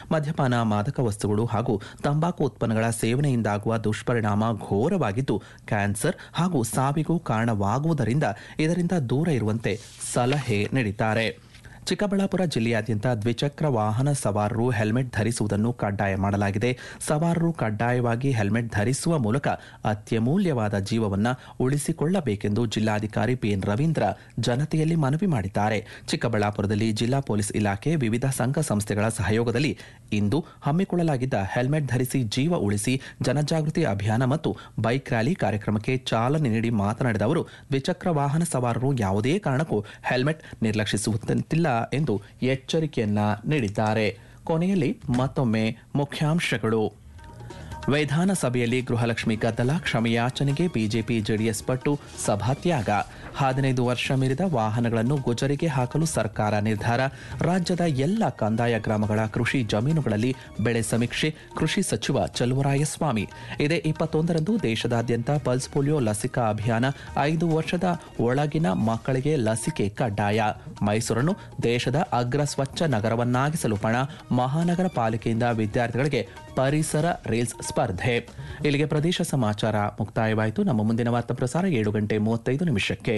ಮದ್ಯಪಾನ ಮಾದಕ ವಸ್ತುಗಳು ಹಾಗೂ ತಂಬಾಕು ಉತ್ಪನ್ನಗಳ ಸೇವನೆಯಿಂದಾಗುವ ದುಷ್ಪರಿಣಾಮ ಘೋರವಾಗಿದ್ದು ಕ್ಯಾನ್ಸರ್ ಹಾಗೂ ಸಾವಿಗೂ ಕಾರಣವಾಗುವುದರಿಂದ ಇದರಿಂದ ದೂರ ಇರುವಂತೆ ಸಲಹೆ ನೀಡಿದ್ದಾರೆ ಚಿಕ್ಕಬಳ್ಳಾಪುರ ಜಿಲ್ಲೆಯಾದ್ಯಂತ ದ್ವಿಚಕ್ರ ವಾಹನ ಸವಾರರು ಹೆಲ್ಮೆಟ್ ಧರಿಸುವುದನ್ನು ಕಡ್ಡಾಯ ಮಾಡಲಾಗಿದೆ ಸವಾರರು ಕಡ್ಡಾಯವಾಗಿ ಹೆಲ್ಮೆಟ್ ಧರಿಸುವ ಮೂಲಕ ಅತ್ಯಮೂಲ್ಯವಾದ ಜೀವವನ್ನು ಉಳಿಸಿಕೊಳ್ಳಬೇಕೆಂದು ಜಿಲ್ಲಾಧಿಕಾರಿ ಪಿಎನ್ ರವೀಂದ್ರ ಜನತೆಯಲ್ಲಿ ಮನವಿ ಮಾಡಿದ್ದಾರೆ ಚಿಕ್ಕಬಳ್ಳಾಪುರದಲ್ಲಿ ಜಿಲ್ಲಾ ಪೊಲೀಸ್ ಇಲಾಖೆ ವಿವಿಧ ಸಂಘ ಸಂಸ್ಥೆಗಳ ಸಹಯೋಗದಲ್ಲಿ ಇಂದು ಹಮ್ಮಿಕೊಳ್ಳಲಾಗಿದ್ದ ಹೆಲ್ಮೆಟ್ ಧರಿಸಿ ಜೀವ ಉಳಿಸಿ ಜನಜಾಗೃತಿ ಅಭಿಯಾನ ಮತ್ತು ಬೈಕ್ ರ್ಯಾಲಿ ಕಾರ್ಯಕ್ರಮಕ್ಕೆ ಚಾಲನೆ ನೀಡಿ ಮಾತನಾಡಿದ ಅವರು ದ್ವಿಚಕ್ರ ವಾಹನ ಸವಾರರು ಯಾವುದೇ ಕಾರಣಕ್ಕೂ ಹೆಲ್ಮೆಟ್ ನಿರ್ಲಕ್ಷಿಸುವಂತಿಲ್ಲ ಎಂದು ಎಚ್ಚರಿಕೆಯನ್ನ ನೀಡಿದ್ದಾರೆ ಕೊನೆಯಲ್ಲಿ ಮತ್ತೊಮ್ಮೆ ಮುಖ್ಯಾಂಶಗಳು ವಿಧಾನಸಭೆಯಲ್ಲಿ ಗೃಹಲಕ್ಷ್ಮಿ ಗದ್ದಲ ಕ್ಷಮೆಯಾಚನೆಗೆ ಬಿಜೆಪಿ ಜೆಡಿಎಸ್ ಪಟ್ಟು ಸಭಾತ್ಯಾಗ ಹದಿನೈದು ವರ್ಷ ಮೀರಿದ ವಾಹನಗಳನ್ನು ಗುಜರಿಗೆ ಹಾಕಲು ಸರ್ಕಾರ ನಿರ್ಧಾರ ರಾಜ್ಯದ ಎಲ್ಲ ಕಂದಾಯ ಗ್ರಾಮಗಳ ಕೃಷಿ ಜಮೀನುಗಳಲ್ಲಿ ಬೆಳೆ ಸಮೀಕ್ಷೆ ಕೃಷಿ ಸಚಿವ ಚಲುವರಾಯಸ್ವಾಮಿ ಇದೇ ಇಪ್ಪತ್ತೊಂದರಂದು ದೇಶದಾದ್ಯಂತ ಪಲ್ಸ್ ಪೋಲಿಯೋ ಲಸಿಕಾ ಅಭಿಯಾನ ಐದು ವರ್ಷದ ಒಳಗಿನ ಮಕ್ಕಳಿಗೆ ಲಸಿಕೆ ಕಡ್ಡಾಯ ಮೈಸೂರನ್ನು ದೇಶದ ಅಗ್ರ ಸ್ವಚ್ಛ ನಗರವನ್ನಾಗಿಸಲು ಪಣ ಮಹಾನಗರ ಪಾಲಿಕೆಯಿಂದ ವಿದ್ಯಾರ್ಥಿಗಳಿಗೆ ಪರಿಸರ ರೀಲ್ಸ್ ಸ್ಪರ್ಧೆ ಇಲ್ಲಿಗೆ ಪ್ರದೇಶ ಸಮಾಚಾರ ಮುಕ್ತಾಯವಾಯಿತು ನಮ್ಮ ಮುಂದಿನ ವಾರ್ತಾ ಪ್ರಸಾರ ಏಳು ಗಂಟೆ ಮೂವತ್ತೈದು ನಿಮಿಷಕ್ಕೆ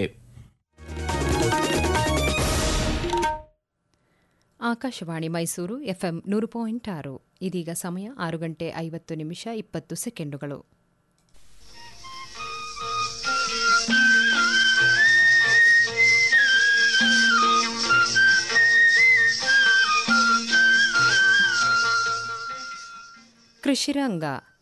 ಆಕಾಶವಾಣಿ ಮೈಸೂರು ಎಫ್ಎಂ ನೂರು ಪಾಯಿಂಟ್ ಆರು ಇದೀಗ ಸಮಯ ಆರು ಗಂಟೆ ಐವತ್ತು ನಿಮಿಷ ಇಪ್ಪತ್ತು ಸೆಕೆಂಡುಗಳು ಕೃಷಿರಂಗ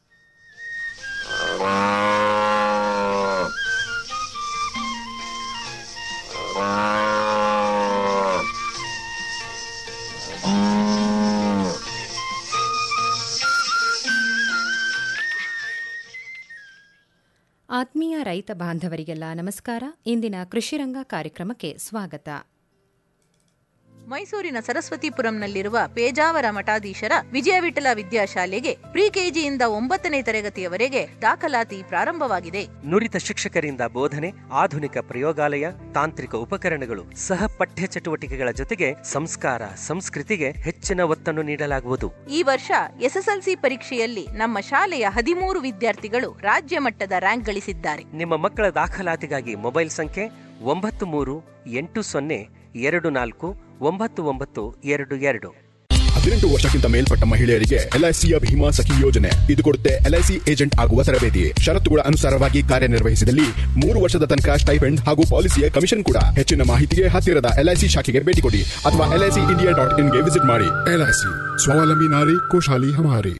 ಆತ್ಮೀಯ ರೈತ ಬಾಂಧವರಿಗೆಲ್ಲ ನಮಸ್ಕಾರ ಇಂದಿನ ಕೃಷಿರಂಗ ಕಾರ್ಯಕ್ರಮಕ್ಕೆ ಸ್ವಾಗತ ಮೈಸೂರಿನ ಸರಸ್ವತಿಪುರಂನಲ್ಲಿರುವ ಪೇಜಾವರ ಮಠಾಧೀಶರ ವಿಜಯ ವಿಠಲ ವಿದ್ಯಾಶಾಲೆಗೆ ಪ್ರಿ ಕೆಜಿಯಿಂದ ಒಂಬತ್ತನೇ ತರಗತಿಯವರೆಗೆ ದಾಖಲಾತಿ ಪ್ರಾರಂಭವಾಗಿದೆ ನುರಿತ ಶಿಕ್ಷಕರಿಂದ ಬೋಧನೆ ಆಧುನಿಕ ಪ್ರಯೋಗಾಲಯ ತಾಂತ್ರಿಕ ಉಪಕರಣಗಳು ಸಹ ಪಠ್ಯ ಚಟುವಟಿಕೆಗಳ ಜೊತೆಗೆ ಸಂಸ್ಕಾರ ಸಂಸ್ಕೃತಿಗೆ ಹೆಚ್ಚಿನ ಒತ್ತನ್ನು ನೀಡಲಾಗುವುದು ಈ ವರ್ಷ ಎಸ್ಎಸ್ಎಲ್ಸಿ ಪರೀಕ್ಷೆಯಲ್ಲಿ ನಮ್ಮ ಶಾಲೆಯ ಹದಿಮೂರು ವಿದ್ಯಾರ್ಥಿಗಳು ರಾಜ್ಯ ಮಟ್ಟದ ರ್ಯಾಂಕ್ ಗಳಿಸಿದ್ದಾರೆ ನಿಮ್ಮ ಮಕ್ಕಳ ದಾಖಲಾತಿಗಾಗಿ ಮೊಬೈಲ್ ಸಂಖ್ಯೆ ಒಂಬತ್ತು ಮೂರು ಎಂಟು ಸೊನ್ನೆ ಎರಡು ನಾಲ್ಕು ಒಂಬತ್ತು ಒಂಬತ್ತು ಎರಡು ಎರಡು ಹದಿನೆಂಟು ವರ್ಷಕ್ಕಿಂತ ಮೇಲ್ಪಟ್ಟ ಮಹಿಳೆಯರಿಗೆ ಎಲ್ಐಸಿಯ ಭೀಮಾ ಸಖಿ ಯೋಜನೆ ಇದು ಕೊಡುತ್ತೆ ಎಲ್ಐಸಿ ಏಜೆಂಟ್ ಆಗುವ ತರಬೇತಿ ಷರತ್ತುಗಳ ಅನುಸಾರವಾಗಿ ಕಾರ್ಯನಿರ್ವಹಿಸಿದಲ್ಲಿ ಮೂರು ವರ್ಷದ ತನಕ ಸ್ಟೈಪೆಂಡ್ ಹಾಗೂ ಪಾಲಿಸಿಯ ಕಮಿಷನ್ ಕೂಡ ಹೆಚ್ಚಿನ ಮಾಹಿತಿಗೆ ಹತ್ತಿರದ ಎಲ್ಐಸಿ ಶಾಖೆಗೆ ಭೇಟಿ ಕೊಡಿ ಅಥವಾ ಎಲ್ಐಸಿ ಇಂಡಿಯಾ ಡಾಟ್ ಇನ್ಗೆ ವಿಸಿಟ್ ಮಾಡಿ ಎಲ್ಐಸಿ ಸ್ವಾವಲಂಬಿ ನಾರಿ ಕೋಶಾಲಿ ಹಮಾರಿ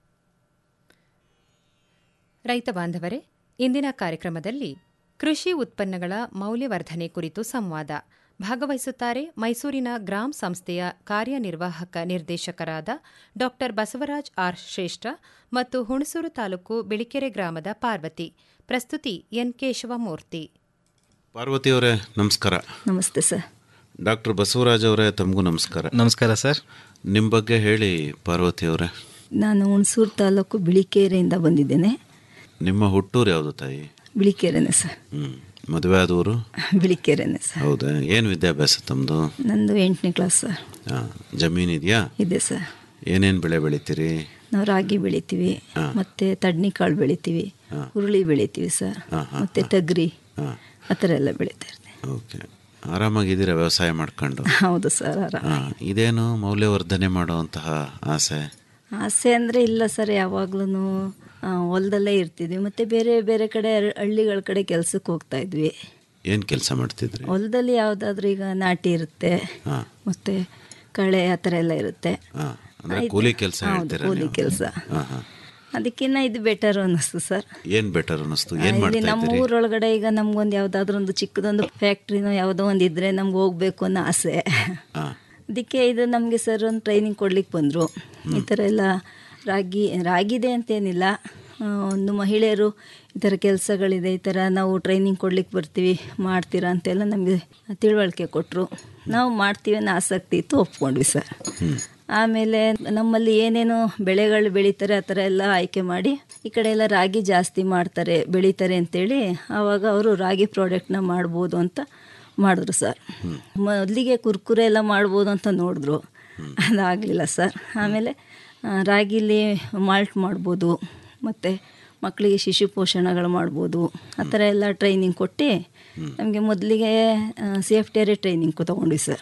ರೈತ ಬಾಂಧವರೇ ಇಂದಿನ ಕಾರ್ಯಕ್ರಮದಲ್ಲಿ ಕೃಷಿ ಉತ್ಪನ್ನಗಳ ಮೌಲ್ಯವರ್ಧನೆ ಕುರಿತು ಸಂವಾದ ಭಾಗವಹಿಸುತ್ತಾರೆ ಮೈಸೂರಿನ ಗ್ರಾಮ್ ಸಂಸ್ಥೆಯ ಕಾರ್ಯನಿರ್ವಾಹಕ ನಿರ್ದೇಶಕರಾದ ಡಾ ಬಸವರಾಜ್ ಆರ್ ಶ್ರೇಷ್ಠ ಮತ್ತು ಹುಣಸೂರು ತಾಲೂಕು ಬಿಳಿಕೆರೆ ಗ್ರಾಮದ ಪಾರ್ವತಿ ಪ್ರಸ್ತುತಿ ಎನ್ ಕೇಶವಮೂರ್ತಿ ಪಾರ್ವತಿಯವರೇ ನಮಸ್ಕಾರ ನಮಸ್ತೆ ಸರ್ ಡಾಕ್ಟರ್ ಬಸವರಾಜ್ ಅವರೇ ತಮಗೂ ನಮಸ್ಕಾರ ನಮಸ್ಕಾರ ಸರ್ ನಿಮ್ಮ ಬಗ್ಗೆ ಹೇಳಿ ಪಾರ್ವತಿಯವರೇ ನಾನು ಹುಣಸೂರು ತಾಲೂಕು ಬಿಳಿಕೆರೆಯಿಂದ ಬಂದಿದ್ದೇನೆ ನಿಮ್ಮ ಹುಟ್ಟೂರು ಯಾವುದು ತಾಯಿ ಬಿಳಿಕೆರೆನೆ ಸರ್ ಹ್ಞೂ ಮದುವೆ ಆದವರು ಬಿಳಿಕೆರೆನೆ ಸರ್ ಹೌದಾ ಏನು ವಿದ್ಯಾಭ್ಯಾಸ ತಮ್ಮದು ನಂದು ಎಂಟನೇ ಕ್ಲಾಸ್ ಸರ್ ಹಾಂ ಜಮೀನು ಇದೆಯಾ ಇದೆ ಸರ್ ಏನೇನು ಬೆಳೆ ಬೆಳಿತೀರಿ ನಾವು ರಾಗಿ ಬೆಳಿತೀವಿ ಮತ್ತೆ ತಡ್ನಿಕಾಳು ಬೆಳಿತೀವಿ ಹುರುಳಿ ಬೆಳಿತೀವಿ ಸರ್ ಮತ್ತೆ ತಗ್ರಿ ಆ ಥರ ಎಲ್ಲ ಬೆಳಿತಾ ಇರ್ತೀವಿ ಓಕೆ ಆರಾಮಾಗಿದ್ದೀರಾ ವ್ಯವಸಾಯ ಮಾಡ್ಕೊಂಡು ಹೌದು ಸರ್ ಆರಾಮ ಹಾಂ ಇದೇನು ಮೌಲ್ಯವರ್ಧನೆ ಮಾಡುವಂತಹ ಆಸೆ ಆಸೆ ಅಂದರೆ ಇಲ್ಲ ಸರ್ ಯಾವಾಗ್ಲೂ ಹೊಲದಲ್ಲೇ ಇರ್ತಿದ್ವಿ ಮತ್ತೆ ಬೇರೆ ಬೇರೆ ಕಡೆ ಹಳ್- ಹಳ್ಳಿಗಳ ಕಡೆ ಕೆಲ್ಸಕ್ಕೆ ಹೋಗ್ತಾ ಇದ್ವಿ ಏನು ಕೆಲಸ ಮಾಡ್ತಿದ್ರಿ ಹೊಲದಲ್ಲಿ ಯಾವುದಾದ್ರೂ ಈಗ ನಾಟಿ ಇರುತ್ತೆ ಹಾಂ ಮತ್ತೆ ಕಳೆ ಆ ಥರ ಎಲ್ಲ ಇರುತ್ತೆ ಹಾಂ ಅಂದರೆ ಆಯ್ತು. ಕೂಲಿ ಕೆಲಸ ಹೌದು, ಹೇಳ್ತೀರಾ ಕೂಲಿ ನೀವು? ಕೆಲಸ ಹಾಂ ಹಾಂ ಅದಕ್ಕಿನ್ನ ಇದು ಬೆಟರ್ ಅನ್ನಿಸ್ತು ಸರ್ ಏನು ಬೆಟರ್ ಅನ್ನಿಸ್ತು ಏನು ಇಲ್ಲಿ ಮಾಡ್ತಾ ನಮ್ಮ ಇದ್ದೀರಿ ಊರೊಳಗಡೆ ಈಗ ನಮ್ಗೊಂದು ಯಾವ್ದಾದ್ರು ಒಂದು ಚಿಕ್ಕದೊಂದು ಫ್ಯಾಕ್ಟ್ರಿನೋ ಯಾವುದೋ ಒಂದು ಇದ್ರೆ ನಮ್ಗೆ ಹೋಗ್ಬೇಕು ಅನ್ನೋ ಆಸೆ ಹಾಂ ಅದಕ್ಕೆ ಇದು ನಮಗೆ ಸರ್ ಒಂದು ಟ್ರೈನಿಂಗ್ ಕೊಡ್ಲಿಕ್ಕೆ ಬಂದರು ಈ ಥರ ಎಲ್ಲ ರಾಗಿ ರಾಗಿದೆ ಅಂತೇನಿಲ್ಲ ಆ, ಒಂದು ಮಹಿಳೆಯರು ಈ ಥರ ಕೆಲಸಗಳಿದೆ ಈ ಥರ ನಾವು ಟ್ರೈನಿಂಗ್ ಕೊಡ್ಲಿಕ್ಕೆ ಬರ್ತೀವಿ ಮಾಡ್ತೀರಾ ಅಂತೆಲ್ಲ ನಮಗೆ ತಿಳುವಳಿಕೆ ಕೊಟ್ಟರು ನಾವು ಮಾಡ್ತೀವಿ ಅನ್ನೋ ಆಸಕ್ತಿ ಇತ್ತು ಒಪ್ಕೊಂಡ್ವಿ ಸರ್ ಆಮೇಲೆ ನಮ್ಮಲ್ಲಿ ಏನೇನು ಬೆಳೆಗಳು ಬೆಳೀತಾರೆ ಆ ಥರ ಎಲ್ಲ ಆಯ್ಕೆ ಮಾಡಿ ಈ ಕಡೆ ಎಲ್ಲ ರಾಗಿ ಜಾಸ್ತಿ ಮಾಡ್ತಾರೆ ಬೆಳೀತಾರೆ ಅಂತೇಳಿ ಆವಾಗ ಅವರು ರಾಗಿ ಪ್ರಾಡಕ್ಟ್ನ ಮಾಡ್ಬೋದು ಅಂತ ಮಾಡಿದ್ರು ಸರ್ ಮೊದಲಿಗೆ ಕುರ್ಕುರೆ ಎಲ್ಲ ಮಾಡ್ಬೋದು ಅಂತ ನೋಡಿದ್ರು ಅದಾಗಲಿಲ್ಲ ಸರ್ ಆಮೇಲೆ ಆ, ರಾಗಿಲಿ ಮಾಲ್ಟ್ ಮಾಡ್ಬೋದು ಮತ್ತು ಮಕ್ಕಳಿಗೆ ಶಿಶು ಪೋಷಣಗಳು ಮಾಡ್ಬೋದು ಆ ಥರ ಎಲ್ಲ ಟ್ರೈನಿಂಗ್ ಕೊಟ್ಟು ನಮಗೆ ಮೊದಲಿಗೆ ಸೇಫ್ಟಿಯರೇ ಟ್ರೈನಿಂಗ್ ತೊಗೊಂಡ್ವಿ ಸರ್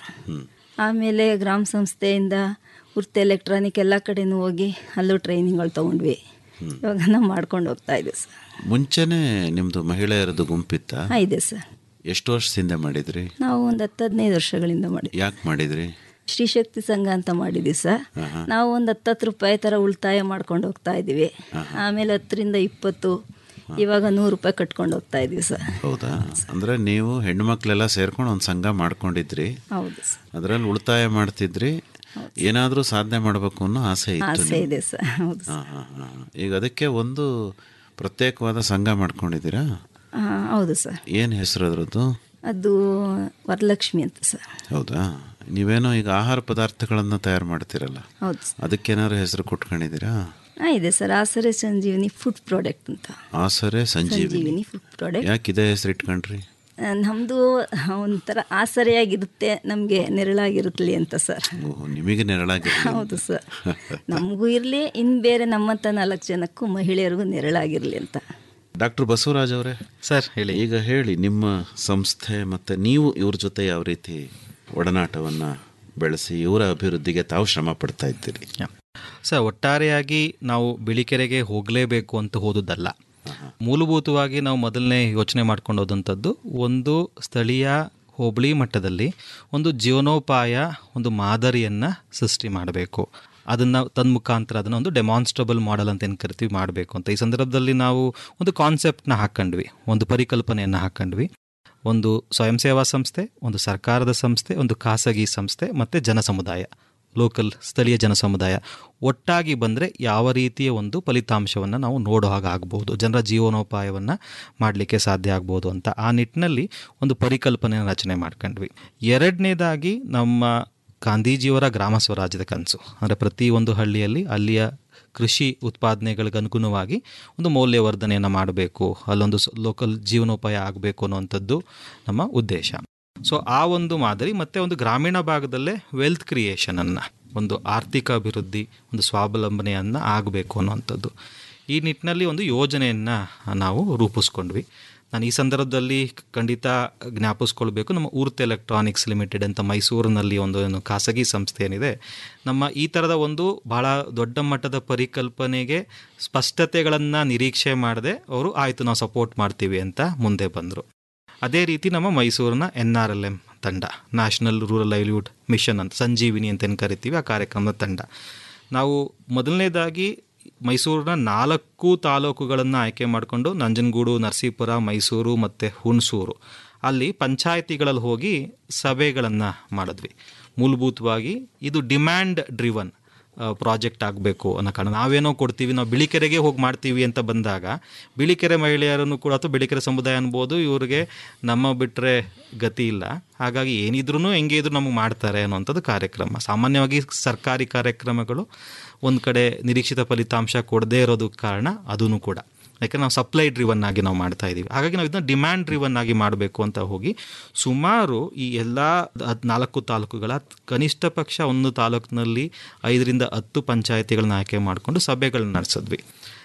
ಆಮೇಲೆ ಗ್ರಾಮ ಸಂಸ್ಥೆಯಿಂದ ಉರ್ತ್ ಎಲೆಕ್ಟ್ರಾನಿಕ್ ಎಲ್ಲ ಕಡೆನೂ ಹೋಗಿ ಅಲ್ಲೂ ಟ್ರೈನಿಂಗ್ಗಳು ತೊಗೊಂಡ್ವಿ ಇವಾಗ ನಾವು ಮಾಡ್ಕೊಂಡು ಹೋಗ್ತಾ ಇದ್ದೀವಿ ಸರ್ ಮುಂಚೆನೆ ನಿಮ್ದು ಮಹಿಳೆಯರದು ಗುಂಪಿತ್ತ ಹಾಂ ಇದೆ ಸರ್ ಎಷ್ಟು ವರ್ಷದಿಂದ ಮಾಡಿದ್ರಿ ನಾವು ಒಂದು ಹತ್ತು ಹದಿನೈದು ವರ್ಷಗಳಿಂದ ಮಾಡಿದ್ವಿ ಯಾಕೆ ಮಾಡಿದ್ರಿ ಶ್ರೀಶಕ್ತಿ ಸಂಘ ಅಂತ ಮಾಡಿದ್ವಿ ಸರ್ ನಾವು ಒಂದು ಹತ್ತತ್ತು ರೂಪಾಯಿ ಥರ ಉಳಿತಾಯ ಮಾಡ್ಕೊಂಡು ಹೋಗ್ತಾ ಇದ್ದೀವಿ ಆಮೇಲೆ ಹತ್ತರಿಂದ ಇಪ್ಪತ್ತು ಇವಾಗ ನೂರು ರೂಪಾಯಿ ಕಟ್ಕೊಂಡು ಹೋಗ್ತಾ ಇದ್ದೀವಿ ಸರ್ ಹೌದಾ ಅಂದ್ರೆ ನೀವು ಹೆಣ್ಮಕ್ಳೆಲ್ಲ ಸೇರ್ಕೊಂಡು ಒಂದು ಸಂಘ ಮಾಡ್ಕೊಂಡಿದ್ರಿ ಹೌದು ಸರ್ ಅದರಲ್ಲಿ ಉಳಿತಾಯ ಮಾಡ್ತಿದ್ರಿ ಏನಾದರೂ ಸಾಧನೆ ಮಾಡಬೇಕು ಅನ್ನೋ ಆಸೆ ಇತ್ತು ಆಸೆ ನಿಮ್ಗೆ. ಇದೆ ಸರ್ ಹೌದು ಹಾ, ಹಾ, ಹಾ. ಈಗ ಅದಕ್ಕೆ ಒಂದು ಪ್ರತ್ಯೇಕವಾದ ಸಂಘ ಮಾಡ್ಕೊಂಡಿದ್ದೀರಾ ಹಾಂ ಹೌದು ಸರ್ ಏನು ಹೆಸರು ಅದರದ್ದು ಅದು ವರಲಕ್ಷ್ಮಿ ಅಂತ ಸರ್ ಹೌದಾ ನೀವೇನೋ ಈಗ ಆಹಾರ ಪದಾರ್ಥಗಳನ್ನು ತಯಾರು ಮಾಡ್ತೀರಲ್ಲ ಹೌದು ಸರ್ ಅದಕ್ಕೇನಾದ್ರು ಹೆಸರು ಕೊಟ್ಕೊಂಡಿದ್ದೀರಾ ಹಾಂ ಇದೆ ಸರ್ ಆಸರೆ ಸಂಜೀವಿನಿ ಫುಡ್ ಪ್ರಾಡಕ್ಟ್ ಅಂತ ಆಸರೆ ಸಂಜೀವಿನಿ ಸಂಜೀವಿನಿ ಫುಡ್ ಪ್ರಾಡಕ್ಟ್ ಯಾಕೆ ಇದೇ ಹೆಸರು ಇಟ್ಕೊಂಡ್ರಿ ನಮ್ಮದು ಒಂಥರ ಆಸರೆಯಾಗಿರುತ್ತೆ ನಮಗೆ ನೆರಳಾಗಿರುತ್ತಲಿ ಅಂತ ಸರ್ ಓಹೋ ನಿಮಗೆ ನೆರಳಾಗಿರಲಿ ಹೌದು ಸರ್ ನಮಗೂ ಇರಲಿ ಇನ್ನು ಬೇರೆ ನಮ್ಮಂಥ ನಾಲ್ಕು ಜನಕ್ಕೂ ಮಹಿಳೆಯರಿಗೂ ನೆರಳಾಗಿರಲಿ ಅಂತ ಡಾಕ್ಟರ್ ಬಸವರಾಜ್ ಅವರೇ ಸರ್ ಹೇಳಿ ಈಗ ಹೇಳಿ ನಿಮ್ಮ ಸಂಸ್ಥೆ ಮತ್ತು ನೀವು ಇವ್ರ ಜೊತೆ ಯಾವ ರೀತಿ ಒಡನಾಟವನ್ನು ಬೆಳೆಸಿ ಇವರ ಅಭಿವೃದ್ಧಿಗೆ ತಾವು ಶ್ರಮ ಪಡ್ತಾ ಇದ್ದೀರಿ ಸರ್ ಒಟ್ಟಾರೆಯಾಗಿ ನಾವು ಬಿಳಿಕೆರೆಗೆ ಹೋಗಲೇಬೇಕು ಅಂತ ಹೋದುದಲ್ಲ ಮೂಲಭೂತವಾಗಿ ನಾವು ಮೊದಲನೇ ಯೋಚನೆ ಮಾಡ್ಕೊಂಡು ಹೋದಂಥದ್ದು ಒಂದು ಸ್ಥಳೀಯ ಹೋಬಳಿ ಮಟ್ಟದಲ್ಲಿ ಒಂದು ಜೀವನೋಪಾಯ ಒಂದು ಮಾದರಿಯನ್ನು ಸೃಷ್ಟಿ ಮಾಡಬೇಕು ಅದನ್ನು ತನ್ಮುಖಾಂತರ ಅದನ್ನು ಒಂದು ಡೆಮಾನ್ಸ್ಟ್ರಬಲ್ ಮಾಡೆಲ್ ಅಂತ ಏನು ಕರಿತೀವಿ ಮಾಡಬೇಕು ಅಂತ ಈ ಸಂದರ್ಭದಲ್ಲಿ ನಾವು ಒಂದು ಕಾನ್ಸೆಪ್ಟ್ನ ಹಾಕ್ಕೊಂಡ್ವಿ ಒಂದು ಪರಿಕಲ್ಪನೆಯನ್ನು ಹಾಕ್ಕೊಂಡ್ವಿ ಒಂದು ಸ್ವಯಂ ಸೇವಾ ಸಂಸ್ಥೆ ಒಂದು ಸರ್ಕಾರದ ಸಂಸ್ಥೆ ಒಂದು ಖಾಸಗಿ ಸಂಸ್ಥೆ ಮತ್ತು ಜನ ಸಮುದಾಯ ಲೋಕಲ್ ಸ್ಥಳೀಯ ಜನ ಸಮುದಾಯ ಒಟ್ಟಾಗಿ ಬಂದರೆ ಯಾವ ರೀತಿಯ ಒಂದು ಫಲಿತಾಂಶವನ್ನು ನಾವು ನೋಡೋ ಹಾಗೆ ಆಗ್ಬೋದು ಜನರ ಜೀವನೋಪಾಯವನ್ನು ಮಾಡಲಿಕ್ಕೆ ಸಾಧ್ಯ ಆಗ್ಬೋದು ಅಂತ ಆ ನಿಟ್ಟಿನಲ್ಲಿ ಒಂದು ಪರಿಕಲ್ಪನೆಯನ್ನು ರಚನೆ ಮಾಡ್ಕೊಂಡ್ವಿ ಎರಡನೇದಾಗಿ ನಮ್ಮ ಗಾಂಧೀಜಿಯವರ ಗ್ರಾಮ ಸ್ವರಾಜ್ಯದ ಕನಸು ಅಂದರೆ ಪ್ರತಿ ಒಂದು ಹಳ್ಳಿಯಲ್ಲಿ ಅಲ್ಲಿಯ ಕೃಷಿ ಉತ್ಪಾದನೆಗಳಿಗೆ ಅನುಗುಣವಾಗಿ ಒಂದು ಮೌಲ್ಯವರ್ಧನೆಯನ್ನು ಮಾಡಬೇಕು ಅಲ್ಲೊಂದು ಲೋಕಲ್ ಜೀವನೋಪಾಯ ಆಗಬೇಕು ಅನ್ನುವಂಥದ್ದು ನಮ್ಮ ಉದ್ದೇಶ ಸೊ ಆ ಒಂದು ಮಾದರಿ ಮತ್ತು ಒಂದು ಗ್ರಾಮೀಣ ಭಾಗದಲ್ಲೇ ವೆಲ್ತ್ ಕ್ರಿಯೇಷನನ್ನು ಒಂದು ಆರ್ಥಿಕ ಅಭಿವೃದ್ಧಿ ಒಂದು ಸ್ವಾವಲಂಬನೆಯನ್ನು ಆಗಬೇಕು ಅನ್ನುವಂಥದ್ದು ಈ ನಿಟ್ಟಿನಲ್ಲಿ ಒಂದು ಯೋಜನೆಯನ್ನು ನಾವು ರೂಪಿಸ್ಕೊಂಡ್ವಿ ನಾನು ಈ ಸಂದರ್ಭದಲ್ಲಿ ಖಂಡಿತ ಜ್ಞಾಪಿಸ್ಕೊಳ್ಬೇಕು ನಮ್ಮ ಊರ್ತ್ ಎಲೆಕ್ಟ್ರಾನಿಕ್ಸ್ ಲಿಮಿಟೆಡ್ ಅಂತ ಮೈಸೂರಿನಲ್ಲಿ ಒಂದು ಏನು ಖಾಸಗಿ ಸಂಸ್ಥೆ ಏನಿದೆ ನಮ್ಮ ಈ ಥರದ ಒಂದು ಭಾಳ ದೊಡ್ಡ ಮಟ್ಟದ ಪರಿಕಲ್ಪನೆಗೆ ಸ್ಪಷ್ಟತೆಗಳನ್ನು ನಿರೀಕ್ಷೆ ಮಾಡದೆ ಅವರು ಆಯಿತು ನಾವು ಸಪೋರ್ಟ್ ಮಾಡ್ತೀವಿ ಅಂತ ಮುಂದೆ ಬಂದರು ಅದೇ ರೀತಿ ನಮ್ಮ ಮೈಸೂರಿನ ಎನ್ ಆರ್ ಎಲ್ ಎಮ್ ತಂಡ ನ್ಯಾಷನಲ್ ರೂರಲ್ ಲೈವ್ಲಿಹುಡ್ ಮಿಷನ್ ಅಂತ ಸಂಜೀವಿನಿ ಅಂತ ಏನು ಕರಿತೀವಿ ಆ ಕಾರ್ಯಕ್ರಮದ ತಂಡ ನಾವು ಮೊದಲನೇದಾಗಿ ಮೈಸೂರಿನ ನಾಲ್ಕು ತಾಲೂಕುಗಳನ್ನು ಆಯ್ಕೆ ಮಾಡಿಕೊಂಡು ನಂಜನಗೂಡು ನರಸೀಪುರ ಮೈಸೂರು ಮತ್ತು ಹುಣಸೂರು ಅಲ್ಲಿ ಪಂಚಾಯಿತಿಗಳಲ್ಲಿ ಹೋಗಿ ಸಭೆಗಳನ್ನು ಮಾಡಿದ್ವಿ ಮೂಲಭೂತವಾಗಿ ಇದು ಡಿಮ್ಯಾಂಡ್ ಡ್ರಿವನ್ ಪ್ರಾಜೆಕ್ಟ್ ಆಗಬೇಕು ಅನ್ನೋ ಕಾರಣ ನಾವೇನೋ ಕೊಡ್ತೀವಿ ನಾವು ಬಿಳಿಕೆರೆಗೆ ಹೋಗಿ ಮಾಡ್ತೀವಿ ಅಂತ ಬಂದಾಗ ಬಿಳಿಕೆರೆ ಮಹಿಳೆಯರನ್ನು ಕೂಡ ಅಥವಾ ಬಿಳಿಕೆರೆ ಸಮುದಾಯ ಅನ್ಬೋದು ಇವ್ರಿಗೆ ನಮ್ಮ ಬಿಟ್ಟರೆ ಗತಿ ಇಲ್ಲ ಹಾಗಾಗಿ ಏನಿದ್ರೂ ಹೆಂಗೆ ಇದ್ರು ನಮಗೆ ಮಾಡ್ತಾರೆ ಅನ್ನೋಂಥದ್ದು ಕಾರ್ಯಕ್ರಮ ಸಾಮಾನ್ಯವಾಗಿ ಸರ್ಕಾರಿ ಕಾರ್ಯಕ್ರಮಗಳು ಒಂದು ಕಡೆ ನಿರೀಕ್ಷಿತ ಫಲಿತಾಂಶ ಕೊಡದೇ ಇರೋದು ಕಾರಣ ಅದೂ ಕೂಡ ಯಾಕಂದ್ರೆ ನಾವು ಸಪ್ಲೈ ಡ್ರಿವನ್ ಆಗಿ ನಾವು ಮಾಡ್ತಾ ಇದ್ದೀವಿ ಹಾಗಾಗಿ ನಾವು ಇದನ್ನ ಡಿಮ್ಯಾಂಡ್ ಡ್ರಿವನ್ ಆಗಿ ಮಾಡಬೇಕು ಅಂತ ಹೋಗಿ ಸುಮಾರು ಈ ಎಲ್ಲ ನಾಲ್ಕು ತಾಲೂಕುಗಳ ಕನಿಷ್ಠ ಪಕ್ಷ ಒಂದು ತಾಲೂಕಿನಲ್ಲಿ ಐದರಿಂದ ಹತ್ತು ಪಂಚಾಯತಿಗಳನ್ನ ಆಯ್ಕೆ ಮಾಡಿಕೊಂಡು ಸಭೆಗಳನ್ನ ನಡೆಸಿದ್ವಿ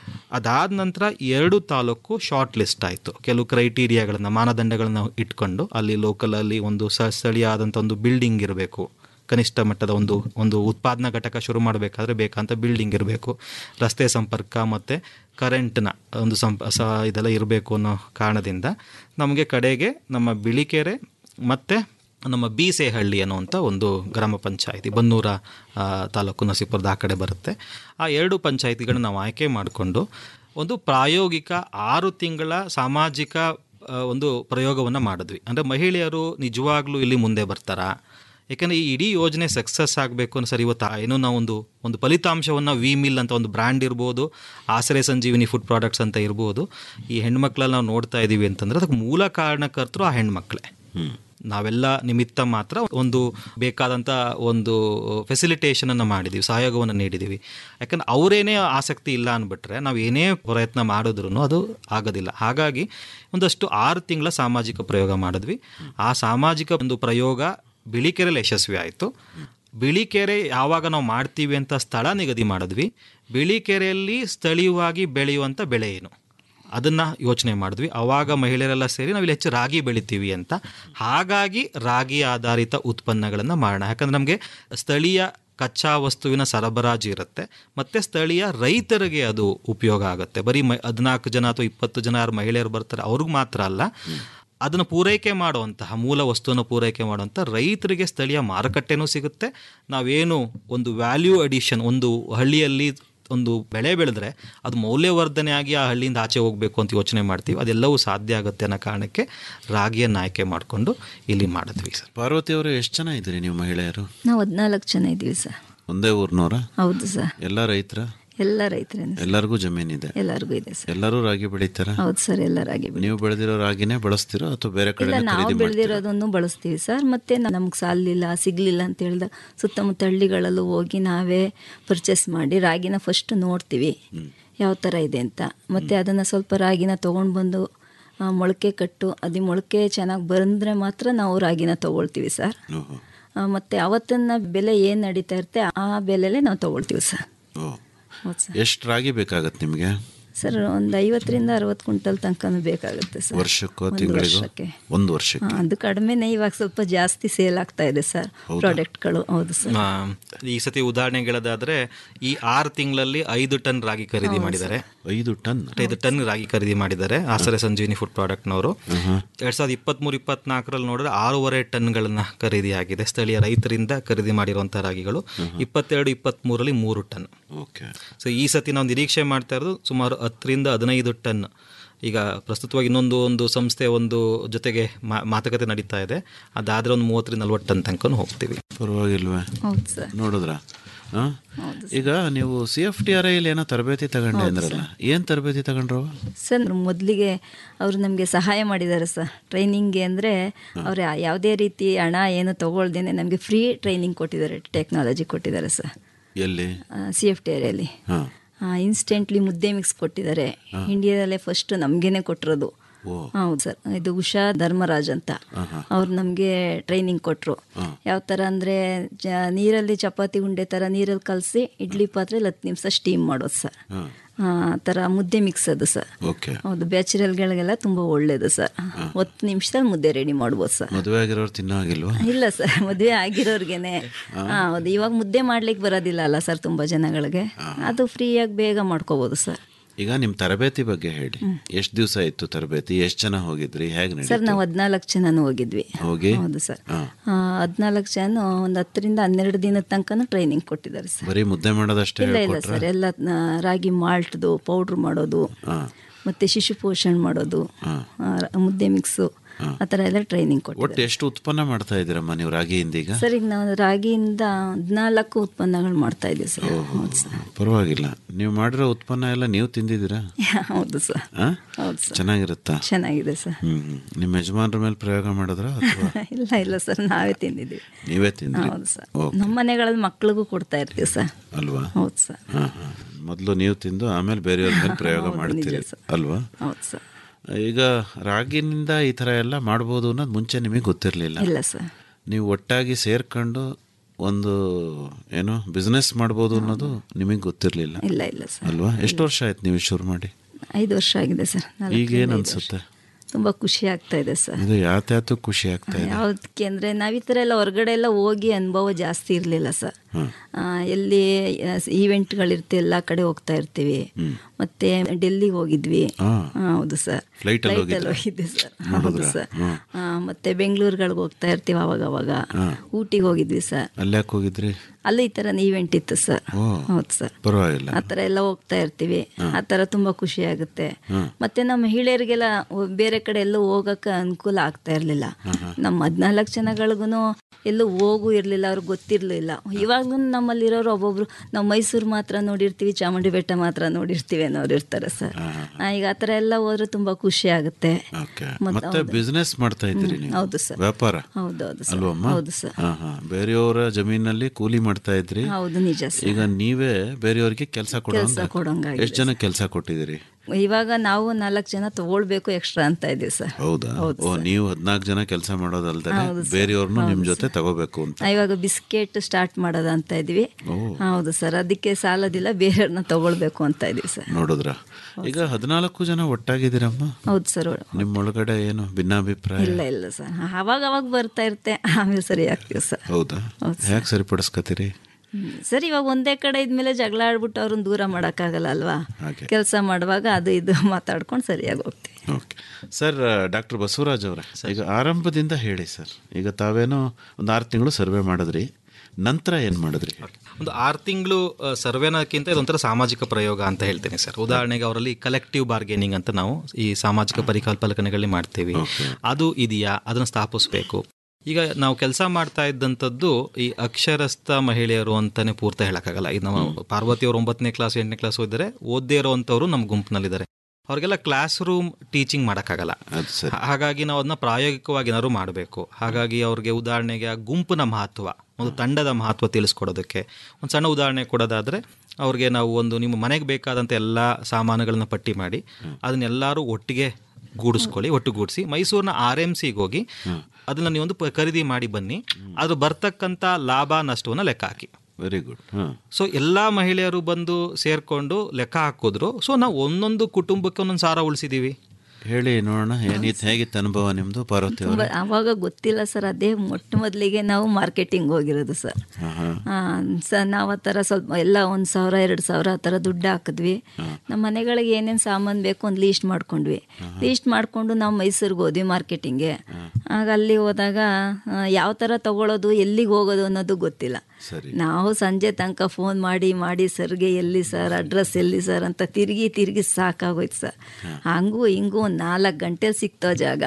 ಅದಾದ ನಂತರ ಎರಡು ತಾಲೂಕು ಶಾರ್ಟ್ ಲಿಸ್ಟ್ ಆಯಿತು ಕೆಲವು ಕ್ರೈಟೀರಿಯಾಗಳನ್ನು ಮಾನದಂಡಗಳನ್ನ ಇಟ್ಕೊಂಡು ಅಲ್ಲಿ ಲೋಕಲಲ್ಲಿ ಒಂದು ಸ ಸ್ಥಳೀಯವಾದಂಥ ಒಂದು ಬಿಲ್ಡಿಂಗ್ ಇರಬೇಕು ಕನಿಷ್ಠ ಮಟ್ಟದ ಒಂದು ಒಂದು ಉತ್ಪಾದನಾ ಘಟಕ ಶುರು ಮಾಡಬೇಕಾದ್ರೆ ಬೇಕಂತ ಬಿಲ್ಡಿಂಗ್ ಇರಬೇಕು ರಸ್ತೆ ಸಂಪರ್ಕ ಮತ್ತು ಕರೆಂಟ್ನ ಒಂದು ಸಂಪ ಸ ಇದೆಲ್ಲ ಇರಬೇಕು ಅನ್ನೋ ಕಾರಣದಿಂದ ನಮಗೆ ಕಡೆಗೆ ನಮ್ಮ ಬಿಳಿಕೆರೆ ಮತ್ತು ನಮ್ಮ ಬೀಸೆಹಳ್ಳಿ ಅನ್ನುವಂಥ ಒಂದು ಗ್ರಾಮ ಪಂಚಾಯಿತಿ ಬನ್ನೂರ ಆ, ತಾಲೂಕು ನರಸೀಪುರದ ಆ ಕಡೆ ಬರುತ್ತೆ ಆ ಎರಡು ಪಂಚಾಯಿತಿಗಳನ್ನ ನಾವು ಆಯ್ಕೆ ಮಾಡಿಕೊಂಡು ಒಂದು ಪ್ರಾಯೋಗಿಕ ಆರು ತಿಂಗಳ ಸಾಮಾಜಿಕ ಆ, ಒಂದು ಪ್ರಯೋಗವನ್ನು ಮಾಡಿದ್ವಿ ಅಂದರೆ ಮಹಿಳೆಯರು ನಿಜವಾಗ್ಲೂ ಇಲ್ಲಿ ಮುಂದೆ ಬರ್ತಾರಾ ಯಾಕಂದರೆ ಈ ಇಡೀ ಯೋಜನೆ ಸಕ್ಸಸ್ ಆಗಬೇಕು ಅಂದ್ರೆ ಸರ್ ಇವತ್ತು ಏನೋ ನಾವು ಒಂದು ಒಂದು ಫಲಿತಾಂಶವನ್ನು ವಿ ಮಿಲ್ ಅಂತ ಒಂದು ಬ್ರ್ಯಾಂಡ್ ಇರ್ಬೋದು ಆಸರೆ ಸಂಜೀವಿನಿ ಫುಡ್ ಪ್ರಾಡಕ್ಟ್ಸ್ ಅಂತ ಇರ್ಬೋದು ಈ ಹೆಣ್ಮಕ್ಳಲ್ಲಿ ನಾವು ನೋಡ್ತಾ ಇದ್ದೀವಿ ಅಂತಂದ್ರೆ ಅದಕ್ಕೆ ಮೂಲ ಕಾರಣಕರ್ತರು ಆ ಹೆಣ್ಮಕ್ಳೇ ನಾವೆಲ್ಲ ನಿಮಿತ್ತ ಮಾತ್ರ ಒಂದು ಬೇಕಾದಂಥ ಒಂದು ಫೆಸಿಲಿಟೇಷನನ್ನು ಮಾಡಿದ್ದೀವಿ ಸಹಯೋಗವನ್ನು ನೀಡಿದ್ದೀವಿ ಯಾಕಂದ್ರೆ ಅವರೇನೇ ಆಸಕ್ತಿ ಇಲ್ಲ ಅಂದ್ಬಿಟ್ರೆ ನಾವು ಏನೇ ಪ್ರಯತ್ನ ಮಾಡಿದ್ರೂ ಅದು ಆಗೋದಿಲ್ಲ ಹಾಗಾಗಿ ಒಂದಷ್ಟು ಆರು ತಿಂಗಳ ಸಾಮಾಜಿಕ ಪ್ರಯೋಗ ಮಾಡಿದ್ವಿ ಆ ಸಾಮಾಜಿಕ ಒಂದು ಪ್ರಯೋಗ ಬಿಳಿಕೆರೆಯಲ್ಲಿ ಯಶಸ್ವಿ ಆಯಿತು ಬಿಳಿಕೆರೆ ಯಾವಾಗ ನಾವು ಮಾಡ್ತೀವಿ ಅಂತ ಸ್ಥಳ ನಿಗದಿ ಮಾಡಿದ್ವಿ ಬಿಳಿಕೆರೆಯಲ್ಲಿ ಸ್ಥಳೀಯವಾಗಿ ಬೆಳೆಯುವಂಥ ಬೆಳೆ ಏನು ಅದನ್ನು ಯೋಚನೆ ಮಾಡಿದ್ವಿ ಆವಾಗ ಮಹಿಳೆಯರೆಲ್ಲ ಸೇರಿ ನಾವಿಲ್ಲಿ ಹೆಚ್ಚು ರಾಗಿ ಬೆಳಿತೀವಿ ಅಂತ ಹಾಗಾಗಿ ರಾಗಿ ಆಧಾರಿತ ಉತ್ಪನ್ನಗಳನ್ನು ಮಾಡೋಣ ಯಾಕಂದ್ರೆ ನಮಗೆ ಸ್ಥಳೀಯ ಕಚ್ಚಾ ವಸ್ತುವಿನ ಸರಬರಾಜು ಇರುತ್ತೆ ಮತ್ತು ಸ್ಥಳೀಯ ರೈತರಿಗೆ ಅದು ಉಪಯೋಗ ಆಗುತ್ತೆ ಬರೀ ಮ ಹದಿನಾಲ್ಕು ಜನ ಅಥವಾ ಇಪ್ಪತ್ತು ಜನ ಯಾರು ಮಹಿಳೆಯರು ಬರ್ತಾರೆ ಅವ್ರಿಗೆ ಮಾತ್ರ ಅಲ್ಲ ಅದನ್ನು ಪೂರೈಕೆ ಮಾಡುವಂತಹ ಮೂಲ ವಸ್ತುವನ್ನು ಪೂರೈಕೆ ಮಾಡುವಂಥ ರೈತರಿಗೆ ಸ್ಥಳೀಯ ಮಾರುಕಟ್ಟೆನೂ ಸಿಗುತ್ತೆ ನಾವೇನು ಒಂದು ವ್ಯಾಲ್ಯೂ ಅಡಿಷನ್ ಒಂದು ಹಳ್ಳಿಯಲ್ಲಿ ಒಂದು ಬೆಳೆ ಬೆಳೆದ್ರೆ ಅದು ಮೌಲ್ಯವರ್ಧನೆ ಆಗಿ ಆ ಹಳ್ಳಿಯಿಂದ ಆಚೆ ಹೋಗಬೇಕು ಅಂತ ಯೋಚನೆ ಮಾಡ್ತೀವಿ ಅದೆಲ್ಲವೂ ಸಾಧ್ಯ ಆಗುತ್ತೆ ಅನ್ನೋ ಕಾರಣಕ್ಕೆ ರಾಗಿಯನ್ನು ಆಯ್ಕೆ ಮಾಡಿಕೊಂಡು ಇಲ್ಲಿ ಮಾಡಿದ್ವಿ ಸರ್ ಪಾರ್ವತಿ ಅವರು ಎಷ್ಟು ಜನ ಇದ್ದೀರಿ ನೀವು ಮಹಿಳೆಯರು ನಾವು ಹದಿನಾಲ್ಕು ಜನ ಇದ್ದೀವಿ ಸರ್ ಒಂದೇ ಊರ್ನವರ ಹೌದು ಸರ್ ಎಲ್ಲ ರೈತರ ಎಲ್ಲ ರೈತರೇನು ಎಲ್ಲರಿಗೂ ಜಮೀನಿದೆ ಎಲ್ಲರಿಗೂ ಇದೆ ಸರ್ ಎಲ್ಲರೂ ರಾಗಿ ಬೆಳೀತಾರ ಹೌದು ಸರ್ ಎಲ್ಲ ರಾಗಿ ಬೆಳೆ ನೀವು ಬೆಳೆದಿರೋ ರಾಗಿನೇ ಬಳಸ್ತೀರೋ ಅಥವಾ ಬೇರೆ ಕಡೆ ಇಲ್ಲ ನಾವು ಖರೀದಿ ಮಾಡ್ತೀರಾ ಬೆಳೆದಿರೋದನ್ನು ಬಳಸ್ತೀವಿ ಸರ್ ಮತ್ತೆ ನಮ್ಗೆ ಸಾಲಿಲ್ಲ ಸಿಗ್ಲಿಲ್ಲ ಅಂತ ಹೇಳಿದ ಸುತ್ತಮುತ್ತ ಹಳ್ಳಿಗಳಲ್ಲೂ ಹೋಗಿ ನಾವೇ ಪರ್ಚೇಸ್ ಮಾಡಿ ರಾಗಿನ ಫಸ್ಟ್ ನೋಡ್ತೀವಿ ಯಾವ ಥರ ಇದೆ ಅಂತ ಮತ್ತೆ ಅದನ್ನು ಸ್ವಲ್ಪ ರಾಗಿನ ತೊಗೊಂಡು ಬಂದು ಆ, ಮೊಳಕೆ ಕಟ್ಟು ಅದು ಮೊಳಕೆ ಚೆನ್ನಾಗಿ ಬಂದರೆ ಮಾತ್ರ ನಾವು ರಾಗಿನ ತೊಗೊಳ್ತೀವಿ ಸರ್ ಓಹೋ. ಆ, ಮತ್ತೆ ಅವತ್ತಿನ ಬೆಲೆ ಏನು ನಡೀತಾ ಇರುತ್ತೆ ಆ ಬೆಲೆಲೇ ನಾವು ತೊಗೊಳ್ತೀವಿ ಸರ್ ಓ ಹೌದು ಸರ್ ಎಷ್ಟು ರಾಗಿ ಬೇಕಾಗತ್ತೆ ನಿಮಗೆ ಸರ್ ಒಂದು ಐವತ್ತರಿಂದ ಅರವತ್ತು ಕ್ವಿಂಟಲ್ ತನಕನೂ ಬೇಕಾಗುತ್ತೆ ಸರ್ ವರ್ಷಕ್ಕೋ ಒಂದು ತಿಂಗಳಿಗೋ ವರ್ಷಕ್ಕೆ. ಒಂದು ವರ್ಷಕ್ಕೆ ಹಾ, ಅದು ಕಡಿಮೆನೇ ಇವಾಗ ಸ್ವಲ್ಪ ಜಾಸ್ತಿ ಸೇಲ್ ಆಗ್ತಾ ಇದೆ ಸರ್ ಪ್ರಾಡಕ್ಟ್ಗಳು ಹೌದು ಸರ್ ಆ, ಈ ಸತಿ ಉದಾಹರಣೆ ಹೇಳೋದಾದ್ರೆ ಈ ಆರು ತಿಂಗಳಲ್ಲಿ ಐದು ಟನ್ ರಾಗಿ ಖರೀದಿ ಮಾಡಿದ್ದಾರೆ ಐದು ಟನ್ ಐದು ಟನ್ ರಾಗಿ ಖರೀದಿ ಮಾಡಿದ್ದಾರೆ ಆಸರೆ ಸಂಜೀವಿನಿ ಫುಡ್ ಪ್ರಾಡಕ್ಟ್ನವರು ಎರಡ್ ಸಾವಿರದ ಇಪ್ಪತ್ಮೂರು ಇಪ್ಪತ್ನಾಲ್ಕರಲ್ಲಿ ನೋಡಿದ್ರೆ ಆರೂವರೆ ಟನ್ಗಳನ್ನ ಖರೀದಿ ಆಗಿದೆ ಸ್ಥಳೀಯ ರೈತರಿಂದ ಖರೀದಿ ಮಾಡಿರುವಂತಹ ರಾಗಿಗಳು ಇಪ್ಪತ್ತೆರಡು ಇಪ್ಪತ್ಮೂರರಲ್ಲಿ ಮೂರು ಟನ್ ಓಕೆ ಸೊ ಈ ಸತಿ ನಾವು ನಿರೀಕ್ಷೆ ಮಾಡ್ತಾ ಇರೋದು ಸುಮಾರು ಹತ್ತರಿಂದ ಹದಿನೈದು ಟನ್ ಈಗ ಪ್ರಸ್ತುತವಾಗಿ ಇನ್ನೊಂದು ಒಂದು ಸಂಸ್ಥೆ ಒಂದು ಜೊತೆಗೆ ಮಾ- ಮಾತುಕತೆ ನಡೀತಾ ಇದೆ ಅದಾದ್ರೆ ಒಂದು ಮೂವತ್ತರಿಂದ ನಲ್ವತ್ತು ಟನ್ ತನಕ ಹೋಗ್ತೀವಿ ಪರವಾಗಿಲ್ವೇ ಹೌದು ಸರ್ ನೋಡಿದ್ರ ಈಗ ನೀವು ಸಿ ಎಫ್ ಟಿ ಆರ್ ಐಲಿ ಏನೋ ತರಬೇತಿ ತಗೊಂಡೆ ಅಂದ್ರಲ್ಲ ಏನ್ ತರಬೇತಿ ತಗೊಂಡ್ರು ಸರ್ ಮೊದಲಿಗೆ ಅವರು ನಮಗೆ ಸಹಾಯ ಮಾಡಿದ್ದಾರೆ ಸರ್ ಟ್ರೈನಿಂಗ್ಗೆ ಅಂದರೆ ಅವರು ಯಾವುದೇ ರೀತಿ ಹಣ ಏನು ತೊಗೊಳ್ದೇನೆ ನಮಗೆ ಫ್ರೀ ಟ್ರೈನಿಂಗ್ ಕೊಟ್ಟಿದ್ದಾರೆ ಟೆಕ್ನಾಲಜಿ ಕೊಟ್ಟಿದ್ದಾರೆ ಸರ್ ಎಲ್ಲಿ ಸಿ ಎಫ್ ಟಿ ಆರಲ್ಲಿ ಹಾ ಇನ್ಸ್ಟೆಂಟ್ಲಿ ಮುದ್ದೆ ಮಿಕ್ಸ್ ಕೊಟ್ಟಿದ್ದಾರೆ ಇಂಡಿಯಾದಲ್ಲೇ ಫಸ್ಟ್ ನಮಗೇನೆ ಕೊಟ್ಟಿರೋದು ಓ ಹೌದು ಸರ್ ಇದು ಉಷಾ ಧರ್ಮರಾಜ್ ಅಂತ ಅವ್ರು ನಮಗೆ ಟ್ರೈನಿಂಗ್ ಕೊಟ್ಟರು ಯಾವ ಥರ ಅಂದರೆ ಜ ನೀರಲ್ಲಿ ಚಪಾತಿ ಉಂಡೆ ಥರ ನೀರಲ್ಲಿ ಕಲಸಿ ಇಡ್ಲಿ ಪಾತ್ರೆಲಿ ಹತ್ತು ನಿಮಿಷ ಸ್ಟೀಮ್ ಮಾಡೋದು ಸರ್ ಆ ಥರ ಮುದ್ದೆ ಮಿಕ್ಸ್ ಅದು ಸರ್ ಓಕೆ ಹೌದು ಬ್ಯಾಚುರಲ್ಗಳಿಗೆಲ್ಲ ತುಂಬ ಒಳ್ಳೇದು ಸರ್ ಹತ್ತು ನಿಮಿಷದಲ್ಲಿ ಮುದ್ದೆ ರೆಡಿ ಮಾಡ್ಬೋದು ಸರ್ ಮದುವೆ ಆಗಿರೋರು ತಿನ್ನೋ ಹಾಗಿಲ್ವಾ ಇಲ್ಲ ಸರ್ ಮದುವೆ ಆಗಿರೋರ್ಗೆನೆ ಹಾ, ಹೌದು ಇವಾಗ ಮುದ್ದೆ ಮಾಡ್ಲಿಕ್ಕೆ ಬರೋದಿಲ್ಲ ಅಲ್ಲ ಸರ್ ತುಂಬ ಜನಗಳಿಗೆ ಅದು ಫ್ರೀಯಾಗಿ ಬೇಗ ಮಾಡ್ಕೋಬೋದು ಸರ್ ಈಗ ನಿಮ್ ತರಬೇತಿ ಬಗ್ಗೆ ಹೇಳಿ ಎಷ್ಟು ದಿವಸ ಇತ್ತು ತರಬೇತಿ ಎಷ್ಟು ಜನ ಹೋಗಿದ್ರಿ ಹೇಗೆ ಸರ್ ನಡೀತು ನಾವು ಹದಿನಾಲ್ಕು ಜನನು ಹೋಗಿದ್ವಿ ಹೋಗಿ ಹೌದು ಸರ್ ಹಾ. ಹದಿನಾಲ್ಕು ಜನ ಒಂದು ಹತ್ತರಿಂದ ಹನ್ನೆರಡು ದಿನದ ತನಕನೂ ಟ್ರೈನಿಂಗ್ ಕೊಟ್ಟಿದ್ದಾರೆ ಸರ್ ಬರೀ ಮುದ್ದೆ ಮಾಡೋದಷ್ಟೇ ಇಲ್ಲ ಇಲ್ಲ ಹೇಳ್ಕೊಟ್ರಾ? ಸರ್ ಎಲ್ಲ ಆ, ರಾಗಿ ಮಾಲ್ಟ್ದು ಪೌಡ್ರ್ ಮಾಡೋದು ಹಾ. ಮತ್ತೆ ಶಿಶು ಪೋಷಣೆ ಮಾಡೋದು ಆ, ಮುದ್ದೆ ಮಿಕ್ಸು ಆ ಥರ ಎಲ್ಲ ಟ್ರೈನಿಂಗ್ ಒಟ್ಟು ಕೊಟ್ಟಿದ್ದಾರೆ ಎಷ್ಟು ಉತ್ಪನ್ನ ಮಾಡ್ತಾ ಇದ್ದೀರಮ್ಮ ನೀವು ರಾಗಿಯಿಂದ ಈಗ ಸರ್ ಈಗ ನಾವು ರಾಗಿಯಿಂದ ಹದಿನಾಲ್ಕು ಉತ್ಪನ್ನಗಳು ಮಾಡ್ತಾ ಇದ್ದೀವಿ ಸರ್ ಹೌದು ಸರ್ ಪರವಾಗಿಲ್ಲ ನೀವು ಮಾಡಿರೋ ಉತ್ಪನ್ನ ಎಲ್ಲ ನೀವು ತಿಂದಿದ್ದೀರಾ ಹೌದು ಸರ್ ಆ? ಹೌದು ಸರ್ ಚೆನ್ನಾಗಿರುತ್ತಾ ಚೆನ್ನಾಗಿದೆ ಸರ್ ಹ್ಮ್ ಹ್ಮ್. ನಿಮ್ಮ ಯಜಮಾನ್ರ ಮೇಲೆ ಪ್ರಯೋಗ ಮಾಡಿದ್ರ ಅಥವಾ ಇಲ್ಲ ಇಲ್ಲ ಸರ್ ನಾವೇ ತಿಂದಿದ್ದೀವಿ ನೀವೇ ತಿಂದ್ರಿ ಹೌದು ಸರ್ ಓಕೆ ನಮ್ಮ ಮನೆಗಳಲ್ಲಿ ಮಕ್ಳಿಗೂ ಕೊಡ್ತಾ ಇರ್ತೀವಿ ಸರ್ ಅಲ್ವಾ ಹೌದು ಸರ್ ಹಾ ಹಾ ಮೊದಲು ನೀವು ತಿಂದು ಆಮೇಲೆ ಬೇರೆಯವ್ರ ಮೇಲೆ ಪ್ರಯೋಗ ಹೌದು, ಮಾಡ್ತೀರಿ ನಿಜ ಸರ್. ಅಲ್ವಾ ಹೌದು ಸರ್ ಈಗ ರಾಗಿನಿಂದ ಈ ಥರ ಎಲ್ಲ ಮಾಡ್ಬೋದು ಅನ್ನೋದು ಮುಂಚೆ ನಿಮಗೆ ಗೊತ್ತಿರಲಿಲ್ಲ ಇಲ್ಲ ಸರ್ ನೀವು ಒಟ್ಟಾಗಿ ಸೇರ್ಕೊಂಡು ಒಂದು ಏನು ಬಿಸ್ನೆಸ್ ಮಾಡ್ಬೋದು ಅನ್ನೋದು ನಿಮಗೆ ಗೊತ್ತಿರಲಿಲ್ಲ ಇಲ್ಲ ಇಲ್ಲ ಸರ್ ಅಲ್ವಾ ಎಷ್ಟು ವರ್ಷ ಆಯ್ತು ನೀವು ಶುರು ಮಾಡಿ ಐದು ವರ್ಷ ಆಗಿದೆ ಸರ್ ಈಗ ನಾಲ್ಕರಿಂದ ಏನು ಐದು ವರ್ಷ. ಅನ್ಸುತ್ತೆ ತುಂಬ ಖುಷಿ ಆಗ್ತಾ ಇದೆ ಸರ್ ಇದು ಯಾತ್ಯಾತು ಖುಷಿ ಆಗ್ತಾ ಇದೆ ಯಾವುದಕ್ಕೆ ಅಂದರೆ ನಾವು ಈ ಥರ ಎಲ್ಲ ಹೊರಗಡೆ ಎಲ್ಲ ಹೋಗಿ ಅನುಭವ ಜಾಸ್ತಿ ಇರಲಿಲ್ಲ ಸರ್ ಆ, ಎಲ್ಲಿ ಈವೆಂಟ್ಗಳಿರ್ತಿ ಎಲ್ಲ ಕಡೆ ಹೋಗ್ತಾ ಇರ್ತೀವಿ ಮತ್ತೆ ಡೆಲ್ಲಿಗೆ ಹೋಗಿದ್ವಿ ಹಾ. ಆ, ಹೌದು ಸರ್ Flight ಅಲ್ಲಿ ಫ್ಲೈಟಲ್ಲಿ ಹೋಗಿದ್ರಾ? ಹೋಗಿದ್ದೆ ಸರ್ ಹೌದು ನೋಡಿದ್ರಾ? ಸರ್ ಹ್ಮ್. ಆ, ಮತ್ತೆ ಬೆಂಗಳೂರುಗಳಿಗೆ ಹೋಗ್ತಾ ಇರ್ತೀವಿ ಅವಾಗ ಅವಾಗ ಊಟಿಗೆ ಹೋಗಿದ್ವಿ ಸರ್ ಅಲ್ಲಿ ಯಾಕೆ ಹೋಗಿದ್ರಿ ಅಲ್ಲಿ ಈ ಥರ ಈವೆಂಟ್ ಇತ್ತು ಸರ್ ಓ ಹೌದು ಸರ್ ಪರವಾಗಿಲ್ಲ ಆ ಥರ ಎಲ್ಲ ಹೋಗ್ತಾ ಇರ್ತೀವಿ ಆ ಥರ ತುಂಬ ಖುಷಿ ಆಗುತ್ತೆ ಮತ್ತೆ ನಮ್ಮ ಮಹಿಳೆಯರಿಗೆಲ್ಲ ಒ- ಬೇರೆ ಕಡೆ ಎಲ್ಲೂ ಹೋಗಕ್ಕೆ ಅನುಕೂಲ ಆಗ್ತಾ ಇರಲಿಲ್ಲ ನಮ್ಮ ಹದಿನಾಲ್ಕು ಜನಗಳಿಗೂ ಎಲ್ಲೂ ಹೋಗು ಇರಲಿಲ್ಲ ಅವ್ರಿಗೆ ಗೊತ್ತಿರಲಿಲ್ಲ ಇವಾಗ್ಲೂ ನಮ್ಮಲ್ಲಿರೋರು ಒಬ್ಬೊಬ್ರು ನಾವು ಮೈಸೂರು ಮಾತ್ರ ನೋಡಿರ್ತೀವಿ ಚಾಮುಂಡಿ ಬೆಟ್ಟ ಮಾತ್ರ ನೋಡಿರ್ತೀವಿ ಅನ್ನೋರು ಇರ್ತಾರೆ ಸರ್ ಆ, ಈಗ ಆ ಥರ ಎಲ್ಲ ಹೋದ್ರೆ ತುಂಬ ಖುಷಿ ಆಗುತ್ತೆ ಓಕೆ ಮತ್ತೆ ಮತ್ತೆ ಬಿಸ್ನೆಸ್ ಮಾಡ್ತಾ ಇದ್ದೀರಿ ನೀವು ಹೌದು ಸರ್ ವ್ಯಾಪಾರ ಹೌದೌದು ಸರ್ ಅಲ್ವಮ್ಮ ಹೌದು ಸರ್ ಹಾ ಹಾ ಬೇರೆಯವರ ಜಮೀನಲ್ಲಿ ಕೂಲಿ ಮಾಡ್ತಾ ಇದ್ರಿ ಹೌದು ನಿಜ ಸರ್ ಈಗ ನೀವೇ ಬೇರೆಯವ್ರಿಗೆ ಕೆಲಸ ಕೊಡೋ ಕೆಲ್ಸ ಕೊಡೋಂಗಾಗಿದೆ ಎಷ್ಟು ಜನ ಕೆಲಸ ಕೊಟ್ಟಿದ್ದೀರಿ ಇವಾಗ ನಾವು ನಾಲ್ಕು ಜನ ತಗೊಳ್ಬೇಕು ಎಕ್ಸ್ಟ್ರಾ ಅಂತ ಇದ್ದೀವಿ ಸರ್ ಹೌದಾ ಹೌದು ಓ ನೀವು ಹದಿನಾಲ್ಕು ಜನ ಕೆಲಸ ಮಾಡೋದಲ್ದೇ ಹೌದು ಸರ್. ಬೇರೆಯವ್ರನ್ನೂ ಹೌದು ನಿಮ್ಮ ಜೊತೆ ತಗೋಬೇಕು ಅಂತ ನಾವು ಇವಾಗ ಬಿಸ್ಕೆಟ್ ಸ್ಟಾರ್ಟ್ ಮಾಡೋದ ಅಂತ ಇದ್ವಿ ಹೌದು ಸರ್ ಅದಕ್ಕೆ ಸಾಲದಿಲ್ಲ ಬೇರೆಯವ್ರನ್ನ ತಗೊಳ್ಬೇಕು ಅಂತ ಇದೀವಿ ಸರ್ ನೋಡಿದ್ರ ಈಗ ಹದಿನಾಲ್ಕು ಜನ ಒಟ್ಟಾಗಿದ್ದೀರಮ್ಮ ಹೌದು ಸರ್ ನಿಮ್ಮೊಳಗಡೆ ಏನು ಭಿನ್ನಾಭಿಪ್ರಾಯ ಇಲ್ಲ ಇಲ್ಲ ಸರ್ ಅವಾಗ ಅವಾಗ ಬರ್ತಾ ಇರುತ್ತೆ ಆಮೇಲೆ ಸರಿ ಆಗ್ತೀವಿ ಸರ್ ಹೌದಾ ಹೇಗೆ ಸರಿಪಡಿಸ್ಕತ್ತೀರಿ ಹ್ಮ್. ಸರ್ ಇವಾಗ ಒಂದೇ ಕಡೆ ಇದ್ಮೇಲೆ ಜಗಳ ಆಡ್ಬಿಟ್ಟು ಅವ್ರನ್ನ ದೂರ ಮಾಡೋಕ್ಕಾಗಲ್ಲ ಅಲ್ವಾ ಹಾಗೆ. ಕೆಲಸ ಮಾಡುವಾಗ ಅದು ಇದು ಮಾತಾಡ್ಕೊಂಡು ಸರಿಯಾಗಿ ಹೋಗ್ತೀವಿ ಓಕೆ ಸರ್ ಡಾಕ್ಟರ್ ಬಸವರಾಜ್ ಅವರೇ ಈಗ ಆರಂಭದಿಂದ ಹೇಳಿ ಸರ್ ಈಗ ತಾವೇನೋ ಒಂದು ಆರು ತಿಂಗಳು ಸರ್ವೆ ಮಾಡಿದ್ರಿ ನಂತರ ಏನು ಮಾಡಿದ್ರಿ ಒಂದು ಆರು ತಿಂಗಳು ಸರ್ವೆನಕ್ಕಿಂತ ಇದೊಂಥರ ಸಾಮಾಜಿಕ ಪ್ರಯೋಗ ಅಂತ ಹೇಳ್ತೀನಿ ಸರ್ ಉದಾಹರಣೆಗೆ ಅವರಲ್ಲಿ ಕಲೆಕ್ಟಿವ್ ಬಾರ್ಗೇನಿಂಗ್ ಅಂತ ನಾವು ಈ ಸಾಮಾಜಿಕ ಪರಿಕಲ್ಪನೆಗಳಲ್ಲಿ ಮಾಡ್ತೇವೆ ಅದು ಇದೆಯಾ ಅದನ್ನು ಸ್ಥಾಪಿಸಬೇಕು ಈಗ ನಾವು ಕೆಲಸ ಮಾಡ್ತಾ ಇದ್ದಂಥದ್ದು ಈ ಅಕ್ಷರಸ್ಥ ಮಹಿಳೆಯರು ಅಂತಾನೆ ಪೂರ್ತಿ ಹೇಳಕ್ಕಾಗಲ್ಲ ಈಗ ನಾವು ಪಾರ್ವತಿ ಅವರು ಒಂಬತ್ತನೇ ಕ್ಲಾಸ್ ಎಂಟನೇ ಕ್ಲಾಸ್ ಓದಿದರೆ ಓದ್ದೇ ಇರೋವಂಥವ್ರು ನಮ್ಮ ಗುಂಪಿನಲ್ಲಿದ್ದಾರೆ ಅವ್ರಿಗೆಲ್ಲ ಕ್ಲಾಸ್ ರೂಮ್ ಟೀಚಿಂಗ್ ಮಾಡೋಕ್ಕಾಗಲ್ಲ ಅದು ಸರಿ ಹಾಗಾಗಿ ನಾವು ಅದನ್ನ ಪ್ರಾಯೋಗಿಕವಾಗಿ ಏನಾದ್ರು ಮಾಡಬೇಕು ಹಾಗಾಗಿ ಅವ್ರಿಗೆ ಉದಾಹರಣೆಗೆ ಆ ಗುಂಪಿನ ಮಹತ್ವ ಒಂದು ತಂಡದ ಮಹತ್ವ ತಿಳಿಸ್ಕೊಡೋದಕ್ಕೆ ಒಂದು ಸಣ್ಣ ಉದಾಹರಣೆ ಕೊಡೋದಾದ್ರೆ ಅವ್ರಿಗೆ ನಾವು ಒಂದು ನಿಮ್ಮ ಮನೆಗೆ ಬೇಕಾದಂಥ ಎಲ್ಲ ಸಾಮಾನುಗಳನ್ನ ಪಟ್ಟಿ ಮಾಡಿ ಅದನ್ನೆಲ್ಲರೂ ಒಟ್ಟಿಗೆ ಗೂಡಿಸ್ಕೊಳ್ಳಿ ಒಟ್ಟುಗೂಡಿಸಿ ಮೈಸೂರಿನ ಆರ್ ಎಮ್ ಸಿಗೆ ಹೋಗಿ ಅದನ್ನ ನೀವೊಂದು ಪ- ಖರೀದಿ ಮಾಡಿ ಬನ್ನಿ ಅದು ಬರ್ತಕ್ಕಂಥ ಲಾಭ ನಷ್ಟವನ್ನು ಲೆಕ್ಕ ಹಾಕಿ ವೆರಿ ಗುಡ್ ಹಾಂ ಸೊ ಎಲ್ಲ ಮಹಿಳೆಯರು ಬಂದು ಸೇರ್ಕೊಂಡು ಲೆಕ್ಕ ಹಾಕಿದ್ರು ಸೊ ನಾವು ಒಂದೊಂದು ಕುಟುಂಬಕ್ಕೆ ಒಂದೊಂದು ಸಾರ ಉಳಿಸಿದೀವಿ ಹೇಳಿ ನೋಡೋಣ ಏನಿತ್ತು ಹೇಗಿತ್ತು ಅನುಭವ ನಿಮ್ಮದು ಪಾರ್ವತಿ ತುಂಬ ಅವರೇ ಆವಾಗ ಗೊತ್ತಿಲ್ಲ ಸರ್ ಅದೇ ಮೊಟ್ಟ ಮೊದಲಿಗೆ ನಾವು ಮಾರ್ಕೆಟಿಂಗ್ ಹೋಗಿರೋದು ಸರ್ ಸರ್ ನಾವು ಆ ಥರ ಸ್ವಲ್ಪ ಎಲ್ಲ ಒಂದು ಸಾವಿರ ಎರಡು ಸಾವಿರ ಆ ಥರ ದುಡ್ಡು ಹಾಕಿದ್ವಿ ನಮ್ಮ ಮನೆಗಳಿಗೆ ಏನೇನು ಸಾಮಾನು ಬೇಕು ಒಂದು ಲೀಸ್ಟ್ ಮಾಡ್ಕೊಂಡ್ವಿ ಲೀಸ್ಟ್ ಮಾಡಿಕೊಂಡು ನಾವು ಮೈಸೂರಿಗೆ ಹೋದ್ವಿ ಮಾರ್ಕೆಟಿಂಗ್ಗೆ ಆಗ ಅಲ್ಲಿ ಹೋದಾಗ ಯಾವ ಥರ ತಗೊಳ್ಳೋದು ಎಲ್ಲಿಗೆ ಹೋಗೋದು ಅನ್ನೋದು ಗೊತ್ತಿಲ್ಲ ಸರಿ ನಾವು ಸಂಜೆ ತನಕ ಫೋನ್ ಮಾಡಿ ಮಾಡಿ ಸರ್ಗೆ ಎಲ್ಲಿ ಸರ್ ಅಡ್ರೆಸ್ ಎಲ್ಲಿ ಸರ್ ಅಂತ ತಿರುಗಿ ತಿರುಗಿ ಸಾಕಾಗೋಯ್ತು ಸರ್ ಹಂಗೂ ಹಿಂಗೂ ಒಂದು ನಾಲ್ಕು ಗಂಟೆ ಸಿಕ್ತೋ ಜಾಗ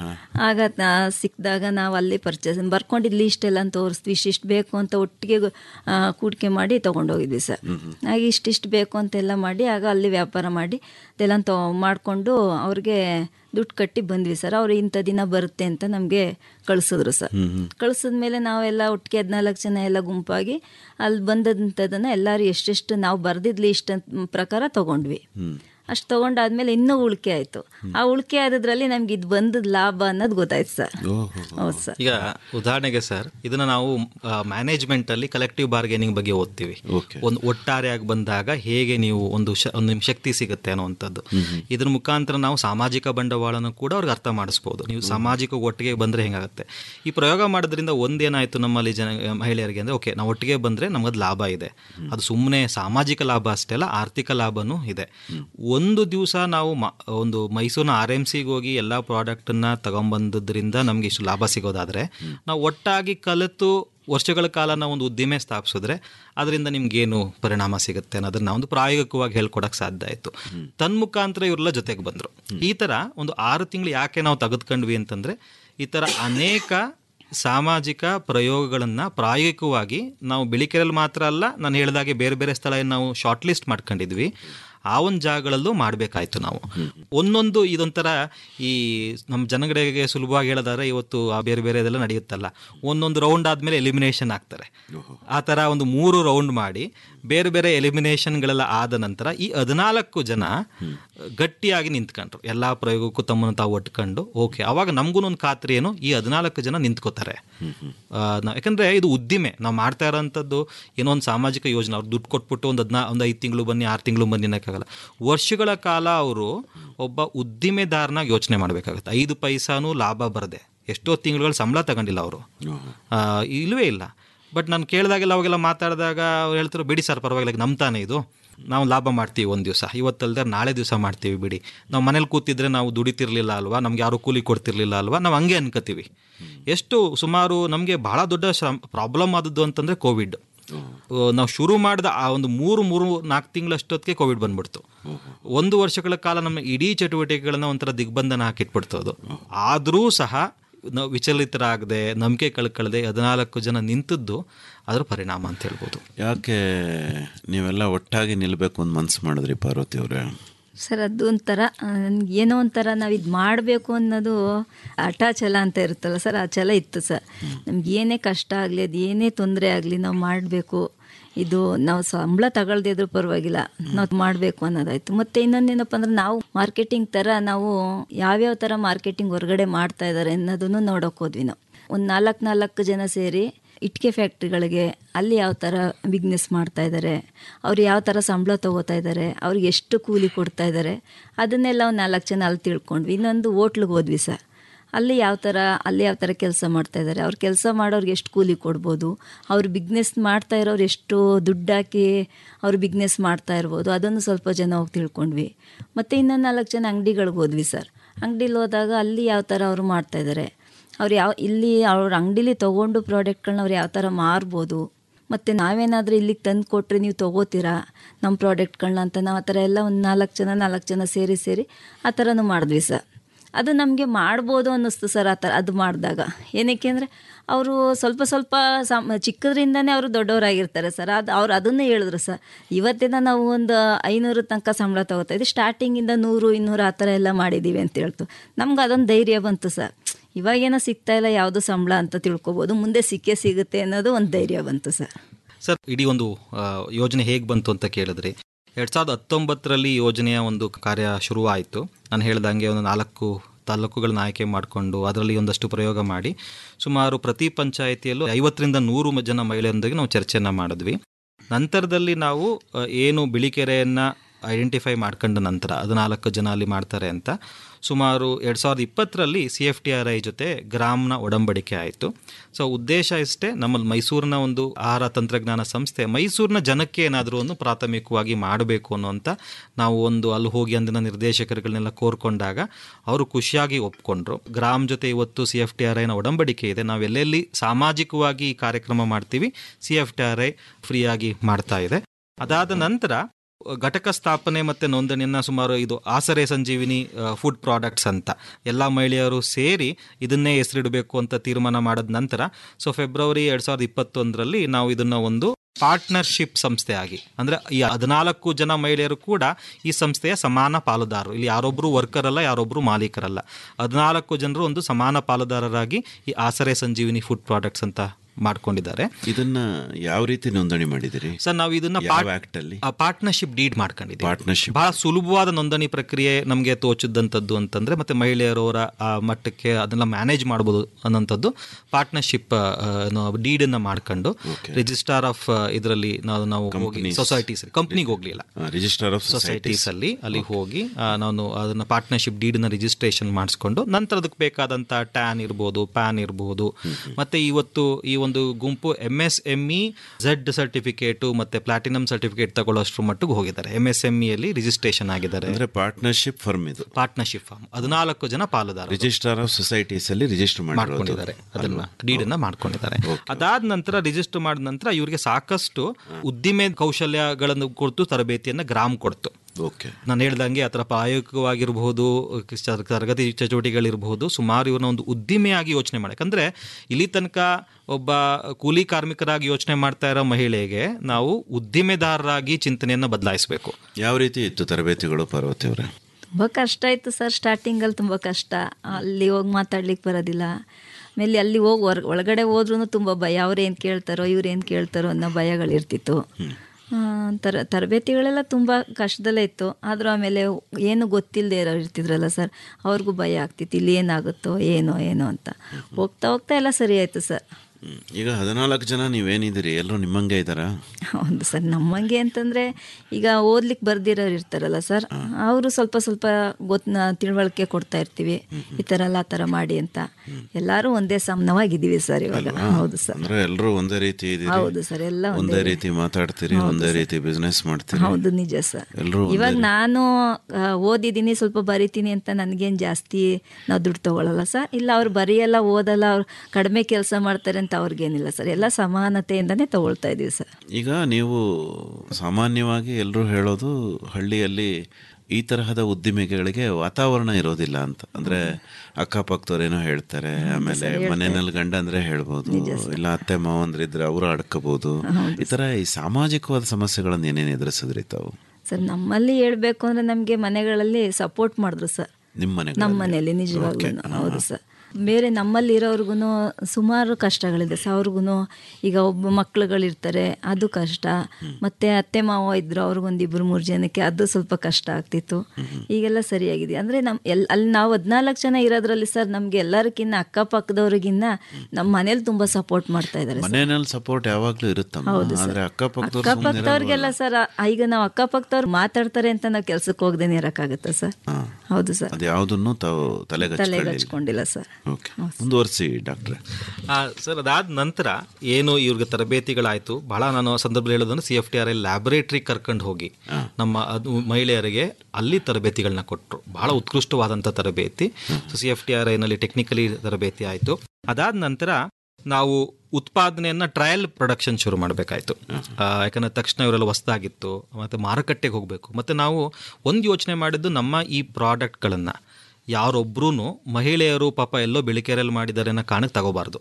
ಆಗ ನ- ಸಿಕ್ಕಿದಾಗ ನಾವು ಅಲ್ಲಿ ಪರ್ಚೇಸ್ ಬರ್ಕೊಂಡಿದ್ದು ಲೀಸ್ಟ್ ಎಲ್ಲ ತೋರಿಸ್ತೀವಿ ಇಷ್ಟಿಷ್ಟು ಬೇಕು ಅಂತ ಒಟ್ಟಿಗೆ ಗೊ- ಆ, ಕೂಡಿಕೆ ಮಾಡಿ ತೊಗೊಂಡೋಗಿದ್ವಿ ಸರ್ ಆಗ ಇಷ್ಟಿಷ್ಟು ಬೇಕು ಅಂತೆಲ್ಲ ಮಾಡಿ ಆಗ ಅಲ್ಲಿ ವ್ಯಾಪಾರ ಮಾಡಿ ಅದೆಲ್ಲ ತೊ ಮಾಡಿಕೊಂಡು ಅವ್ರಿಗೆ ದುಡ್ಡು ಕಟ್ಟಿ ಬಂದ್ವಿ ಸರ್ ಅವ್ರು ಇಂಥ ದಿನ ಬರುತ್ತೆ ಅಂತ ನಮಗೆ ಕಳಿಸಿದ್ರು ಸರ್ ಕಳಿಸಿದ್ಮೇಲೆ ನಾವೆಲ್ಲ ಒಟ್ಟಿಗೆ ಹದಿನಾಲ್ಕು ಜನ ಎಲ್ಲ ಗುಂಪಾಗಿ ಅಲ್ಲಿ ಬಂದಂಥದ್ದನ್ನು ಎಲ್ಲರೂ ಎಷ್ಟೆಷ್ಟು ನಾವು ಬರೆದಿದ್ಲಿ ಇಷ್ಟ ಪ್ರಕಾರ ತಗೊಂಡ್ವಿ ಅಷ್ಟು ತೊಗೊಂಡಾದ್ಮೇಲೆ ಇನ್ನೂ ಉಳಿಕೆ ಆಯಿತು ಆ ಉಳಿಕೆ ಆದದ್ರಲ್ಲಿ ನಮ್ಗೆ ಇದು ಬಂದದ ಲಾಭ ಅನ್ನೋದು ಗೊತ್ತಾಯ್ತು ಸರ್ ಹೌದು ಸರ್ ಈಗ ಉದಾಹರಣೆಗೆ ಸರ್ ಇದನ್ನ ನಾವು ಮ್ಯಾನೇಜ್ಮೆಂಟ್ ಅಲ್ಲಿ ಕಲೆಕ್ಟಿವ್ ಬಾರ್ಗೇನಿಂಗ್ ಬಗ್ಗೆ ಓದ್ತೀವಿ ಒಂದು ಒಟ್ಟಾರೆಯಾಗಿ ಬಂದಾಗ ಹೇಗೆ ನೀವು ಒಂದು ಶ- ಒಂದು ನಿಮ್ ಶಕ್ತಿ ಸಿಗುತ್ತೆ ಅನ್ನುವಂಥದ್ದು ಇದ್ರ ಮುಖಾಂತರ ನಾವು ಸಾಮಾಜಿಕ ಬಂಡವಾಳನ ಕೂಡ ಅವ್ರಿಗೆ ಅರ್ಥ ಮಾಡಿಸ್ಬೋದು ನೀವು ಸಾಮಾಜಿಕ ಒಟ್ಟಿಗೆ ಬಂದ್ರೆ ಹೆಂಗಾಗುತ್ತೆ ಈ ಪ್ರಯೋಗ ಮಾಡೋದ್ರಿಂದ ಒಂದೇನಾಯ್ತು ನಮ್ಮಲ್ಲಿ ಜನ ಮಹಿಳೆಯರಿಗೆ ಅಂದ್ರೆ ಓಕೆ ನಾವು ಒಟ್ಟಿಗೆ ಬಂದ್ರೆ ನಮಗದು ಲಾಭ ಇದೆ ಅದು ಸುಮ್ಮನೆ ಸಾಮಾಜಿಕ ಲಾಭ ಅಷ್ಟೇ ಅಲ್ಲ ಆರ್ಥಿಕ ಲಾಭನೂ ಇದೆ ಒಂದು ದಿವಸ ನಾವು ಮ- ಒಂದು ಮೈಸೂರಿನ ಆರ್ ಎಮ್ ಸಿಗೆ ಹೋಗಿ ಎಲ್ಲ ಪ್ರಾಡಕ್ಟನ್ನ ತಗೊಂಬಂದದ್ರಿಂದ ನಮ್ಗೆ ಇಷ್ಟು ಲಾಭ ಸಿಗೋದಾದ್ರೆ ನಾವು ಒಟ್ಟಾಗಿ ಕಲಿತು ವರ್ಷಗಳ ಕಾಲ ನಾವು ಒಂದು ಉದ್ದಿಮೆ ಸ್ಥಾಪಿಸಿದ್ರೆ ಅದರಿಂದ ನಿಮ್ಗೇನು ಪರಿಣಾಮ ಸಿಗುತ್ತೆ ಅನ್ನೋದನ್ನ ನಾವು ಒಂದು ಪ್ರಾಯೋಗಿಕವಾಗಿ ಹೇಳ್ಕೊಡಕ್ ಸಾಧ್ಯ ಆಯಿತು ತನ್ಮುಖಾಂತರ ಇವರೆಲ್ಲ ಜೊತೆಗೆ ಬಂದರು ಈ ಥರ ಒಂದು ಆರು ತಿಂಗಳು ಯಾಕೆ ನಾವು ತೆಗೆದುಕೊಂಡ್ವಿ ಅಂತಂದ್ರೆ ಈ ಥರ ಅನೇಕ ಸಾಮಾಜಿಕ ಪ್ರಯೋಗಗಳನ್ನು ಪ್ರಾಯೋಗಿಕವಾಗಿ ನಾವು ಬಿಳಿಕೆರೆಯಲ್ಲಿ ಮಾತ್ರ ಅಲ್ಲ ನಾನು ಹೇಳಿದಾಗೆ ಬೇರೆ ಬೇರೆ ಸ್ಥಳ ಏನ್ ನಾವು ಶಾರ್ಟ್ ಲಿಸ್ಟ್ ಮಾಡ್ಕೊಂಡಿದ್ವಿ ಆ ಒಂದು ಜಾಗಗಳಲ್ಲೂ ಮಾಡಬೇಕಾಯ್ತು ನಾವು ಒಂದೊಂದು ಇದೊಂಥರ ಈ ನಮ್ಮ ಜನಗಳಿಗೆ ಸುಲಭವಾಗಿ ಹೇಳೋದಾದ್ರೆ ಇವತ್ತು ಆ ಬೇರೆ ಬೇರೆ ಇದೆಲ್ಲ ನಡೆಯುತ್ತಲ್ಲ ಒಂದೊಂದು ರೌಂಡ್ ಆದಮೇಲೆ ಎಲಿಮಿನೇಷನ್ ಆಗ್ತಾರೆ ಆ ಥರ ಒಂದು ಮೂರು ರೌಂಡ್ ಮಾಡಿ ಬೇರೆ ಬೇರೆ ಎಲಿಮಿನೇಷನ್ಗಳೆಲ್ಲ ಆದ ನಂತರ ಈ ಹದಿನಾಲ್ಕು ಜನ ಗಟ್ಟಿಯಾಗಿ ನಿಂತ್ಕೊಂಡ್ರು ಎಲ್ಲ ಪ್ರಯೋಗಕ್ಕೂ ತಮ್ಮನ್ನು ತಾವು ಒಟ್ಕೊಂಡು ಓಕೆ ಅವಾಗ ನಮಗೂ ಒಂದು ಖಾತ್ರಿ ಏನು ಈ ಹದಿನಾಲ್ಕು ಜನ ನಿಂತ್ಕೋತಾರೆ ಆ, ನಾವ್- ಯಾಕಂದ್ರೆ ಇದು ಉದ್ದಿಮೆ ನಾವು ಮಾಡ್ತಾ ಇರೋಂಥದ್ದು ಏನೋ ಒಂದು ಸಾಮಾಜಿಕ ಯೋಜನೆ ಅವ್ರು ದುಡ್ಡು ಕೊಟ್ಬಿಟ್ಟು ಒಂದು ಹದಿನಾ ಒಂದು ಐದು ತಿಂಗಳು ಬನ್ನಿ ಆರು ತಿಂಗಳು ಬನ್ನಿ ಅನ್ನೋಕ್ಕಾಗಲ್ಲ ವರ್ಷಗಳ ಕಾಲ ಅವರು ಒಬ್ಬ ಉದ್ದಿಮೆದಾರನಾಗಿ ಯೋಚನೆ ಮಾಡಬೇಕಾಗುತ್ತೆ ಐದು ಪೈಸಾನು ಲಾಭ ಬರದೆ ಎಷ್ಟೋ ತಿಂಗಳುಗಳು ಸಂಬಳ ತಗೊಂಡಿಲ್ಲ ಅವರು ಇಲ್ಲವೇ ಇಲ್ಲ ಬಟ್ ನಾನು ಕೇಳಿದಾಗೆಲ್ಲ ಅವಾಗೆಲ್ಲ ಮಾತಾಡಿದಾಗ ಅವ್ರು ಹೇಳ್ತಾರೆ ಬಿಡಿ ಸರ್ ಪರವಾಗಿಲ್ಲ ನಮ್ಮ ತಾನೇ ಇದು ನಾವು ಲಾಭ ಮಾಡ್ತೀವಿ ಒಂದು ದಿವಸ ಇವತ್ತಲ್ದೆ ನಾಳೆ ದಿವಸ ಮಾಡ್ತೀವಿ ಬಿಡಿ ನಾವು ಮನೇಲಿ ಕೂತಿದ್ರೆ ನಾವು ದುಡಿತಿರ್ಲಿಲ್ಲ ಅಲ್ವಾ ನಮ್ಗೆ ಯಾರು ಕೂಲಿ ಕೊಡ್ತಿರ್ಲಿಲ್ಲ ಅಲ್ವಾ ನಾವು ಹಂಗೆ ಅನ್ಕೋತೀವಿ ಎಷ್ಟು ಸುಮಾರು ನಮಗೆ ಬಹಳ ದೊಡ್ಡ ಶ್ರಮ ಪ್ರಾಬ್ಲಮ್ ಆದದ್ದು ಅಂತಂದ್ರೆ ಕೋವಿಡ್ ನಾವು ಶುರು ಮಾಡಿದ ಆ ಒಂದು ಮೂರು ಮೂರು ನಾಲ್ಕು ತಿಂಗಳಷ್ಟೊತ್ತಿಗೆ ಕೋವಿಡ್ ಬಂದ್ಬಿಡ್ತು ಒಂದು ವರ್ಷಗಳ ಕಾಲ ನಮ್ಮ ಇಡೀ ಚಟುವಟಿಕೆಗಳನ್ನ ಒಂಥರ ದಿಗ್ಬಂಧನ ಹಾಕಿಟ್ಬಿಡ್ತು ಅದು ಆದರೂ ಸಹ ನಾವು ವಿಚಲಿತರಾಗದೆ ನಂಬಿಕೆ ಕಳ್ಕೊಳ್ಳದೆ ಹದಿನಾಲ್ಕು ಜನ ನಿಂತದ್ದು ಅದರ ಪರಿಣಾಮ ಅಂತ ಹೇಳ್ಬೋದು ಯಾಕೆ ನೀವೆಲ್ಲ ಒಟ್ಟಾಗಿ ನಿಲ್ಬೇಕು ಅಂತ ಮನ್ಸು ಮಾಡಿದ್ರಿ ಪಾರ್ವತಿ ಅವರೇ ಸರ್ ಅದು ಒಂಥರ ಆ, ನನ್ಗೆ ಏನೋ ಒಂಥರ ನಾವು ಇದು ಮಾಡಬೇಕು ಅನ್ನೋದು ಹಠ ಛಲ ಅಂತ ಇರುತ್ತಲ್ಲ ಸರ್ ಆ ಛಲ ಇತ್ತು ಸರ್ ನಮ್ಗೆ ಏನೇ ಕಷ್ಟ ಆಗಲಿ ಅದು ಏನೇ ತೊಂದರೆ ಆಗಲಿ ನಾವು ಮಾಡಬೇಕು ಇದು ನಾವು ಸಂಬಳ ತಗೊಳ್ದಿದ್ರು ಪರವಾಗಿಲ್ಲ ನಾವು ಮಾಡಬೇಕು ಅನ್ನೋದಾಯ್ತು ಮತ್ತು ಇನ್ನೊಂದೇನಪ್ಪ ಅಂದ್ರೆ ನಾವು ಮಾರ್ಕೆಟಿಂಗ್ ಥರ ನಾವು ಯಾವ್ಯಾವ ಥರ ಮಾರ್ಕೆಟಿಂಗ್ ಹೊರಗಡೆ ಮಾಡ್ತಾ ಇದ್ದಾರೆ ಅನ್ನೋದನ್ನು ನೋಡೋಕೆ ಹೋದ್ವಿ ನಾವು ಒಂದು ನಾಲ್ಕು ನಾಲ್ಕು ಜನ ಸೇರಿ ಇಟ್ಟಿಗೆ ಫ್ಯಾಕ್ಟ್ರಿಗಳಿಗೆ ಅಲ್ಲಿ ಯಾವ ಥರ ಬಿಸ್ನೆಸ್ ಮಾಡ್ತಾ ಇದ್ದಾರೆ ಅವ್ರು ಯಾವ ಥರ ಸಂಬಳ ತೊಗೋತಾ ಇದ್ದಾರೆ ಅವ್ರಿಗೆ ಎಷ್ಟು ಕೂಲಿ ಕೊಡ್ತಾ ಇದ್ದಾರೆ ಅದನ್ನೆಲ್ಲ ಒಂದು ನಾಲ್ಕು ಜನ ಅಲ್ಲಿ ತಿಳ್ಕೊಂಡ್ವಿ ಇನ್ನೊಂದು ಹೋಟ್ಲಿಗೆ ಹೋದ್ವಿ ಸರ್ ಅಲ್ಲಿ ಯಾವ ಥರ ಅಲ್ಲಿ ಯಾವ ಥರ ಕೆಲಸ ಮಾಡ್ತಾ ಇದ್ದಾರೆ ಅವ್ರು ಕೆಲಸ ಮಾಡೋರ್ಗೆ ಎಷ್ಟು ಕೂಲಿ ಕೊಡ್ಬೋದು ಅವ್ರು ಬಿಸ್ನೆಸ್ ಮಾಡ್ತಾ ಇರೋರು ಎಷ್ಟು ದುಡ್ಡು ಹಾಕಿ ಅವ್ರು ಬಿಸ್ನೆಸ್ ಮಾಡ್ತಾ ಇರ್ಬೋದು ಅದನ್ನು ಸ್ವಲ್ಪ ಜನ ಹೋಗಿ ತಿಳ್ಕೊಂಡ್ವಿ ಮತ್ತು ಇನ್ನೊಂದು ನಾಲ್ಕು ಜನ ಅಂಗಡಿಗಳಿಗೆ ಹೋದ್ವಿ ಸರ್ ಅಂಗಡಿಲಿ ಹೋದಾಗ ಅಲ್ಲಿ ಯಾವ ಥರ ಅವರು ಮಾಡ್ತಾ ಇದ್ದಾರೆ ಅವ್ರು ಯಾವ ಇಲ್ಲಿ ಅವ್ರ ಅಂಗಡಿಲಿ ತೊಗೊಂಡು ಪ್ರಾಡಕ್ಟ್ಗಳನ್ನ ಅವ್ರು ಯಾವ ಥರ ಮಾರ್ಬೋದು ಮತ್ತು ನಾವೇನಾದರೂ ಇಲ್ಲಿಗೆ ತಂದು ಕೊಟ್ಟರೆ ನೀವು ತೊಗೋತೀರಾ ನಮ್ಮ ಪ್ರಾಡಕ್ಟ್ಗಳನ್ನ ಅಂತ ನಾವು ಆ ಥರ ಎಲ್ಲ ಒಂದು ನಾಲ್ಕು ಜನ ನಾಲ್ಕು ಜನ ಸೇರಿ ಸೇರಿ ಆ ಥರನೂ ಮಾಡಿದ್ವಿ ಸರ್ ಅದು ನಮಗೆ ಮಾಡ್ಬೋದು ಅನ್ನಿಸ್ತು ಸರ್ ಆ ಥರ ಅದು ಮಾಡಿದಾಗ ಏನಕ್ಕೆ ಅಂದರೆ ಅವರು ಸ್ವಲ್ಪ ಸ್ವಲ್ಪ ಸಮ್ ಚಿಕ್ಕದ್ರಿಂದನೇ ಅವರು ದೊಡ್ಡವರಾಗಿರ್ತಾರೆ ಸರ್ ಅದು ಅವ್ರು ಅದನ್ನೇ ಹೇಳಿದ್ರು ಸರ್ ಇವತ್ತಿನ ನಾವು ಒಂದು ಐನೂರು ತನಕ ಸಂಬಳ ತೊಗೋತಾ ಇದ್ದೀವಿ ಸ್ಟಾರ್ಟಿಂಗಿಂದ ನೂರು ಇನ್ನೂರು ಆ ಥರ ಎಲ್ಲ ಮಾಡಿದ್ದೀವಿ ಅಂತ ಹೇಳ್ತು ನಮ್ಗೆ ಅದೊಂದು ಧೈರ್ಯ ಬಂತು ಸರ್ ಇವಾಗೇನೋ ಸಿಗ್ತಾ ಇಲ್ಲ ಯಾವುದು ಸಂಬಳ ಅಂತ ತಿಳ್ಕೊಬೋದು ಮುಂದೆ ಸಿಕ್ಕೇ ಸಿಗುತ್ತೆ ಅನ್ನೋದು ಒಂದು ಧೈರ್ಯ ಬಂತು ಸರ್ ಸರ್ ಇಡೀ ಒಂದು ಆ, ಯೋಜನೆ ಹೇಗೆ ಬಂತು ಅಂತ ಕೇಳಿದ್ರಿ ಎರಡು ಸಾವಿರದ ಹತ್ತೊಂಬತ್ತರಲ್ಲಿ ಯೋಜನೆಯ ಒಂದು ಕಾರ್ಯ ಶುರುವಾಯಿತು ನಾನು ಹೇಳ್ದಂಗೆ ಒಂದು ನಾಲ್ಕು ತಾಲೂಕುಗಳನ್ನ ಆಯ್ಕೆ ಮಾಡಿಕೊಂಡು ಅದರಲ್ಲಿ ಒಂದಷ್ಟು ಪ್ರಯೋಗ ಮಾಡಿ ಸುಮಾರು ಪ್ರತಿ ಪಂಚಾಯಿತಿಯಲ್ಲೂ ಐವತ್ತರಿಂದ ನೂರು ಮ- ಜನ ಮಹಿಳೆಯರೊಂದಿಗೆ ನಾವು ಚರ್ಚೆಯನ್ನು ಮಾಡಿದ್ವಿ ನಂತರದಲ್ಲಿ ನಾವು ಆ, ಏನು ಬಿಳಿಕೆರೆಯನ್ನು ಐಡೆಂಟಿಫೈ ಮಾಡ್ಕೊಂಡ ನಂತರ ಅದು ನಾಲ್ಕು ಜನ ಅಲ್ಲಿ ಮಾಡ್ತಾರೆ ಅಂತ ಸುಮಾರು ಎರಡು ಸಾವಿರದ ಇಪ್ಪತ್ತರಲ್ಲಿ C F T R I ಜೊತೆ ಗ್ರಾಮ್ನ ಒಡಂಬಡಿಕೆ ಆಯಿತು ಸೊ ಉದ್ದೇಶ ಇಷ್ಟೇ ನಮ್ಮಲ್ಲಿ ಮೈಸೂರಿನ ಒಂದು ಆಹಾರ ತಂತ್ರಜ್ಞಾನ ಸಂಸ್ಥೆ ಮೈಸೂರಿನ ಜನಕ್ಕೆ ಏನಾದರೂ ಒಂದು ಪ್ರಾಥಮಿಕವಾಗಿ ಮಾಡಬೇಕು ಅನ್ನುವಂಥ ನಾವು ಒಂದು ಅಲ್ಲಿ ಹೋಗಿ ಅಂದಿನ ನಿರ್ದೇಶಕರುಗಳನ್ನೆಲ್ಲ ಕೋರ್ಕೊಂಡಾಗ ಅವರು ಖುಷಿಯಾಗಿ ಒಪ್ಕೊಂಡ್ರು ಗ್ರಾಮ್ ಜೊತೆ ಇವತ್ತು ಸಿ ಎಫ್ ಟಿ ಆರ್ ಐನ ಒಡಂಬಡಿಕೆ ಇದೆ ನಾವು ಎಲ್ಲೆಲ್ಲಿ ಸಾಮಾಜಿಕವಾಗಿ ಈ ಕಾರ್ಯಕ್ರಮ ಮಾಡ್ತೀವಿ C F T R I ಫ್ರೀಯಾಗಿ ಮಾಡ್ತಾ ಇದೆ ಅದಾದ ನಂತರ ಘಟಕ ಸ್ಥಾಪನೆ ಮತ್ತು ನೋಂದಣಿಯನ್ನು ಸುಮಾರು ಇದು ಆಸರೆ ಸಂಜೀವಿನಿ ಫುಡ್ ಪ್ರಾಡಕ್ಟ್ಸ್ ಅಂತ ಎಲ್ಲ ಮಹಿಳೆಯರು ಸೇರಿ ಇದನ್ನೇ ಹೆಸರಿಡಬೇಕು ಅಂತ ತೀರ್ಮಾನ ಮಾಡಿದ ನಂತರ ಸೊ ಫೆಬ್ರವರಿ ಎರಡು ಸಾವಿರದ ಇಪ್ಪತ್ತೊಂದರಲ್ಲಿ ನಾವು ಇದನ್ನು ಒಂದು ಪಾರ್ಟ್ನರ್ಶಿಪ್ ಸಂಸ್ಥೆ ಆಗಿ ಅಂದರೆ ಈ ಹದಿನಾಲ್ಕು ಜನ ಮಹಿಳೆಯರು ಕೂಡ ಈ ಸಂಸ್ಥೆಯ ಸಮಾನ ಪಾಲುದಾರರು ಇಲ್ಲಿ ಯಾರೊಬ್ಬರು ವರ್ಕರ್ ಅಲ್ಲ ಯಾರೊಬ್ಬರು ಮಾಲೀಕರಲ್ಲ ಹದಿನಾಲ್ಕು ಜನರು ಒಂದು ಸಮಾನ ಪಾಲುದಾರರಾಗಿ ಈ ಆಸರೆ ಸಂಜೀವಿನಿ ಫುಡ್ ಪ್ರಾಡಕ್ಟ್ಸ್ ಅಂತ ಮಾಡ್ಕೊಂಡಿದ್ದಾರೆ ಇದನ್ನ ಯಾವ ರೀತಿ ನೋಂದಣಿ ಮಾಡಿದಿರಿ ಸರ್ ನಾವು ಇದನ್ನ ಯಾವ act ಅಲ್ಲಿ? ಪಾರ್ಟ್ನರ್ಶಿಪ್ ಡೀಡ್ ಮಾಡ್ಕೊಂಡಿದ್ದೀವಿ ಪಾರ್ಟ್ನರ್ಶಿಪ್ ಬಹಳ ಸುಲಭವಾದ ನೋಂದಣಿ ಪ್ರಕ್ರಿಯೆ ನಮಗೆ ತೋಚಿದ್ದಂಥದ್ದು ಅಂತಂದ್ರೆ ಮತ್ತೆ ಮಹಿಳೆಯರವರ ಆ ಮಟ್ಟಕ್ಕೆ ಅದನ್ನೆಲ್ಲ ಮ್ಯಾನೇಜ್ ಮಾಡ್ಬೋದು ಅನ್ನೋಂಥದ್ದು ಪಾರ್ಟ್ನರ್ಶಿಪ್ ಡೀಡನ್ನು ಮಾಡ್ಕೊಂಡು ರಿಜಿಸ್ಟ್ರಾರ್ ಆಫ್ ಇದರಲ್ಲಿ ನಾವು ನಾವು ಹೋಗಿ Companies. ಸೊಸೈಟೀಸ್ ಕಂಪ್ನಿಗೆ ಹೋಗ್ಲಿಲ್ಲ ರಿಜಿಸ್ಟರ್ ಆಫ್ ಸೊಸೈಟೀಸ್ ಸೊಸೈಟೀಸ್ ಅಲ್ಲಿ ಅಲ್ಲಿ ಹೋಗಿ ಆ, ನಾನು ಅದನ್ನ ಪಾರ್ಟ್ನರ್ಶಿಪ್ ಡೀಡ್ನ ರಿಜಿಸ್ಟ್ರೇಷನ್ ಮಾಡಿಸ್ಕೊಂಡು ನಂತರ ಅದಕ್ಕೆ ಬೇಕಾದಂತ ಟ್ಯಾನ್ ಇರ್ಬೋದು ಪ್ಯಾನ್ ಇರ್ಬೋದು ಮತ್ತೆ ಇವತ್ತು ಈ ಒಂದು ಗುಂಪು M S M E Z certificate ಮತ್ತೆ ಪ್ಲಾಟಿನಂ ಸರ್ಟಿಫಿಕೇಟ್ ತಗೊಳ್ಳೋಷ್ಟ್ರ ಮಟ್ಟಿಗೆ ಹೋಗಿದ್ದಾರೆ ಎಂ ಎಸ್ ಎಂ ಅಲ್ಲಿ ರಿಜಿಸ್ಟ್ರೇಷನ್ ಆಗಿದ್ದಾರೆ ಅಂದ್ರೆ ಪಾರ್ಟ್ನರ್ಶಿಪ್ ಫರ್ಮ್ ಇದು ಪಾರ್ಟ್ನರ್ಶಿಪ್ ಫಾರ್ಮ್ ಹದಿನಾಲ್ಕು ಜನ ಪಾಲುದಾರ ರಿಜಿಸ್ಟರ್ ಆಫ್ ಸೊಸೈಟೀಸ್ ಅಲ್ಲಿ ರಿಜಿಸ್ಟರ್ ಮಾಡ್ಕೊಂಡಿದ್ದಾರೆ ಅದನ್ನ ಡೀಡನ್ನ ಮಾಡ್ಕೊಂಡಿದ್ದಾರೆ ಅದಾದ ನಂತರ ರಿಜಿಸ್ಟರ್ ಮಾಡಿದ ನಂತರ ಇವರಿಗೆ ಸಾಕಷ್ಟು ಉದ್ದಿಮೆ ಕೌಶಲ್ಯಗಳನ್ನು ಕೊಡ್ತು ತರಬೇತಿಯನ್ನ ಗ್ರಾಮ್ ಕೊಡ್ತು ಓಕೆ ನಾನು ಹೇಳ್ದಂಗೆ ಆ ಥರ ಪ್ರಾಯೋಗಿಕವಾಗಿರಬಹುದು ಕ- ತರಗತಿ ಚಟುವಟಿಕೆಗಳಿರಬಹುದು ಸುಮಾರು ಇವ್ರನ್ನ ಒಂದು ಉದ್ದಿಮೆಯಾಗಿ ಯೋಚನೆ ಮಾಡಿ ಯಾಕಂದ್ರೆ ಇಲ್ಲಿ ತನಕ ಒಬ್ಬ ಕೂಲಿ ಕಾರ್ಮಿಕರಾಗಿ ಯೋಚನೆ ಮಾಡ್ತಾ ಇರೋ ಮಹಿಳೆಗೆ ನಾವು ಉದ್ದಿಮೆದಾರರಾಗಿ ಚಿಂತನೆಯನ್ನು ಬದಲಾಯಿಸಬೇಕು ಯಾವ ರೀತಿ ಇತ್ತು ತರಬೇತಿಗಳು ಪಾರ್ವತಿ ಅವರೇ ತುಂಬ ಕಷ್ಟ ಇತ್ತು ಸರ್ ಸ್ಟಾರ್ಟಿಂಗಲ್ಲಿ ತುಂಬ ಕಷ್ಟ ಅಲ್ಲಿ ಹೋಗಿ ಮಾತಾಡ್ಲಿಕ್ಕೆ ಬರೋದಿಲ್ಲ ಆಮೇಲೆ ಅಲ್ಲಿ ಹೋಗಿ ಹೊರ ಒಳಗಡೆ ಹೋದ್ರೂ ತುಂಬ ಭಯ ಅವ್ರೇನು ಕೇಳ್ತಾರೋ ಇವ್ರೇನು ಕೇಳ್ತಾರೋ ಅನ್ನೋ ಭಯಗಳಿರ್ತಿತ್ತು ಆ, ತರ ತರಬೇತಿಗಳೆಲ್ಲ ತುಂಬ ಕಷ್ಟದಲ್ಲೇ ಇತ್ತು ಆದರೂ ಆಮೇಲೆ ಏನು ಗೊತ್ತಿಲ್ಲದೆ ಇರೋರು ಇರ್ತಿದ್ರಲ್ಲ ಸರ್ ಅವ್ರಿಗೂ ಭಯ ಆಗ್ತಿತ್ತು ಇಲ್ಲಿ ಏನಾಗುತ್ತೋ ಏನೋ ಏನೋ ಅಂತ ಹೋಗ್ತಾ ಹೋಗ್ತಾ ಎಲ್ಲ ಸರಿ ಆಯಿತು ಸರ್ ಹ್ಮ್. ಈಗ ಹದಿನಾಲ್ಕು ಜನ ನೀವೇನಿದ್ದೀರಿ ಎಲ್ಲರೂ ನಿಮ್ಮಂಗೆ ಇದ್ದಾರಾ ಹೌದು ಸರ್ ನಮ್ಮಂಗೆ ಅಂತಂದರೆ ಈಗ ಓದ್ಲಿಕ್ಕೆ ಬರ್ದಿರೋರು ಇರ್ತಾರಲ್ಲ ಸರ್ ಅವರು ಸ್ವಲ್ಪ ಸ್ವಲ್ಪ ಗೊತ್ತ ತಿಳುವಳಿಕೆ ಕೊಡ್ತಾ ಇರ್ತೀವಿ ಈ ಥರ ಎಲ್ಲ ಆ ಥರ ಮಾಡಿ ಅಂತ ಎಲ್ಲರೂ ಒಂದೇ ಸಮನವಾಗಿದ್ದೀವಿ ಸರ್ ಇವಾಗ ಹೌದು ಸರ್ ಅಂದ್ರೆ ಎಲ್ಲರೂ ಒಂದೇ ರೀತಿ ಇದ್ದೀರಿ ಹೌದು ಸರ್ ಎಲ್ಲ ಒಂದೇ ರೀತಿ ಮಾತಾಡ್ತೀರಿ ಒಂದೇ ರೀತಿ ಬಿಸ್ನೆಸ್ ಮಾಡ್ತೀರಿ ಹೌದು ನಿಜ ಸರ್ ಎಲ್ಲರೂ ಇವಾಗ ನಾನು ಆ, ಓದಿದ್ದೀನಿ ಸ್ವಲ್ಪ ಬರಿತೀನಿ ಅಂತ ನನಗೇನು ಜಾಸ್ತಿ ನಾವು ದುಡ್ಡು ತಗೊಳ್ಳಲ್ಲ ಸರ್ ಇಲ್ಲ ಅವ್ರು ಬರೆಯಲ್ಲ ಓದಲ್ಲ ಅವ್ರು ಕಡಿಮೆ ಕೆಲಸ ಮಾಡ್ತಾರೆ ಅಂತ ಅವ್ರಿಗೇನಿಲ್ಲ ಸರ್ ಎಲ್ಲ ಸಮಾನತೆಯಿಂದನೇ ತಗೊಳ್ತಾ ಇದ್ದೀವಿ ಸರ್ ಈಗ ನೀವು ಸಾಮಾನ್ಯವಾಗಿ ಎಲ್ಲರೂ ಹೇಳೋದು ಹಳ್ಳಿಯಲ್ಲಿ ಈ ತರಹದ ಉದ್ದಿಮೆಗಳಿಗೆ ವಾತಾವರಣ ಇರೋದಿಲ್ಲ ಅಂತ ಅಂದ್ರೆ ಅಕ್ಕಪಕ್ಕದವ್ರೇನೋ ಹೇಳ್ತಾರೆ ಆಮೇಲೆ ಮನೆಯಲ್ಲಿ ಗಂಡ ಅಂದ್ರೆ ಹೇಳ್ಬೋದು ಇಲ್ಲ ಅತ್ತೆ ಮಾವಂದ್ರಿದ್ರೆ ಅವರು ಅಡ್ಕೋಬಹುದು ಈ ತರ ಈ ಸಾಮಾಜಿಕವಾದ ಸಮಸ್ಯೆಗಳನ್ನ ಏನೇನು ಎದುರಿಸಿದ್ರಿ ತಾವು ಸರ್ ನಮ್ಮಲ್ಲಿ ಹೇಳ್ಬೇಕು ಅಂದ್ರೆ ನಮಗೆ ಮನೆಗಳಲ್ಲಿ ಸಪೋರ್ಟ್ ಮಾಡಿದ್ರು ಸರ್ ನಿಮ್ಮ ಮನೆ ನಮ್ಮ ಮನೆಯಲ್ಲಿ ನಿಜವಾಗ್ಲೂ ಹೌದು ಸರ್ ಬೇರೆ ನಮ್ಮಲ್ಲಿ ಇರೋರ್ಗು ಸುಮಾರು ಕಷ್ಟಗಳಿದೆ ಸರ್ ಅವ್ರಿಗೂ ಈಗ ಒಬ್ಬ ಮಕ್ಳುಗಳಿರ್ತಾರೆ ಅದು ಕಷ್ಟ ಮತ್ತು ಅತ್ತೆ ಮಾವ ಇದ್ರು ಅವ್ರಿಗೊಂದು ಇಬ್ಬರು ಮೂರು ಜನಕ್ಕೆ ಅದು ಸ್ವಲ್ಪ ಕಷ್ಟ ಆಗ್ತಿತ್ತು ಈಗೆಲ್ಲ ಸರಿಯಾಗಿದೆ ಅಂದರೆ ನಮ್ಮ ಎಲ್ ಅಲ್ಲಿ ನಾವು ಹದಿನಾಲ್ಕು ಜನ ಇರೋದ್ರಲ್ಲಿ ಸರ್ ನಮಗೆ ಎಲ್ಲರಿಗಿನ್ನ ಅಕ್ಕಪಕ್ಕದವ್ರಿಗಿನ್ನ ನಮ್ಮ ಮನೇಲಿ ತುಂಬ ಸಪೋರ್ಟ್ ಮಾಡ್ತಾ ಇದ್ದಾರೆ ಸರ್ ಮನೆಯಲ್ಲಿ ಸಪೋರ್ಟ್ ಯಾವಾಗ್ಲೂ ಇರುತ್ತಮ್ಮ ಹೌದು ಸರ್. ಆದ್ರೆ ಅಕ್ಕಪಕ್ಕದವ್ರು ಸುಮ್ನೆ ಅಕ್ಕಪಕ್ಕದವ್ರಿಗೆಲ್ಲ ಸರ್ ಆ- ಈಗ ನಾವು ಅಕ್ಕಪಕ್ಕದವ್ರು ಮಾತಾಡ್ತಾರೆ ಅಂತ ನಾವು ಕೆಲ್ಸಕ್ಕೆ ಹೋಗ್ದೇನೆ ಇರೋಕ್ಕಾಗತ್ತಾ ಸರ್ ಹೌದು ಸರ್ ಅದು ಯಾವುದನ್ನು ತಾವು ತಲೆಗೆ ತಲೆಗೆ ಹಚ್ಕೊಳ್ಳಿಲ್ಲ ಹಚ್ಕೊಂಡಿಲ್ಲ ಸರ್ ಓಕೆ ಮುಂದುವರಿಸಿ ಡಾಕ್ಟ್ರೆ ಆ, ಸರ್ ಅದಾದ ನಂತರ ಏನು ಇವ್ರಿಗೆ ತರಬೇತಿಗಳಾಯಿತು ಬಹಳ ನಾನು ಸಂದರ್ಭದಲ್ಲಿ ಹೇಳೋದಂದ್ರೆ C F T R I laboratory ಕರ್ಕೊಂಡು ಹೋಗಿ ನಮ್ಮ ಅದು ಮಹಿಳೆಯರಿಗೆ ಅಲ್ಲಿ ತರಬೇತಿಗಳನ್ನ ಕೊಟ್ಟರು ಬಹಳ ಉತ್ಕೃಷ್ಟವಾದಂಥ ತರಬೇತಿ so C F T R ಐನಲ್ಲಿ ಟೆಕ್ನಿಕಲಿ ತರಬೇತಿ ಆಯಿತು ಅದಾದ ನಂತರ ನಾವು ಉತ್ಪಾದನೆಯನ್ನ ಟ್ರಯಲ್ ಪ್ರೊಡಕ್ಷನ್ ಶುರು ಮಾಡಬೇಕಾಯ್ತು ಯಾಕಂದ್ರೆ ತಕ್ಷಣ ಇವರೆಲ್ಲ ಹೊಸದಾಗಿತ್ತು ಮತ್ತು ಮಾರುಕಟ್ಟೆಗೆ ಹೋಗಬೇಕು ಮತ್ತು ನಾವು ಒಂದು ಯೋಚನೆ ಮಾಡಿದ್ದು ನಮ್ಮ ಈ ಪ್ರಾಡಕ್ಟ್ಗಳನ್ನು ಯಾರೊಬ್ರು ಮಹಿಳೆಯರು ಪಾಪ ಎಲ್ಲೋ ಬೆಳಿಕೆರೆಯಲ್ಲಿ ಮಾಡಿದ್ದಾರೆ ಅನ್ನೋ ಕಾರಣಕ್ಕೆ ತಗೋಬಾರ್ದು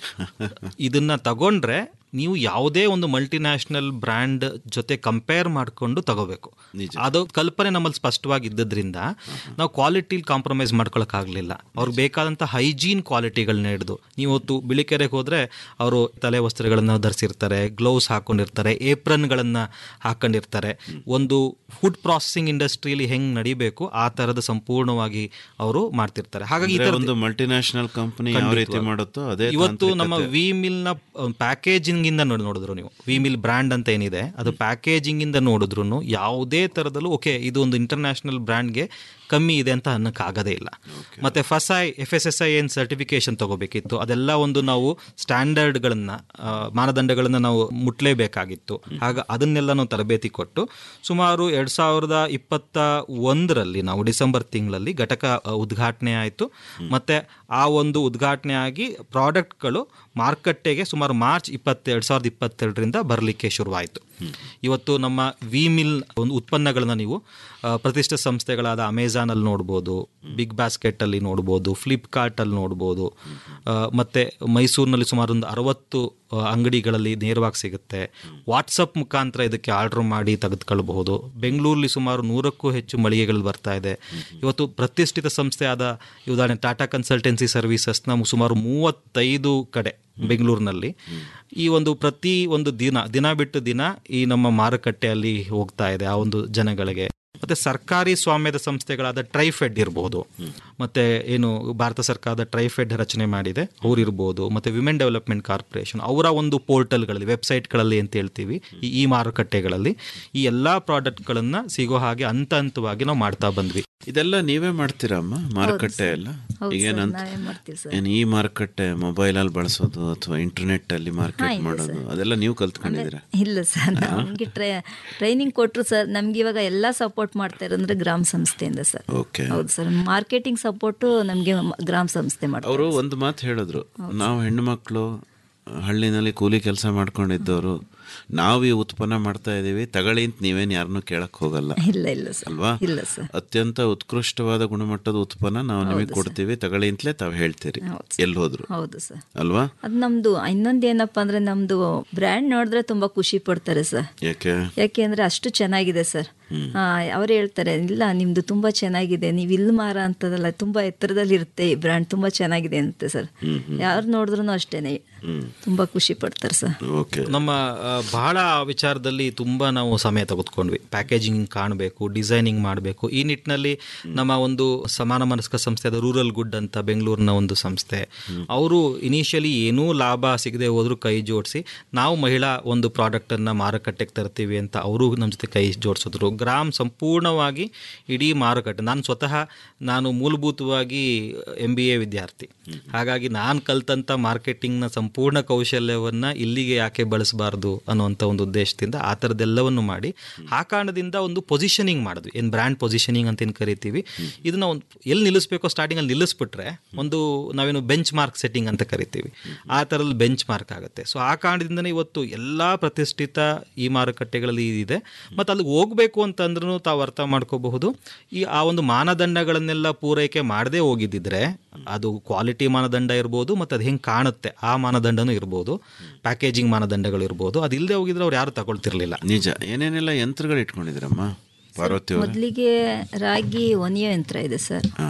ಇದನ್ನ ತಗೊಂಡ್ರೆ ನೀವು ಯಾವುದೇ ಒಂದು ಮಲ್ಟಿನ್ಯಾಷನಲ್ ಬ್ರ್ಯಾಂಡ್ ಜೊತೆ ಕಂಪೇರ್ ಮಾಡಿಕೊಂಡು ತಗೋಬೇಕು ಅದು ಕಲ್ಪನೆ ನಮ್ಮಲ್ಲಿ ಸ್ಪಷ್ಟವಾಗಿ ಇದ್ದದ್ರಿಂದ ನಾವು ಕ್ವಾಲಿಟಿಲಿ ಕಾಂಪ್ರಮೈಸ್ ಮಾಡ್ಕೊಳಕ್ಕಾಗಲಿಲ್ಲ ಅವ್ರಿಗೆ ಬೇಕಾದಂಥ ಹೈಜೀನ್ ಕ್ವಾಲಿಟಿಗಳನ್ನ ಹಿಡಿದು ನೀವು ಇವತ್ತು ಬಿಳಿಕೆರೆಗೆ ಹೋದರೆ ಅವರು ತಲೆ ವಸ್ತ್ರಗಳನ್ನು ಧರಿಸಿರ್ತಾರೆ ಗ್ಲೌಸ್ ಹಾಕೊಂಡಿರ್ತಾರೆ ಏಪ್ರನ್ಗಳನ್ನು ಹಾಕೊಂಡಿರ್ತಾರೆ ಒಂದು ಫುಡ್ ಪ್ರಾಸೆಸಿಂಗ್ ಇಂಡಸ್ಟ್ರಿಯಲ್ಲಿ ಹೆಂಗೆ ನಡಿಬೇಕು ಆ ಥರದ ಸಂಪೂರ್ಣವಾಗಿ ಅವರು ಮಾಡ್ತಿರ್ತಾರೆ ಹಾಗಾಗಿ ಈ ಅಂದ್ರೆ ಥರದ್ದು- ಒಂದು ಮಲ್ಟಿನ್ಯಾಷನಲ್ ಕಂಪನಿ ಯಾವ ರೀತಿ ಖಂಡಿತವಾಗಿ. ಮಾಡುತ್ತೋ ಅದೇ ಇವತ್ತು ನಮ್ಮ ತಾಂತ್ರಿಕತೆ. ವಿ ಮಿಲ್ ನ ಪ್ಯಾಕೇಜಿಂಗ್ ಇಂದ ನೋಡಿ ನೋಡಿದ್ರು ನೀವು ವಿ ಮಿಲ್ ಬ್ರ್ಯಾಂಡ್ ಅಂತ ಏನಿದೆ ಅದು ಪ್ಯಾಕೇಜಿಂಗ್ ಇಂದ ನೋಡಿದ್ರು ಯಾವುದೇ ತರದಲ್ಲೂ ಓಕೆ ಇದು ಒಂದು ಇಂಟರ್ನ್ಯಾಷನಲ್ ಬ್ರ್ಯಾಂಡ್ಗೆ ಕಮ್ಮಿ ಇದೆ ಅಂತ ಅನ್ನಕ್ಕೆ ಆಗದೇ ಇಲ್ಲ ಮತ್ತೆ ಫಸೈ ಎಫ್ ಎಸ್ ಎಸ್ ಐ ಏನು ಸರ್ಟಿಫಿಕೇಶನ್ ತಗೋಬೇಕಿತ್ತು ಅದೆಲ್ಲ ಒಂದು ನಾವು ಸ್ಟ್ಯಾಂಡರ್ಡ್ಗಳನ್ನ ಮಾನದಂಡಗಳನ್ನು ನಾವು ಮುಟ್ಲೇಬೇಕಾಗಿತ್ತು ಆಗ ಅದನ್ನೆಲ್ಲ ನಾವು ತರಬೇತಿ ಕೊಟ್ಟು ಸುಮಾರು ಎರಡು ಸಾವಿರದ ಇಪ್ಪತ್ತ ಒಂದರಲ್ಲಿ ನಾವು ಡಿಸೆಂಬರ್ ತಿಂಗಳಲ್ಲಿ ಘಟಕ ಅ, ಉದ್ಘಾಟನೆ ಆಯಿತು ಮತ್ತು ಆ ಒಂದು ಉದ್ಘಾಟನೆ ಆಗಿ ಪ್ರಾಡಕ್ಟ್ಗಳು ಮಾರುಕಟ್ಟೆಗೆ ಸುಮಾರು ಮಾರ್ಚ್ ಇಪ್ಪತ್ತೆರಡು ಸಾವಿರದ ಇಪ್ಪತ್ತೆರಡರಿಂದ ಬರಲಿಕ್ಕೆ ಶುರುವಾಯಿತು ಇವತ್ತು ನಮ್ಮ ವಿ ಮಿಲ್ ಒಂದು ಉತ್ಪನ್ನಗಳನ್ನ ನೀವು ಆ, ಪ್ರತಿಷ್ಠಿತ ಸಂಸ್ಥೆಗಳಾದ ಅಮೆಝಾನಲ್ಲಿ ನೋಡ್ಬೋದು ಬಿಗ್ ಬಾಸ್ಕೆಟಲ್ಲಿ ನೋಡ್ಬೋದು ಫ್ಲಿಪ್ಕಾರ್ಟಲ್ಲಿ ನೋಡ್ಬೋದು ಆ, ಮತ್ತೆ ಮೈಸೂರಿನಲ್ಲಿ ಸುಮಾರು ಒಂದು ಅರವತ್ತು ಆ, ಅಂಗಡಿಗಳಲ್ಲಿ ನೇರವಾಗಿ ಸಿಗುತ್ತೆ ವಾಟ್ಸಪ್ ಮುಖಾಂತರ ಇದಕ್ಕೆ ಆರ್ಡರ್ ಮಾಡಿ ತೆಗೆದುಕೊಳ್ಬಹುದು ಬೆಂಗಳೂರಲ್ಲಿ ಸುಮಾರು ನೂರಕ್ಕೂ ಹೆಚ್ಚು ಮಳಿಗೆಗಳು ಬರ್ತಾ ಇದೆ ಇವತ್ತು ಪ್ರತಿಷ್ಠಿತ ಸಂಸ್ಥೆ ಆದ ಈ ಉದಾಹರಣೆ ಟಾಟಾ ಕನ್ಸಲ್ಟೆನ್ಸಿ ಸರ್ವಿಸಸ್ನ ಸುಮಾರು ಮೂವತ್ತೈದು ಕಡೆ ಬೆಂಗಳೂರಿನಲ್ಲಿ ಈ ಒಂದು ಪ್ರತಿ ಒಂದು ದಿನ ದಿನ ಬಿಟ್ಟು ದಿನ ಈ ನಮ್ಮ ಮಾರುಕಟ್ಟೆಯಲ್ಲಿ ಹೋಗ್ತಾ ಇದೆ ಆ ಒಂದು ಜನಗಳಿಗೆ ಮತ್ತೆ ಸರ್ಕಾರಿ ಸ್ವಾಮ್ಯದ ಸಂಸ್ಥೆಗಳಾದ ಟ್ರೈಫೆಡ್ ಇರ್ಬೋದು ಮತ್ತೆ ಏನು ಭಾರತ ಸರ್ಕಾರದ ಟ್ರೈಫೆಡ್ ರಚನೆ ಮಾಡಿದೆ ಅವ್ರು ಇರ್ಬೋದು ಮತ್ತೆ ವಿಮೆನ್ ಡೆವಲಪ್ಮೆಂಟ್ ಕಾರ್ಪೊರೇಷನ್ ಅವರ ಒಂದು ಪೋರ್ಟಲ್ಗಳಲ್ಲಿ ವೆಬ್ಸೈಟ್ಗಳಲ್ಲಿ ಅಂತ ಹೇಳ್ತೀವಿ ಈ ಈ ಮಾರುಕಟ್ಟೆಗಳಲ್ಲಿ ಈ ಎಲ್ಲಾ ಪ್ರಾಡಕ್ಟ್ಗಳನ್ನ ಸಿಗೋ ಹಾಗೆ ಹಂತ ಹಂತವಾಗಿ ನಾವು ಮಾಡ್ತಾ ಬಂದ್ವಿ ಇದೆಲ್ಲ ನೀವೇ ಮಾಡ್ತೀರಾ ಅಮ್ಮ ಮಾರುಕಟ್ಟೆ ಎಲ್ಲ ಹೌದು ಸರ್, ಈಗೇನಂತ ನಾವೇ ಮಾಡ್ತೀವಿ ಸರ್. ಏನ್ ಈ ಮಾರುಕಟ್ಟೆ ಮೊಬೈಲ್ ಅಲ್ಲಿ ಬಳಸೋದು ಅಥವಾ ಇಂಟರ್ನೆಟ್ ಅಲ್ಲಿ ಹಾ, ಮಾರ್ಕೆಟ್ ಇದೆ ಮಾಡೋದು ಸರ್. ಅದೆಲ್ಲ ನೀವು ಕಲ್ತ್ಕೊಂಡಿದ್ದೀರಾ ಇಲ್ಲ ಸರ್ ನಮಗೆ ಟ್ರೈ ಟ್ರೈನಿಂಗ್ ಕೊಟ್ಟರು ಸರ್ ನಮ್ಗೆ ಇವಾಗ ಎಲ್ಲ ಸಪೋರ್ಟ್ ಮಾಡ್ತಾ ಇರೋದ್ರೆ ಗ್ರಾಮ ಸಂಸ್ಥೆಯಿಂದ ಸರ್ ಓಕೆ ಹೌದು ಸರ್ ಮಾರ್ಕೆಟಿಂಗ್ ಸಪೋರ್ಟು ನಮಗೆ ಗ್ರಾಮ ಸಂಸ್ಥೆ ಮಾಡ್ತಾರೆ ಅವರು ಒಂದು ಮಾತು ಹೇಳಿದ್ರು ನಾವು ಹೆಣ್ಣು ಮಕ್ಕಳು ಹಳ್ಳಿನಲ್ಲಿ ಕೂಲಿ ಕೆಲಸ ಮಾಡ್ಕೊಂಡಿದ್ದವರು ನಾವು ಈ ಉತ್ಪನ್ನ ಮಾಡ್ತಾ ಇದೀವಿ ತಗೊಳ್ಳಿ ಅಂತ ನೀವೇನು ಯಾರನ್ನೂ ಕೇಳಕ್ ಹೋಗಲ್ಲ ಇಲ್ಲ ಇಲ್ಲ ಸರ್ ಅಲ್ವಾ ಇಲ್ಲ ಸರ್ ಅತ್ಯಂತ ಉತ್ಕೃಷ್ಟವಾದ ಗುಣಮಟ್ಟದ ಉತ್ಪನ್ನ ನಾವು ನಿಮಗೆ ಕೊಡ್ತೀವಿ ತಗೊಳ್ಳಿ ಅಂತಲೇ ತಾವು ಹೇಳ್ತೀರಿ ಎಲ್ಲಿ ಹೋದ್ರು ಹೌದು ಸರ್ ಅಲ್ವಾ ಅದು ನಮ್ದು ಇನ್ನೊಂದು ಏನಪ್ಪ ಅಂದ್ರೆ ನಮ್ದು ಬ್ರ್ಯಾಂಡ್ ನೋಡಿದ್ರೆ ತುಂಬಾ ಖುಷಿ ಪಡ್ತಾರೆ ಸರ್ ಯಾಕೆ ಯಾಕೆಂದ್ರೆ ಅಷ್ಟು ಚೆನ್ನಾಗಿದೆ ಸರ್ ಅವ್ರು ಹೇಳ್ತಾರೆ ಇಲ್ಲ ನಿಮ್ದು ತುಂಬಾ ಚೆನ್ನಾಗಿದೆ ನೀವು ಇಲ್ಲಿ ಮಾರ ಅಂತದಲ್ಲ ತುಂಬಾ ಎತ್ತರದಲ್ಲಿ ಇರುತ್ತೆ ಈ ಬ್ರ್ಯಾಂಡ್ ತುಂಬಾ ಚೆನ್ನಾಗಿದೆ ಅಂತೆ ಸರ್ ಯಾರು ನೋಡಿದ್ರು ಅಷ್ಟೇನೆ ತುಂಬಾ ಖುಷಿ ಪಡ್ತಾರೆ ಸರ್ ಓಕೆ ನಮ್ಮ ಆ, ಬಹಳ ವಿಚಾರದಲ್ಲಿ ತುಂಬ ನಾವು ಸಮಯ ತೆಗೆದುಕೊಂಡ್ವಿ ಪ್ಯಾಕೇಜಿಂಗ್ ಕಾಣಬೇಕು ಡಿಸೈನಿಂಗ್ ಮಾಡಬೇಕು ಈ ನಿಟ್ಟಿನಲ್ಲಿ ನಮ್ಮ ಒಂದು ಸಮಾನ ಮನಸ್ಕ ಸಂಸ್ಥೆ ಅದು ರೂರಲ್ ಗುಡ್ ಅಂತ ಬೆಂಗಳೂರಿನ ಒಂದು ಸಂಸ್ಥೆ ಅವರು ಇನಿಷಿಯಲಿ ಏನೂ ಲಾಭ ಸಿಗದೆ ಹೋದ್ರು ಕೈ ಜೋಡಿಸಿ ನಾವು ಮಹಿಳಾ ಒಂದು ಪ್ರಾಡಕ್ಟನ್ನು ಮಾರುಕಟ್ಟೆಗೆ ತರ್ತೀವಿ ಅಂತ ಅವರು ನಮ್ಮ ಜೊತೆ ಕೈ ಜೋಡಿಸಿದ್ರು ಗ್ರಾಮ್ ಸಂಪೂರ್ಣವಾಗಿ ಇಡೀ ಮಾರುಕಟ್ಟೆ ನಾನು ಸ್ವತಃ ನಾನು ಮೂಲಭೂತವಾಗಿ ಎಂ ಬಿ ಎ ವಿದ್ಯಾರ್ಥಿ ಹಾಗಾಗಿ ನಾನು ಕಲ್ತಂಥ ಮಾರ್ಕೆಟಿಂಗ್ನ ಸಂಪೂರ್ಣ ಕೌಶಲ್ಯವನ್ನು ಇಲ್ಲಿಗೆ ಯಾಕೆ ಬಳಸಬಾರ್ದು ಅನ್ನುವಂಥ ಒಂದು ಉದ್ದೇಶದಿಂದ ಆ ಥರದ್ದೆಲ್ಲವನ್ನು ಮಾಡಿ ಆ ಕಾರಣದಿಂದ ಒಂದು ಪೊಸಿಷನಿಂಗ್ ಮಾಡಿದ್ವಿ ಏನು ಬ್ರ್ಯಾಂಡ್ ಪೊಸಿಷನಿಂಗ್ ಅಂತ ಏನು ಕರಿತೀವಿ ಇದನ್ನ ಒಂದು ಎಲ್ಲಿ ನಿಲ್ಲಿಸ್ಬೇಕೋ ಸ್ಟಾರ್ಟಿಂಗಲ್ಲಿ ನಿಲ್ಲಿಸ್ಬಿಟ್ರೆ ಒಂದು ನಾವೇನು ಬೆಂಚ್ ಮಾರ್ಕ್ ಸೆಟ್ಟಿಂಗ್ ಅಂತ ಕರಿತೀವಿ ಆ ಥರದಲ್ಲಿ ಬೆಂಚ್ ಮಾರ್ಕ್ ಆಗುತ್ತೆ ಸೊ ಆ ಕಾರಣದಿಂದನೇ ಇವತ್ತು ಎಲ್ಲ ಪ್ರತಿಷ್ಠಿತ ಈ ಮಾರುಕಟ್ಟೆಗಳಲ್ಲಿ ಇದೆ ಮತ್ತು ಅಲ್ಲಿಗೆ ಹೋಗಬೇಕು ಅಂತಂದ್ರೂ ತಾವು ಅರ್ಥ ಮಾಡ್ಕೋಬಹುದು ಈ ಆ ಒಂದು ಮಾನದಂಡಗಳನ್ನೆಲ್ಲ ಪೂರೈಕೆ ಮಾಡದೇ ಹೋಗಿದ್ದಿದ್ರೆ ಅದು ಕ್ವಾಲಿಟಿ ಮಾನದಂಡ ಇರ್ಬೋದು ಮತ್ತು ಅದು ಹೆಂಗೆ ಕಾಣುತ್ತೆ ಆ ಮಾನದಂಡನೂ ಇರ್ಬೋದು ಪ್ಯಾಕೇಜಿಂಗ್ ಮಾನದಂಡಗಳು ಇರ್ಬೋದು ಅದು ಇಲ್ಲದೆ ಹೋಗಿದ್ರೆ ಅವ್ರು ಯಾರು ತಗೊಳ್ತಿರ್ಲಿಲ್ಲ ನಿಜ ಏನೇನೆಲ್ಲ ಯಂತ್ರಗಳು ಇಟ್ಕೊಂಡಿದ್ದೀರಮ್ಮ ಪಾರ್ವತಿ ಅವ್ರೆ? ಮೊದಲಿಗೆ ರಾಗಿ ಒನಿಯೋ ಯಂತ್ರ ಇದೆ ಸರ್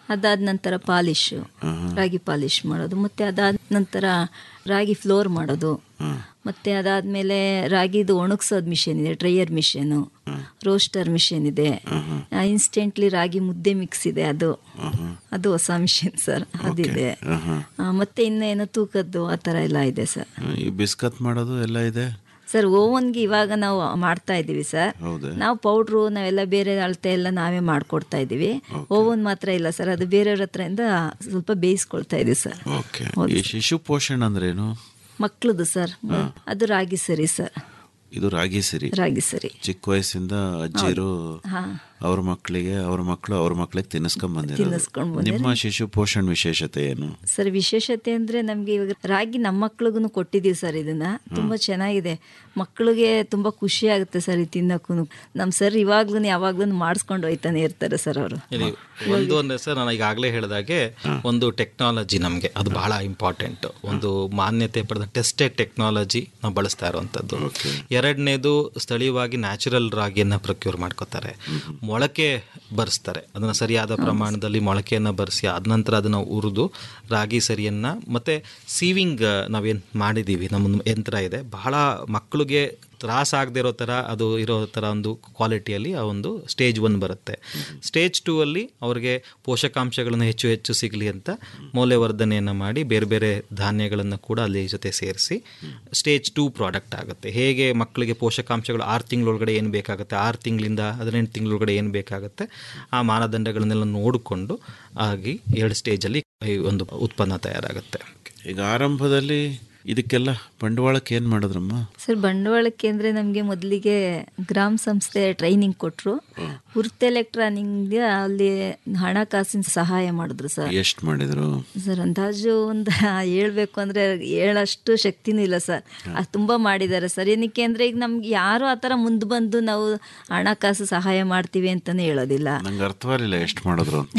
ಅದಾದ ನಂತರ ಪಾಲಿಶು ರಾಗಿ ಪಾಲಿಶ್ ಮಾಡೋದು ಮತ್ತು ಅದಾದ ನಂತರ ರಾಗಿ ಫ್ಲೋರ್ ಮಾಡೋದು ಮತ್ತು ಅದಾದಮೇಲೆ ರಾಗಿದು ಒಣಗಿಸೋದು ಮಿಷಿನ್ ಇದೆ ಡ್ರೈಯರ್ ಮಿಷಿನು ರೋಸ್ಟರ್ ಮಿಷಿನ್ ಇದೆ ಇನ್ಸ್ಟೆಂಟ್ಲಿ ರಾಗಿ ಮುದ್ದೆ ಮಿಕ್ಸ್ ಇದೆ ಅದು ಅದು ಹೊಸ ಮಿಷಿನ್ ಸರ್ ಅದಿದೆ ಆ, ಮತ್ತೆ ಇನ್ನೇನು ತೂಕದ್ದು ಆ ಥರ ಎಲ್ಲ ಇದೆ ಸರ್ ಈ ಬಿಸ್ಕತ್ ಮಾಡೋದು ಎಲ್ಲ ಇದೆ ಸರ್ ಓವನ್ಗೆ ಇವಾಗ ನಾವು ಮಾಡ್ತಾ ಇದ್ದೀವಿ ಸರ್ ಹೌದಾ ನಾವು ಪೌಡ್ರು ನಾವೆಲ್ಲ ಬೇರೆ ಅಳತೆ ಎಲ್ಲ ನಾವೇ ಮಾಡ್ಕೊಡ್ತಾ ಇದ್ದೀವಿ ಓವನ್ ಮಾತ್ರ ಇಲ್ಲ ಸರ್ ಅದು ಬೇರೆಯವ್ರ ಹತ್ರದಿಂದ ಸ್ವಲ್ಪ ಬೇಯಿಸ್ಕೊಳ್ತಾ ಇದೀವಿ ಸರ್ ಓಕೆ ಈ ಶಿಶು ಪೋಷಣ್ ಅಂದ್ರೇನು ಮಕ್ಳದು ಸರ್ ಅದು ರಾಗಿ ಸರಿ ಸರ್ ಇದು ರಾಗಿ ಸಿರಿ ರಾಗಿ ಸರಿ ಚಿಕ್ಕ ವಯಸ್ಸಿಂದ ಅಜ್ಜಿರು ಹಾ ಅವ್ರ ಮಕ್ಕಳಿಗೆ ಅವ್ರ ಮಕ್ಕಳು ಅವ್ರ ಮಕ್ಕಳಿಗೆ ತಿನ್ನಿಸ್ಕೊಂಡ್ ತಿನ್ನಿಸ್ಕೊಂಡ್ ಬಂದಿರೋದು ನಿಮ್ಮ ಶಿಶು ಪೋಷಣ್ ವಿಶೇಷತೆ ಏನು ಸರ್ ವಿಶೇಷತೆ ಅಂದರೆ ನಮಗೆ ಇವಾಗ ರಾಗಿ ನಮ್ಮ ಮಕ್ಳಿಗೂ ಕೊಟ್ಟಿದ್ದೀವಿ ಸರ್ ಇದನ್ನ ತುಂಬ ಚೆನ್ನಾಗಿದೆ ಮಕ್ಕಳಿಗೆ ತುಂಬ ಖುಷಿ ಆಗುತ್ತೆ ಸರ್ ಇದು ತಿನ್ನಕ್ಕೂ ನಮ್ಮ ಸರ್ ಇವಾಗ್ಲೂ ಯಾವಾಗ್ಲೂ ಮಾಡಿಸ್ಕೊಂಡು ಹೋಯ್ತಾನೆ ಇರ್ತಾರೆ ಸರ್ ಅವರು ಇಲ್ಲಿ ಒಂದು ಅಂದ್ರೆ ಸರ್ ನಾನು ಈಗಾಗಲೇ ಹೇಳಿದಾಗೆ ಒಂದು ಟೆಕ್ನಾಲಜಿ ನಮಗೆ ಅದು ಬಹಳ ಇಂಪಾರ್ಟೆಂಟ್ ಒಂದು ಮಾನ್ಯತೆ ಪಡೆದ ಟೆಸ್ಟೆಡ್ ಟೆಕ್ನಾಲಜಿ ನಾವು ಬಳಸ್ತಾ ಇರುವಂಥದ್ದು ಎರಡನೇದು ಸ್ಥಳೀಯವಾಗಿ ನ್ಯಾಚುರಲ್ ರಾಗಿಯನ್ನು ಪ್ರೊಕ್ಯೂರ್ ಮಾಡ್ಕೋತಾರೆ ಮೊಳಕೆ ಬರೆಸ್ತಾರೆ ಅದನ್ನು ಸರಿಯಾದ ಪ್ರಮಾಣದಲ್ಲಿ ಮೊಳಕೆಯನ್ನು ಬರೆಸಿ ಆದ ನಂತರ ಅದನ್ನು ಹುರಿದು ರಾಗಿ ಸರಿಯನ್ನು ಮತ್ತು ಸೀವಿಂಗ್ ನಾವೇನು ಮಾಡಿದ್ದೀವಿ ನಮ್ಮ ಯಂತ್ರ ಇದೆ ಬಹಳ ಮಕ್ಕಳಿಗೆ ತ್ರಾಸ ಆಗದೆ ಇರೋ ಥರ ಅದು ಇರೋ ಥರ ಒಂದು ಕ್ವಾಲಿಟಿಯಲ್ಲಿ ಆ ಒಂದು ಸ್ಟೇಜ್ ಒನ್ ಬರುತ್ತೆ ಸ್ಟೇಜ್ ಟೂ ಅಲ್ಲಿ ಅವ್ರಿಗೆ ಪೋಷಕಾಂಶಗಳನ್ನು ಹೆಚ್ಚು ಹೆಚ್ಚು ಸಿಗಲಿ ಅಂತ ಮೌಲ್ಯವರ್ಧನೆಯನ್ನು ಮಾಡಿ ಬೇರೆ ಬೇರೆ ಧಾನ್ಯಗಳನ್ನು ಕೂಡ ಅಲ್ಲಿ ಜೊತೆ ಸೇರಿಸಿ ಸ್ಟೇಜ್ ಟೂ ಪ್ರಾಡಕ್ಟ್ ಆಗುತ್ತೆ ಹೇಗೆ ಮಕ್ಕಳಿಗೆ ಪೋಷಕಾಂಶಗಳು ಆರು ತಿಂಗಳೊಳಗಡೆ ಏನು ಬೇಕಾಗುತ್ತೆ ಆರು ತಿಂಗಳಿಂದ ಹದಿನೆಂಟು ತಿಂಗಳೊಳಗಡೆ ಏನು ಬೇಕಾಗುತ್ತೆ ಆ ಮಾನದಂಡಗಳನ್ನೆಲ್ಲ ನೋಡಿಕೊಂಡು ಆಗಿ ಎರಡು ಸ್ಟೇಜಲ್ಲಿ ಈ ಒಂದು ಉತ್ಪನ್ನ ತಯಾರಾಗುತ್ತೆ ಈಗ ಆರಂಭದಲ್ಲಿ ಇದಕ್ಕೆಲ್ಲ ಬಂಡವಾಳಕ್ಕೆ ಏನು ಮಾಡಿದ್ರಮ್ಮ ಸರ್ ಬಂಡವಾಳಕ್ಕೆ ಅಂದರೆ ನಮಗೆ ಮೊದಲಿಗೆ ಗ್ರಾಮ ಸಂಸ್ಥೆ ಟ್ರೈನಿಂಗ್ ಕೊಟ್ಟರು ಹುರ್ತ್ ಎಲೆಕ್ಟ್ರಾನಿಂಗ್ ಅಲ್ಲಿ ಹಣಕಾಸಿನ ಸಹಾಯ ಮಾಡಿದ್ರು ಸರ್ ಎಷ್ಟು ಮಾಡಿದ್ರು ಸರ್ ಅಂದಾಜು ಒಂದು ಹೇಳ್ಬೇಕು ಅಂದರೆ ಹೇಳಷ್ಟು ಶಕ್ತಿನೂ ಇಲ್ಲ ಸರ್ ಅದು ತುಂಬ ಮಾಡಿದ್ದಾರೆ ಸರ್ ಏನಕ್ಕೆ ಅಂದರೆ ಈಗ ನಮ್ಗೆ ಯಾರು ಆ ಥರ ಮುಂದೆ ಬಂದು ನಾವು ಹಣಕಾಸು ಸಹಾಯ ಮಾಡ್ತೀವಿ ಅಂತಲೇ ಹೇಳೋದಿಲ್ಲ ನಂಗೆ ಅರ್ಥವಾಗಿಲ್ಲ ಎಷ್ಟು ಮಾಡಿದ್ರು ಅಂತ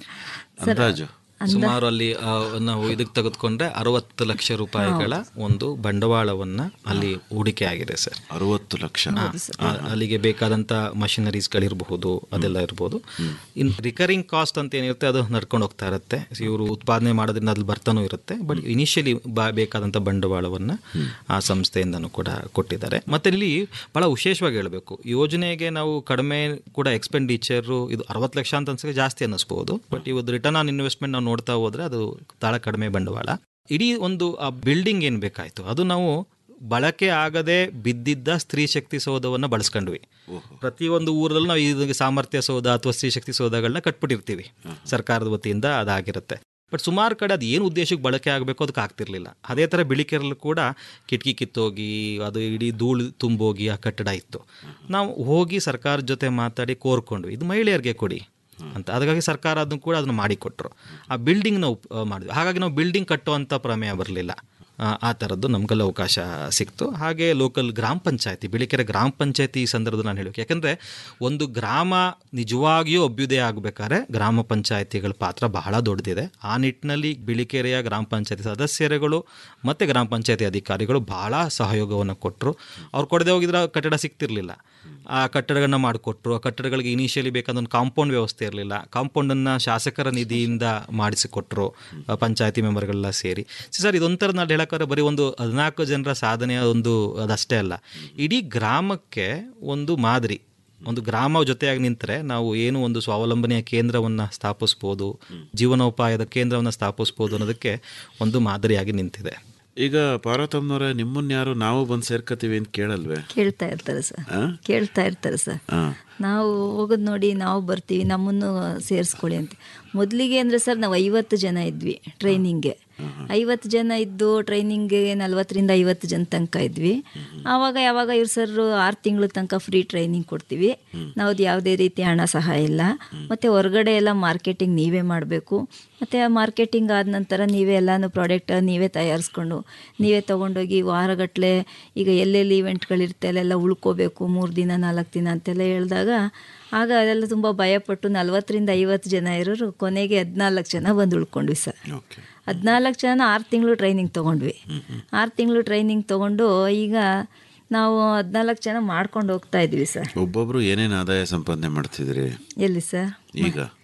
ಅಂದಾಜು ಸುಮಾರು ಅಲ್ಲಿ ಆ, ನಾವು ಇದಕ್ಕೆ ತೆಗೆದುಕೊಂಡ್ರೆ ಅರವತ್ತು ಲಕ್ಷ ರೂಪಾಯಿಗಳ ಒಂದು ಬಂಡವಾಳವನ್ನ ಅಲ್ಲಿ ಹೂಡಿಕೆ ಆಗಿದೆ ಸರ್ ಅರವತ್ತು ಲಕ್ಷ ಆ, ಅಲ್ಲಿಗೆ ಬೇಕಾದಂತ ಮಷಿನರೀಸ್ಗಳಿರಬಹುದು ಅದೆಲ್ಲ ಇರ್ಬೋದು ಇನ್ ರಿಕರಿಂಗ್ ಕಾಸ್ಟ್ ಅಂತ ಏನಿರುತ್ತೆ ಅದು ನಡ್ಕೊಂಡು ಹೋಗ್ತಾ ಇರುತ್ತೆ ಇವರು ಉತ್ಪಾದನೆ ಮಾಡೋದ್ರಿಂದ ಅದ್ರಲ್ಲಿ ಬರ್ತಾನೂ ಇರುತ್ತೆ ಬಟ್ ಇನಿಷಿಯಲಿ ಬೇಕಾದಂತ ಬಂಡವಾಳವನ್ನ ಆ ಸಂಸ್ಥೆಯಿಂದನೂ ಕೂಡ ಕೊಟ್ಟಿದ್ದಾರೆ ಮತ್ತೆ ಇಲ್ಲಿ ಬಹಳ ವಿಶೇಷವಾಗಿ ಹೇಳಬೇಕು ಯೋಜನೆಗೆ ನಾವು ಕಡಿಮೆ ಕೂಡ ಎಕ್ಸ್ಪೆಂಡಿಚರ್ ಇದು ಅರವತ್ತು ಲಕ್ಷ ಅಂತ ಅನ್ಸಕ್ಕೆ ಜಾಸ್ತಿ ಅನ್ನಿಸ್ಬೋದು ಬಟ್ ಇವತ್ತು ರಿಟರ್ನ್ ಆನ್ ಇನ್ವೆಸ್ಟ್ಮೆಂಟ್ ನಾವು ನೋಡ್ತಾ ಹೋದ್ರೆ ಅದು ಬಹಳ ಕಡಿಮೆ ಬಂಡವಾಳ ಇಡೀ ಒಂದು ಆ ಬಿಲ್ಡಿಂಗ್ ಏನು ಬೇಕಾಯ್ತು ಅದು ನಾವು ಬಳಕೆ ಆಗದೆ ಬಿದ್ದಿದ್ದ ಸ್ತ್ರೀ ಶಕ್ತಿ ಸೌಧವನ್ನು ಬಳಸ್ಕೊಂಡ್ವಿ ಪ್ರತಿಯೊಂದು ಊರಲ್ಲೂ ನಾವು ಇದು ಸಾಮರ್ಥ್ಯ ಸೌಧ ಅಥವಾ ಸ್ತ್ರೀ ಶಕ್ತಿ ಸೌಧಗಳನ್ನ ಕಟ್ಬಿಟ್ಟಿರ್ತೀವಿ ಸರ್ಕಾರದ ವತಿಯಿಂದ ಅದಾಗಿರುತ್ತೆ ಬಟ್ ಸುಮಾರು ಕಡೆ ಅದು ಏನು ಉದ್ದೇಶಕ್ಕೆ ಬಳಕೆ ಆಗಬೇಕು ಅದಕ್ಕೆ ಆಗ್ತಿರ್ಲಿಲ್ಲ ಅದೇ ಥರ ಬಿಳಿಕೆರಲ್ಲೂ ಕೂಡ ಕಿಟಕಿ ಕಿತ್ತೋಗಿ ಅದು ಇಡೀ ಧೂಳು ತುಂಬೋಗಿ ಆ ಕಟ್ಟಡ ಇತ್ತು ನಾವು ಹೋಗಿ ಸರ್ಕಾರದ ಜೊತೆ ಮಾತಾಡಿ ಕೋರ್ಕೊಂಡ್ವಿ ಇದು ಮಹಿಳೆಯರಿಗೆ ಕೊಡಿ ಅಂತ ಅದಕ್ಕಾಗಿ ಸರ್ಕಾರ ಅದನ್ನು ಕೂಡ ಅದನ್ನು ಮಾಡಿಕೊಟ್ರು ಆ ಬಿಲ್ಡಿಂಗ್ ನಾವು ಆ, ಮಾಡಿದ್ವಿ ಹಾಗಾಗಿ ನಾವು ಬಿಲ್ಡಿಂಗ್ ಕಟ್ಟುವಂಥ ಪ್ರಮೇಯ ಬರಲಿಲ್ಲ ಆ ಥರದ್ದು ನಮಗೆಲ್ಲ ಅವಕಾಶ ಸಿಕ್ತು ಹಾಗೆ ಲೋಕಲ್ ಗ್ರಾಮ ಪಂಚಾಯತಿ ಬಿಳಿಕೆರೆ ಗ್ರಾಮ ಪಂಚಾಯತಿ ಈ ಸಂದರ್ಭದಲ್ಲಿ ನಾನು ಹೇಳಬೇಕು ಯಾಕಂದರೆ ಒಂದು ಗ್ರಾಮ ನಿಜವಾಗಿಯೂ ಅಭ್ಯುದಯ ಆಗಬೇಕಾದ್ರೆ ಗ್ರಾಮ ಪಂಚಾಯತಿಗಳ ಪಾತ್ರ ಬಹಳ ದೊಡ್ಡದಿದೆ ಆ ನಿಟ್ಟಿನಲ್ಲಿ ಬಿಳಿಕೆರೆಯ ಗ್ರಾಮ ಪಂಚಾಯತಿ ಸದಸ್ಯರುಗಳು ಮತ್ತು ಗ್ರಾಮ ಪಂಚಾಯತಿ ಅಧಿಕಾರಿಗಳು ಬಹಳ ಸಹಯೋಗವನ್ನು ಕೊಟ್ಟರು ಅವ್ರು ಕೊಡದೆ ಹೋಗಿದ್ರೆ ಆ ಕಟ್ಟಡ ಸಿಗ್ತಿರ್ಲಿಲ್ಲ ಆ ಕಟ್ಟಡಗಳನ್ನ ಮಾಡಿಕೊಟ್ರು ಆ ಕಟ್ಟಡಗಳಿಗೆ ಇನಿಷಿಯಲಿ ಬೇಕಾದ ಒಂದು ಕಾಂಪೌಂಡ್ ವ್ಯವಸ್ಥೆ ಇರಲಿಲ್ಲ ಕಾಂಪೌಂಡನ್ನು ಶಾಸಕರ ನಿಧಿಯಿಂದ ಮಾಡಿಸಿಕೊಟ್ರು ಆ, ಪಂಚಾಯತಿ ಮೆಂಬರ್ಗಳೆಲ್ಲ ಸೇರಿ ಸರ್ ಇದೊಂಥರ ನಾನು ಹೇಳೋಕ್ಕಾದ್ರೆ ಬರೀ ಒಂದು ಹದಿನಾಲ್ಕು ಜನರ ಸಾಧನೆಯ ಒಂದು ಅದಷ್ಟೇ ಅಲ್ಲ ಇಡೀ ಗ್ರಾಮಕ್ಕೆ ಒಂದು ಮಾದರಿ ಒಂದು ಗ್ರಾಮ ಜೊತೆಯಾಗಿ ನಿಂತರೆ ನಾವು ಏನು ಒಂದು ಸ್ವಾವಲಂಬನೆಯ ಕೇಂದ್ರವನ್ನು ಸ್ಥಾಪಿಸ್ಬೋದು ಜೀವನೋಪಾಯದ ಕೇಂದ್ರವನ್ನು ಸ್ಥಾಪಿಸ್ಬೋದು ಅನ್ನೋದಕ್ಕೆ ಒಂದು ಮಾದರಿಯಾಗಿ ನಿಂತಿದೆ ಈಗ ಪಾರ್ವತಮ್ಮನವ್ರೆ ನಿಮ್ಮನ್ನ ಯಾರು ನಾವು ಬಂದು ಸೇರ್ಕೋತೀವಿ ಅಂತ ಕೇಳಲ್ವೇ ಕೇಳ್ತಾ ಇರ್ತಾರೆ ಸರ್ ಆ? ಕೇಳ್ತಾ ಇರ್ತಾರೆ ಸರ್ ಹಾ ನಾವು ಹೋಗೋದು ನೋಡಿ ನಾವು ಬರ್ತೀವಿ ನಮ್ಮನ್ನು ಸೇರಿಸ್ಕೊಳ್ಳಿ ಅಂತ ಮೊದಲಿಗೆ ಅಂದರೆ ಸರ್ ನಾವು ಐವತ್ತು ಜನ ಇದ್ವಿ ಟ್ರೈನಿಂಗ್ಗೆ ಐವತ್ತು ಜನ ಇದ್ದು ಟ್ರೈನಿಂಗ್ಗೆ ನಲ್ವತ್ತರಿಂದ ಐವತ್ತು ಜನ ತನಕ ಇದ್ವಿ ಆವಾಗ ಯಾವಾಗ ಇವ್ರು ಸರ್ ಆರು ತಿಂಗಳ ತನಕ ಫ್ರೀ ಟ್ರೈನಿಂಗ್ ಕೊಡ್ತೀವಿ ನಾವು ಯಾವುದೇ ರೀತಿ ಹಣ ಸಹಾಯ ಇಲ್ಲ ಮತ್ತು ಹೊರಗಡೆ ಎಲ್ಲ ಮಾರ್ಕೆಟಿಂಗ್ ನೀವೇ ಮಾಡಬೇಕು ಮತ್ತು ಆ ಮಾರ್ಕೆಟಿಂಗ್ ಆದ ನಂತರ ನೀವೇ ಎಲ್ಲನೂ ಪ್ರಾಡಕ್ಟ್ ನೀವೇ ತಯಾರಿಸ್ಕೊಂಡು ನೀವೇ ತೊಗೊಂಡೋಗಿ ವಾರಗಟ್ಟಲೆ ಈಗ ಎಲ್ಲೆಲ್ಲಿ ಇವೆಂಟ್ಗಳಿರುತ್ತೆ ಅಲ್ಲೆಲ್ಲ ಉಳ್ಕೋಬೇಕು ಮೂರು ದಿನ ನಾಲ್ಕು ದಿನ ಅಂತೆಲ್ಲ ಹೇಳಿದಾಗ ಆಗ ಅದೆಲ್ಲ ತುಂಬ ಭಯಪಟ್ಟು ನಲ್ವತ್ತರಿಂದ ಐವತ್ತು ಜನ ಇರೋರು ಕೊನೆಗೆ ಹದಿನಾಲ್ಕು ಜನ ಬಂದು ಉಳ್ಕೊಂಡ್ವಿ ಸರ್ ಓಕೆ ಹದಿನಾಲ್ಕು ಜನ ಆರು ತಿಂಗಳು ಟ್ರೈನಿಂಗ್ ತೊಗೊಂಡ್ವಿ ಆರು ತಿಂಗಳು ಟ್ರೈನಿಂಗ್ ತೊಗೊಂಡು ಈಗ ನಾವು ಹದಿನಾಲ್ಕು ಜನ ಮಾಡ್ಕೊಂಡು ಹೋಗ್ತಾ ಇದ್ವಿ ಸರ್ ಒಬ್ಬೊಬ್ರು ಏನೇನು ಆದಾಯ ಸಂಪಾದನೆ ಮಾಡ್ತಿದ್ರಿ ಎಲ್ಲಿ ಸರ್ ಈಗ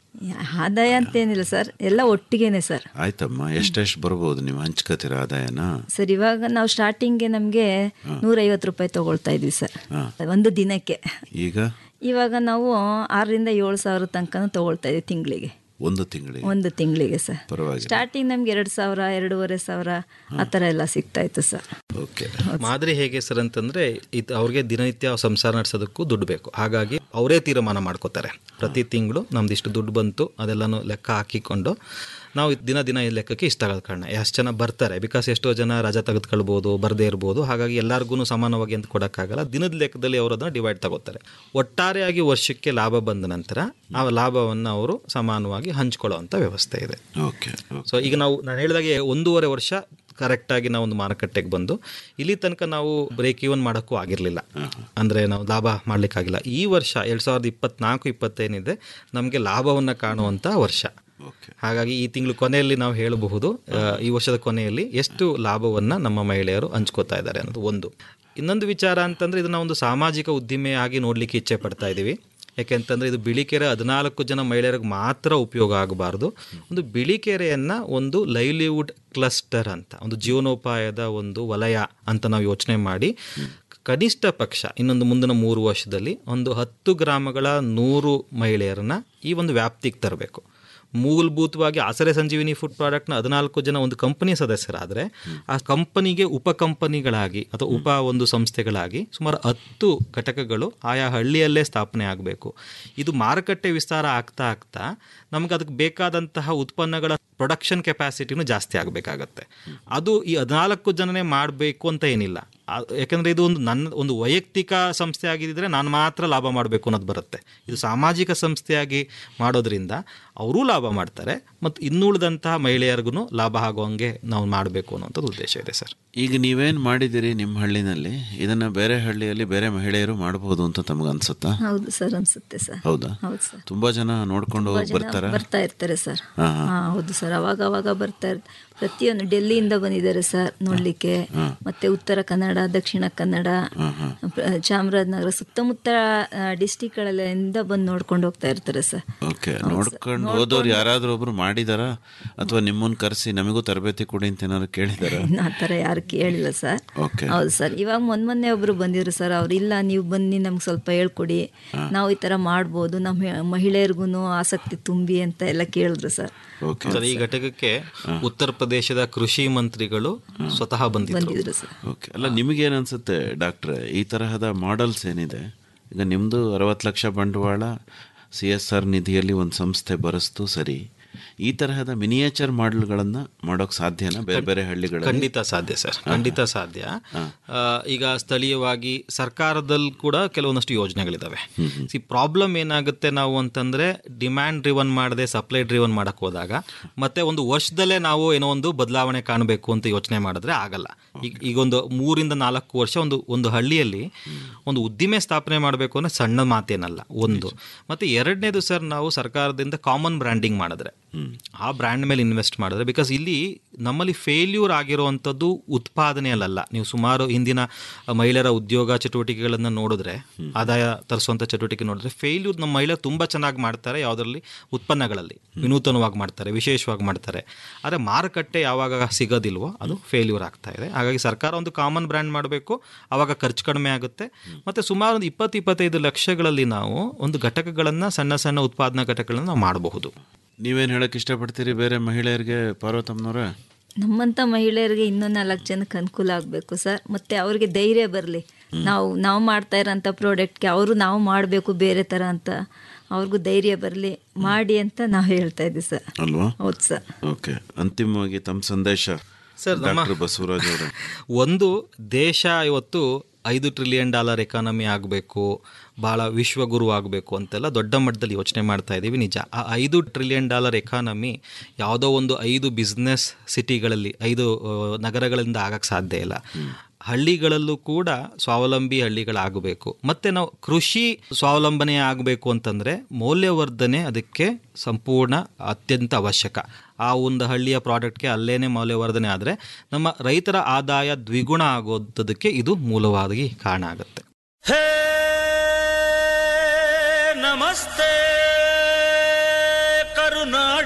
ಆದಾಯ ಅಂತೇನಿಲ್ಲ ಸರ್ ಎಲ್ಲ ಒಟ್ಟಿಗೆನೆ ಸರ್ ಆಯ್ತಮ್ಮ ಎಷ್ಟೆಷ್ಟು ಬರ್ಬೋದು ನೀವು ಹಂಚ್ಕೋತೀರ ಆದಾಯನ ಸರ್ ಇವಾಗ ನಾವು ಸ್ಟಾರ್ಟಿಂಗ್ಗೆ ನಮಗೆ ನೂರೈವತ್ತು ರೂಪಾಯಿ ತಗೊಳ್ತಾ ಇದ್ವಿ ಸರ್ ಒಂದು ದಿನಕ್ಕೆ ಈಗ ಇವಾಗ ನಾವು ಆರರಿಂದ ಏಳು ಸಾವಿರ ತನಕ ತಗೊಳ್ತಾ ಇದ್ವಿ ತಿಂಗಳಿಗೆ ಒಂದು ತಿಂಗಳಿಗೆ ಒಂದು ತಿಂಗಳಿಗೆ ಸರ್ ಪರವಾಗಿಲ್ಲ ಸ್ಟಾರ್ಟಿಂಗ್ ನಮ್ಗೆ ಎರಡು ಸಾವಿರ ಎರಡೂವರೆ ಸಾವಿರ ಆ ಥರ ಎಲ್ಲ ಸಿಗ್ತಾ ಇತ್ತು ಸರ್ ಓಕೆ ಮಾದರಿ ಹೇಗೆ ಸರ್ ಅಂತಂದ್ರೆ ಇದು ಅವ್ರಿಗೆ ದಿನನಿತ್ಯ ಸಂಸಾರ ನಡೆಸೋದಕ್ಕೂ ದುಡ್ಡು ಬೇಕು ಹಾಗಾಗಿ ಅವರೇ ತೀರ್ಮಾನ ಮಾಡ್ಕೋತಾರೆ ಪ್ರತಿ ತಿಂಗಳು ನಮ್ದು ಇಷ್ಟು ದುಡ್ಡು ಬಂತು ಅದೆಲ್ಲನೂ ಲೆಕ್ಕ ಹಾಕಿಕೊಂಡು ನಾವು ದಿನ ದಿನ ಈ ಲೆಕ್ಕಕ್ಕೆ ಇಷ್ಟ ಆಗೋ ಕಾರಣ ಎಷ್ಟು ಜನ ಬರ್ತಾರೆ ಬಿಕಾಸ್ ಎಷ್ಟೋ ಜನ ರಜಾ ತೆಗೆದುಕೊಳ್ಬೋದು ಬರದೇ ಇರ್ಬೋದು ಹಾಗಾಗಿ ಎಲ್ಲರಿಗೂ ಸಮಾನವಾಗಿ ಅಂತ ಕೊಡೋಕ್ಕಾಗಲ್ಲ ದಿನದ ಲೆಕ್ಕದಲ್ಲಿ ಅವರು ಅದನ್ನು ಡಿವೈಡ್ ತಗೋತಾರೆ ಒಟ್ಟಾರೆಯಾಗಿ ವರ್ಷಕ್ಕೆ ಲಾಭ ಬಂದ ನಂತರ ಆ ಲಾಭವನ್ನು ಅವರು ಸಮಾನವಾಗಿ ಹಂಚ್ಕೊಳ್ಳುವಂಥ ವ್ಯವಸ್ಥೆ ಇದೆ ಓಕೆ ಸೊ ಈಗ ನಾವು ನಾನು ಹೇಳಿದಾಗೆ ಒಂದೂವರೆ ವರ್ಷ ಕರೆಕ್ಟಾಗಿ ನಾವು ಒಂದು ಮಾರುಕಟ್ಟೆಗೆ ಬಂದು ಇಲ್ಲಿ ತನಕ ನಾವು ಬ್ರೇಕ್ ಈವನ್ ಮಾಡೋಕ್ಕೂ ಆಗಿರಲಿಲ್ಲ ಅಂದರೆ ನಾವು ಲಾಭ ಮಾಡಲಿಕ್ಕಾಗಿಲ್ಲ ಈ ವರ್ಷ ಎರಡು ಸಾವಿರದ ಇಪ್ಪತ್ನಾಲ್ಕು ಇಪ್ಪತ್ತೇನಿದೆ ನಮಗೆ ಲಾಭವನ್ನು ಕಾಣುವಂಥ ವರ್ಷ ಹಾಗಾಗಿ ಈ ತಿಂಗಳು ಕೊನೆಯಲ್ಲಿ ನಾವು ಹೇಳಬಹುದು ಆ, ಈ ವರ್ಷದ ಕೊನೆಯಲ್ಲಿ ಎಷ್ಟು ಲಾಭವನ್ನು ನಮ್ಮ ಮಹಿಳೆಯರು ಹಂಚ್ಕೋತಾ ಇದ್ದಾರೆ ಅನ್ನೋದು ಒಂದು ಇನ್ನೊಂದು ವಿಚಾರ ಅಂತಂದರೆ ಇದನ್ನ ಒಂದು ಸಾಮಾಜಿಕ ಉದ್ದಿಮೆಯಾಗಿ ನೋಡಲಿಕ್ಕೆ ಇಚ್ಛೆ ಪಡ್ತಾ ಇದ್ದೀವಿ ಯಾಕೆಂತಂದರೆ ಇದು ಬಿಳಿಕೆರೆ ಹದಿನಾಲ್ಕು ಜನ ಮಹಿಳೆಯರಿಗೆ ಮಾತ್ರ ಉಪಯೋಗ ಆಗಬಾರ್ದು ಒಂದು ಬಿಳಿಕೆರೆಯನ್ನು ಒಂದು ಲೈವ್ಲಿವುಡ್ ಕ್ಲಸ್ಟರ್ ಅಂತ ಒಂದು ಜೀವನೋಪಾಯದ ಒಂದು ವಲಯ ಅಂತ ನಾವು ಯೋಚನೆ ಮಾಡಿ ಕನಿಷ್ಠ ಪಕ್ಷ ಇನ್ನೊಂದು ಮುಂದಿನ ಮೂರು ವರ್ಷದಲ್ಲಿ ಒಂದು ಹತ್ತು ಗ್ರಾಮಗಳ ನೂರು ಮಹಿಳೆಯರನ್ನ ಈ ಒಂದು ವ್ಯಾಪ್ತಿಗೆ ತರಬೇಕು ಮೂಲಭೂತವಾಗಿ ಆಸರೆ ಸಂಜೀವಿನಿ ಫುಡ್ ಪ್ರಾಡಕ್ಟ್ನ ಹದಿನಾಲ್ಕು ಜನ ಒಂದು ಕಂಪನಿ ಸದಸ್ಯರಾದರೆ ಆ ಕಂಪನಿಗೆ ಉಪ ಕಂಪನಿಗಳಾಗಿ ಅಥವಾ ಉಪ ಒಂದು ಸಂಸ್ಥೆಗಳಾಗಿ ಸುಮಾರು ಹತ್ತು ಘಟಕಗಳು ಆಯಾ ಹಳ್ಳಿಯಲ್ಲೇ ಸ್ಥಾಪನೆ ಆಗಬೇಕು ಇದು ಮಾರುಕಟ್ಟೆ ವಿಸ್ತಾರ ಆಗ್ತಾ ಆಗ್ತಾ ನಮ್ಗೆ ಅದಕ್ಕೆ ಬೇಕಾದಂತಹ ಉತ್ಪನ್ನಗಳ ಪ್ರೊಡಕ್ಷನ್ ಕೆಪಾಸಿಟಿನೂ ಜಾಸ್ತಿ ಆಗಬೇಕಾಗತ್ತೆ ಅದು ಈ ಹದಿನಾಲ್ಕು ಜನನೇ ಮಾಡಬೇಕು ಅಂತ ಏನಿಲ್ಲ ಆ- ಯಾಕಂದ್ರೆ ಇದು ಒಂದು ನನ್ನ ಒಂದು ವೈಯಕ್ತಿಕ ಸಂಸ್ಥೆ ಆಗಿದ್ದರೆ ನಾನು ಮಾತ್ರ ಲಾಭ ಮಾಡಬೇಕು ಅನ್ನೋದು ಬರುತ್ತೆ ಇದು ಸಾಮಾಜಿಕ ಸಂಸ್ಥೆಯಾಗಿ ಮಾಡೋದ್ರಿಂದ ಅವರೂ ಲಾಭ ಮಾಡ್ತಾರೆ ಮತ್ತು ಇನ್ನುಳಿದಂತಹ ಮಹಿಳೆಯರಿಗೂ ಲಾಭ ಆಗುವಂಗೆ ನಾವು ಮಾಡಬೇಕು ಅನ್ನೋಂಥದ್ದು ಉದ್ದೇಶ ಇದೆ ಸರ್ ಈಗ ನೀವೇನು ಮಾಡಿದ್ದೀರಿ ನಿಮ್ಮ ಹಳ್ಳಿನಲ್ಲಿ ಇದನ್ನ ಬೇರೆ ಹಳ್ಳಿಯಲ್ಲಿ ಬೇರೆ ಮಹಿಳೆಯರು ಮಾಡಬಹುದು ಅಂತ ತಮಗೆ ಅನ್ಸುತ್ತಾ ಹೌದು ಸರ್ ಅನ್ಸುತ್ತೆ ಸರ್ ಹೌದಾ ಹೌದು ಸರ್ ತುಂಬಾ ಜನ ನೋಡ್ಕೊಂಡು ಹೋಗಿ ಬರ್ತಾರ ಬರ್ತಾ ಇರ್ತಾರೆ ಸರ್ ಹಾ, ಹಾ ಹೌದು ಸರ್ ಅವಾಗ ಅವಾಗ ಬರ್ತಾ ಇರ್ ಪ್ರತಿಯೊಂದು ಡೆಲ್ಲಿಯಿಂದ ಬಂದಿದ್ದಾರೆ ಸರ್ ನೋಡ್ಲಿಕ್ಕೆ ಮತ್ತೆ ಉತ್ತರ ಕನ್ನಡ ದಕ್ಷಿಣ ಕನ್ನಡ ಪ್ರ- ಚಾಮರಾಜನಗರ ಸುತ್ತಮುತ್ತ ಡಿಸ್ಟಿಕ್ಗಳೆಲ್ಲ ಬಂದು ನೋಡ್ಕೊಂಡು ಹೋಗ್ತಾ ಇರ್ತಾರೆ ಸರ್ ಓಕೆ ನೋಡ್ಕೊಂಡು ಹೋದವ್ರು ಯಾರಾದ್ರೂ ಒಬ್ರು ಮಾಡಿದಾರ ಅಥವಾ ನಿಮ್ಮನ್ನ ಕರೆಸಿ ನಮಗೂ ತರಬೇತಿ ಕೊಡಿ ಅಂತ ಏನಾದ್ರು ಕೇಳಿದಾರ ಇನ್ನು ಆ ಥರ ಯಾರು ಕೇಳಿಲ್ಲ ಸರ್ ಓಕೆ ಹೌದು ಸರ್ ಇವಾಗ ಮೊನ್ನೆ ಮೊನ್ನೆ ಒಬ್ರು ಬಂದಿದ್ರು ಸರ್ ಅವ್ರು ಇಲ್ಲ ನೀವು ಬನ್ನಿ ನಮ್ಗೆ ಸ್ವಲ್ಪ ಹೇಳ್ಕೊಡಿ ನಾವು ಈ ಥರ ಮಾಡ್ಬೋದು ನಮ್ಮ ಮಹಿಳೆಯರಿಗೂ ಆಸಕ್ತಿ ತುಂಬಿ ಅಂತ ಎಲ್ಲ ಕೇಳಿದ್ರು ಸರ್ ಓಕೆ ಸರ್ ಈ ಘಟಕಕ್ಕೆ ಉತ್ತರ ಪ್ರದೇಶದ ಕೃಷಿ ಮಂತ್ರಿಗಳು ಸ್ವತಃ ಬಂದಿದ್ರು ಬಂದಿದ್ರು ಸರ್ ಓಕೆ ಅಲ್ಲ ನಿಮಗೇನು ಅನ್ಸುತ್ತೆ ಡಾಕ್ಟ್ರೆ ಈ ತರಹದ ಮಾಡೆಲ್ಸ್ ಏನಿದೆ ಈಗ ನಿಮ್ಮದು ಅರವತ್ತು ಲಕ್ಷ ಬಂಡವಾಳ ಸಿ ಎಸ್ ಆರ್ ನಿಧಿಯಲ್ಲಿ ಒಂದು ಸಂಸ್ಥೆ ಬರೆಸ್ತು ಸರಿ ಈ ತರಹದ ಮಿನಿಯೇಚರ್ ಮಾಡೆಲ್ಗಳನ್ನು ಮಾಡೋಕೆ ಸಾಧ್ಯನಾ ಬೇರೆ ಬೇರೆ ಹಳ್ಳಿಗಳಲ್ಲಿ ಖಂಡಿತ ಸಾಧ್ಯ ಸರ್ ಖಂಡಿತ ಸಾಧ್ಯ ಆ, ಈಗ ಸ್ಥಳೀಯವಾಗಿ ಸರ್ಕಾರದಲ್ಲಿ ಕೂಡ ಕೆಲವೊಂದಷ್ಟು ಯೋಜನೆಗಳಿದಾವೆ ಸಿ ಪ್ರಾಬ್ಲಮ್ ಏನಾಗುತ್ತೆ ನಾವು ಅಂತಂದ್ರೆ ಡಿಮ್ಯಾಂಡ್ ಡ್ರಿವನ್ ಮಾಡದೆ ಸಪ್ಲೈ ಡ್ರಿವನ್ ಮಾಡಕ್ ಹೋದಾಗ ಮತ್ತೆ ಒಂದು ವರ್ಷದಲ್ಲೇ ನಾವು ಏನೋ ಒಂದು ಬದಲಾವಣೆ ಕಾಣಬೇಕು ಅಂತ ಯೋಚನೆ ಮಾಡಿದ್ರೆ ಆಗಲ್ಲ ಈಗ ಈಗೊಂದು ಮೂರಿಂದ ನಾಲ್ಕು ವರ್ಷ ಒಂದು ಒಂದು ಹಳ್ಳಿಯಲ್ಲಿ ಒಂದು ಉದ್ದಿಮೆ ಸ್ಥಾಪನೆ ಮಾಡಬೇಕು ಅಂದ್ರೆ ಸಣ್ಣ ಮಾತೇನಲ್ಲ ಒಂದು ಮತ್ತೆ ಎರಡನೇದು ಸರ್ ನಾವು ಸರ್ಕಾರದಿಂದ ಕಾಮನ್ ಬ್ರ್ಯಾಂಡಿಂಗ್ ಮಾಡಿದ್ರೆ ಆ ಬ್ರ್ಯಾಂಡ್ ಮೇಲೆ ಇನ್ವೆಸ್ಟ್ ಮಾಡಿದ್ರೆ ಬಿಕಾಸ್ ಇಲ್ಲಿ ನಮ್ಮಲ್ಲಿ ಫೇಲ್ಯೂರ್ ಆಗಿರುವಂಥದ್ದು ಉತ್ಪಾದನೆಯಲ್ಲ ನೀವು ಸುಮಾರು ಹಿಂದಿನ ಮಹಿಳೆಯರ ಉದ್ಯೋಗ ಚಟುವಟಿಕೆಗಳನ್ನು ನೋಡಿದ್ರೆ ಆದಾಯ ತರಿಸುವಂಥ ಚಟುವಟಿಕೆ ನೋಡಿದ್ರೆ ಫೇಲ್ಯೂರ್ ನಮ್ಮ ಮಹಿಳೆಯರು ತುಂಬ ಚೆನ್ನಾಗಿ ಮಾಡ್ತಾರೆ ಯಾವುದರಲ್ಲಿ ಉತ್ಪನ್ನಗಳಲ್ಲಿ ವಿನೂತನವಾಗಿ ಮಾಡ್ತಾರೆ ವಿಶೇಷವಾಗಿ ಮಾಡ್ತಾರೆ ಆದರೆ ಮಾರುಕಟ್ಟೆ ಯಾವಾಗ ಸಿಗೋದಿಲ್ವೋ ಅದು ಫೇಲ್ಯೂರ್ ಆಗ್ತಾ ಇದೆ ಹಾಗಾಗಿ ಸರ್ಕಾರ ಒಂದು ಕಾಮನ್ ಬ್ರ್ಯಾಂಡ್ ಮಾಡಬೇಕು ಆವಾಗ ಖರ್ಚು ಕಡಿಮೆ ಆಗುತ್ತೆ ಮತ್ತು ಸುಮಾರು ಒಂದು ಇಪ್ಪತ್ತು ಇಪ್ಪತ್ತೈದು ಲಕ್ಷಗಳಲ್ಲಿ ನಾವು ಒಂದು ಘಟಕಗಳನ್ನು ಸಣ್ಣ ಸಣ್ಣ ಉತ್ಪಾದನಾ ಘಟಕಗಳನ್ನು ನಾವು ಮಾಡಬಹುದು ನೀವೇನು ಹೇಳಕ್ ಇಷ್ಟಪಡ್ತೀರಿ ಬೇರೆ ಮಹಿಳೆಯರಿಗೆ ಪಾರ್ವತಮ್ಮನವ್ರೆ ನಮ್ಮಂಥ ಮಹಿಳೆಯರಿಗೆ ಇನ್ನೂ ನಾಲ್ಕು ಜನಕ್ಕೆ ಅನುಕೂಲ ಆಗಬೇಕು ಸರ್ ಮತ್ತು ಅವ್ರಿಗೆ ಧೈರ್ಯ ಬರಲಿ ನಾವು ನಾವು ಮಾಡ್ತಾ ಇರೋಂಥ ಪ್ರಾಡಕ್ಟ್ಗೆ ಅವರು ನಾವು ಮಾಡಬೇಕು ಬೇರೆ ಥರ ಅಂತ ಅವ್ರಿಗೂ ಧೈರ್ಯ ಬರಲಿ ಮಾಡಿ ಅಂತ ನಾವು ಹೇಳ್ತಾ ಇದ್ದೀವಿ ಸರ್ ಅಲ್ವಾ ಹೌದು ಸರ್ ಓಕೆ ಅಂತಿಮವಾಗಿ ತಮ್ಮ ಸಂದೇಶ ಸರ್, ನಮ್ಮ- ಡಾಕ್ಟರ್ ಬಸವರಾಜ್ ಅವರೇ ಒಂದು ದೇಶ ಇವತ್ತು ಐದು ಟ್ರಿಲಿಯನ್ ಡಾಲರ್ ಎಕಾನಮಿ ಆಗಬೇಕು ಭಾಳ ವಿಶ್ವಗುರು ಆಗಬೇಕು ಅಂತೆಲ್ಲ ದೊಡ್ಡ ಮಟ್ಟದಲ್ಲಿ ಯೋಚನೆ ಮಾಡ್ತಾ ಇದ್ದೀವಿ ನಿಜ ಆ ಐದು ಟ್ರಿಲಿಯನ್ ಡಾಲರ್ ಎಕಾನಮಿ ಯಾವುದೋ ಒಂದು ಐದು ಬಿಸ್ನೆಸ್ ಸಿಟಿಗಳಲ್ಲಿ ಐದು ಆ, ನಗರಗಳಿಂದ ಆಗಕ್ಕೆ ಸಾಧ್ಯ ಇಲ್ಲ ಹಳ್ಳಿಗಳಲ್ಲೂ ಕೂಡ ಸ್ವಾವಲಂಬಿ ಹಳ್ಳಿಗಳಾಗಬೇಕು ಮತ್ತು ನಾವು ಕೃಷಿ ಸ್ವಾವಲಂಬನೆ ಆಗಬೇಕು ಅಂತಂದರೆ ಮೌಲ್ಯವರ್ಧನೆ ಅದಕ್ಕೆ ಸಂಪೂರ್ಣ ಅತ್ಯಂತ ಅವಶ್ಯಕ ಆ ಒಂದು ಹಳ್ಳಿಯ ಪ್ರಾಡಕ್ಟ್ಗೆ ಅಲ್ಲೇನೆ ಮೌಲ್ಯವರ್ಧನೆ ಆದರೆ ನಮ್ಮ ರೈತರ ಆದಾಯ ದ್ವಿಗುಣ ಆಗೋದಕ್ಕೆ ಇದು ಮೂಲವಾಗಿ ಕಾರಣ ಆಗುತ್ತೆ ನಮಸ್ತೆ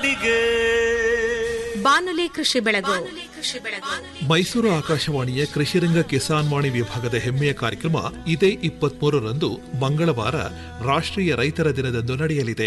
ನಾಡಿಗೆ ಬಾನುಲಿ ಕೃಷಿ ಬೆಳಗು ಮೈಸೂರು ಆಕಾಶವಾಣಿಯ ಕೃಷಿರಂಗ ಕಿಸಾನ್ ವಾಣಿ ವಿಭಾಗದ ಹೆಮ್ಮೆಯ ಕಾರ್ಯಕ್ರಮ ಇದೇ ಇಪ್ಪತ್ಮೂರರಂದು ಮಂಗಳವಾರ ರಾಷ್ಟ್ರೀಯ ರೈತರ ದಿನದಂದು ನಡೆಯಲಿದೆ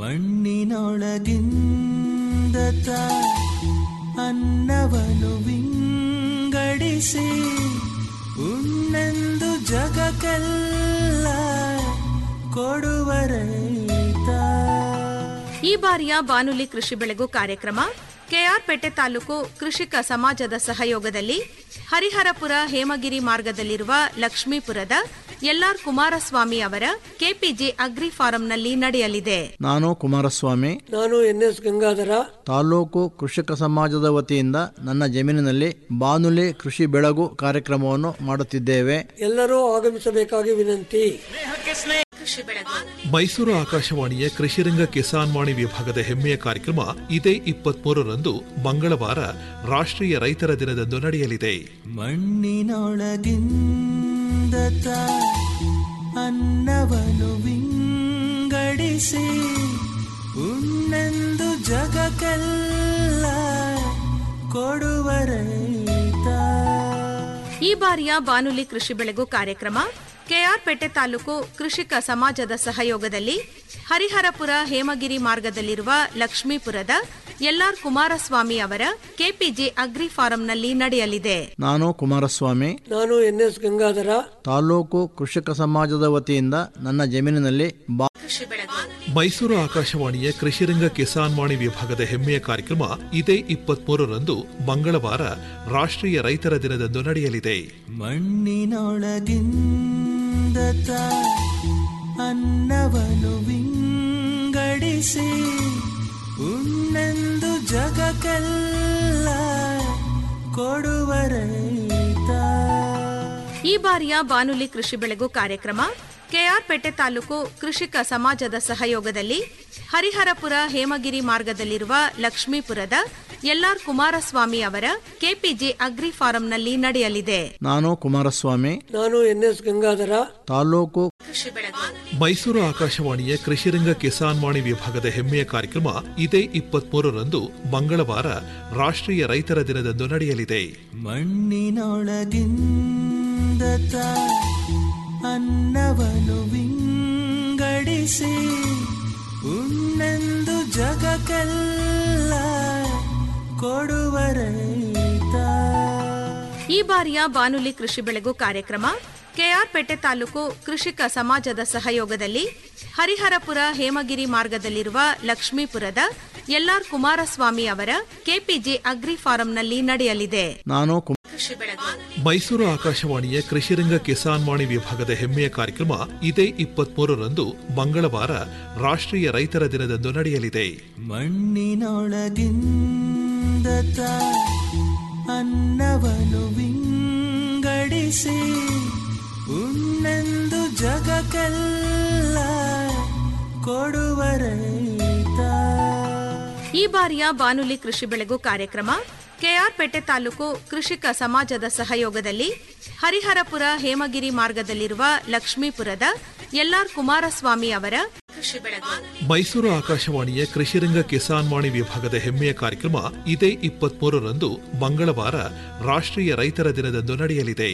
ಮಣ್ಣಿನೊಳಗಿಂದ ತಾ ಅನ್ನವನ್ನು ವಿಂಗಡಿಸಿ ಉಣ್ಣೆಂದು ಜಗಕ್ಕೆಲ್ಲ ಕೊಡುವ ರೈತ ಈ ಬಾರಿಯ ಬಾನುಲಿ ಕೃಷಿ ಬೆಳಗು ಕಾರ್ಯಕ್ರಮ ಕೆಆರ್ಪೇಟೆ ತಾಲೂಕು ಕೃಷಿಕ ಸಮಾಜದ ಸಹಯೋಗದಲ್ಲಿ ಹರಿಹರಪುರ ಹೇಮಗಿರಿ ಮಾರ್ಗದಲ್ಲಿರುವ ಲಕ್ಷ್ಮೀಪುರದ ಎಲ್ಆರ್ ಕುಮಾರಸ್ವಾಮಿ ಅವರ ಕೆಪಿಜಿ ಅಗ್ರಿ ಫಾರಂನಲ್ಲಿ ನಡೆಯಲಿದೆ ನಾನು ಕುಮಾರಸ್ವಾಮಿ ನಾನು ಎನ್ ಎಸ್ ಗಂಗಾಧರ ತಾಲೂಕು ಕೃಷಿಕ ಸಮಾಜದ ವತಿಯಿಂದ ನನ್ನ ಜಮೀನಿನಲ್ಲಿ ಬಾನುಲಿ ಕೃಷಿ ಬೆಳಗು ಕಾರ್ಯಕ್ರಮವನ್ನು ಮಾಡುತ್ತಿದ್ದೇವೆ ಎಲ್ಲರೂ ಆಗಮಿಸಬೇಕಾಗಿ ವಿನಂತಿ ಮೈಸೂರು ಆಕಾಶವಾಣಿಯ ಕೃಷಿರಂಗ ಕಿಸಾನ್ ವಾಣಿ ವಿಭಾಗದ ಹೆಮ್ಮೆಯ ಕಾರ್ಯಕ್ರಮ ಇದೇ ಇಪ್ಪತ್ಮೂರರಂದು ಮಂಗಳವಾರ ರಾಷ್ಟ್ರೀಯ ರೈತರ ದಿನದಂದು ನಡೆಯಲಿದೆ ಮಣ್ಣಿನೊಳಗಿಂದ ತಾ ಅನ್ನವನ್ನು ವಿಂಗಡಿಸಿ ಉಣ್ಣೆಂದು ಜಗಕ್ಕೆಲ್ಲ ಕೊಡುವ ರೈತ ಈ ಬಾರಿಯ ಬಾನುಲಿ ಕೃಷಿ ಬೆಳಗು ಕಾರ್ಯಕ್ರಮ ಕೆಆರ್ಪೇಟೆ ತಾಲೂಕು ಕೃಷಿಕ ಸಮಾಜದ ಸಹಯೋಗದಲ್ಲಿ ಹರಿಹರಪುರ ಹೇಮಗಿರಿ ಮಾರ್ಗದಲ್ಲಿರುವ ಲಕ್ಷ್ಮೀಪುರದ ಎಲ್ಆರ್ ಕುಮಾರಸ್ವಾಮಿ ಅವರ ಕೆಪಿಜಿ ಅಗ್ರಿ ಫಾರಂನಲ್ಲಿ ನಡೆಯಲಿದೆ ನಾನು ಕುಮಾರಸ್ವಾಮಿ ನಾನು ಎನ್ ಎಸ್ ಗಂಗಾಧರ ತಾಲೂಕು ಕೃಷಿಕ ಸಮಾಜದ ವತಿಯಿಂದ ನನ್ನ ಜಮೀನಿನಲ್ಲಿ ಬಾ ಮೈಸೂರು ಆಕಾಶವಾಣಿಯ ಕೃಷಿರಂಗ ಕಿಸಾನ್ ವಾಣಿ ವಿಭಾಗದ ಹೆಮ್ಮೆಯ ಕಾರ್ಯಕ್ರಮ ಇದೇ ಇಪ್ಪತ್ಮೂರರಂದು ಮಂಗಳವಾರ ರಾಷ್ಟ್ರೀಯ ರೈತರ ದಿನದಂದು ನಡೆಯಲಿದೆ ಮಣ್ಣಿನೊಳಗಿಂದ ತಾ ಅನ್ನವನ್ನು ವಿಂಗಡಿಸಿ ಉಣ್ಣೆಂದು ಜಗಕ್ಕೆಲ್ಲ ಕೊಡುವ ರೈತ ಈ ಬಾರಿಯ ಬಾನುಲಿ ಕೃಷಿ ಬೆಳಗು ಕಾರ್ಯಕ್ರಮ ಕೆಆರ್ಪೇಟೆ ತಾಲೂಕು ಕೃಷಿಕ ಸಮಾಜದ ಸಹಯೋಗದಲ್ಲಿ ಹರಿಹರಪುರ ಹೇಮಗಿರಿ ಮಾರ್ಗದಲ್ಲಿರುವ ಲಕ್ಷ್ಮೀಪುರದ ಎಲ್ಆರ್ ಕುಮಾರಸ್ವಾಮಿ ಅವರ ಕೆಪಿಜಿ ಅಗ್ರಿ ಫಾರಂನಲ್ಲಿ ನಡೆಯಲಿದೆ ನಾನು ಕುಮಾರಸ್ವಾಮಿ ನಾನು ಎನ್ ಎಸ್ ಗಂಗಾಧರ ತಾಲೂಕು ಮೈಸೂರು ಆಕಾಶವಾಣಿಯ ಕೃಷಿರಂಗ ಕಿಸಾನ್ ವಾಣಿ ವಿಭಾಗದ ಹೆಮ್ಮೆಯ ಕಾರ್ಯಕ್ರಮ ಇದೇ ಇಪ್ಪತ್ಮೂರರಂದು ಮಂಗಳವಾರ ರಾಷ್ಟ್ರೀಯ ರೈತರ ದಿನದಂದು ನಡೆಯಲಿದೆ ಮಣ್ಣಿನೊಳಗಿಂದ ತಾ ಅನ್ನವನ್ನು ವಿಂಗಡಿಸಿ ಉಣ್ಣೆಂದು ಜಗಕ್ಕೆಲ್ಲ ಕೊಡುವ ರೈತ ಈ ಬಾರಿಯ ಬಾನುಲಿ ಕೃಷಿ ಬೆಳಗು ಕಾರ್ಯಕ್ರಮ ಕೆಆರ್ಪೇಟೆ ತಾಲೂಕು ಕೃಷಿಕ ಸಮಾಜದ ಸಹಯೋಗದಲ್ಲಿ ಹರಿಹರಪುರ ಹೇಮಗಿರಿ ಮಾರ್ಗದಲ್ಲಿರುವ ಲಕ್ಷ್ಮೀಪುರದ ಎಲ್ಆರ್ ಕುಮಾರಸ್ವಾಮಿ ಅವರ ಕೆಪಿಜಿ ಅಗ್ರಿ ಫಾರಂನಲ್ಲಿ ನಡೆಯಲಿದೆ ನಾನು ಕು- ಮೈಸೂರು ಆಕಾಶವಾಣಿಯ ಕೃಷಿರಂಗ ಕಿಸಾನ್ ವಾಣಿ ವಿಭಾಗದ ಹೆಮ್ಮೆಯ ಕಾರ್ಯಕ್ರಮ ಇದೇ ಇಪ್ಪತ್ಮೂರರಂದು ಮಂಗಳವಾರ ರಾಷ್ಟ್ರೀಯ ರೈತರ ದಿನದಂದು ನಡೆಯಲಿದೆ ಮಣ್ಣಿನೊಳಗಿಂದ ತಾ ಅನ್ನವನ್ನು ವಿಂಗಡಿಸಿ ಉಣ್ಣೆಂದು ಜಗಕ್ಕೆಲ್ಲ ಕೊಡುವ ರೈತ ಈ ಬಾರಿಯ ಬಾನುಲಿ ಕೃಷಿ ಬೆಳಗು ಕಾರ್ಯಕ್ರಮ ಕೆಆರ್ಪೇಟೆ ತಾಲೂಕು ಕೃಷಿಕ ಸಮಾಜದ ಸಹಯೋಗದಲ್ಲಿ ಹರಿಹರಪುರ ಹೇಮಗಿರಿ ಮಾರ್ಗದಲ್ಲಿರುವ ಲಕ್ಷ್ಮೀಪುರದ ಎಲ್ಆರ್ ಕುಮಾರಸ್ವಾಮಿ ಅವರ ಮೈಸೂರು ಆಕಾಶವಾಣಿಯ ಕೃಷಿರಂಗ ಕಿಸಾನ್ ವಾಣಿ ವಿಭಾಗದ ಹೆಮ್ಮೆಯ ಕಾರ್ಯಕ್ರಮ ಇದೇ ಇಪ್ಪತ್ಮೂರರಂದು ಮಂಗಳವಾರ ರಾಷ್ಟ್ರೀಯ ರೈತರ ದಿನದಂದು ನಡೆಯಲಿದೆ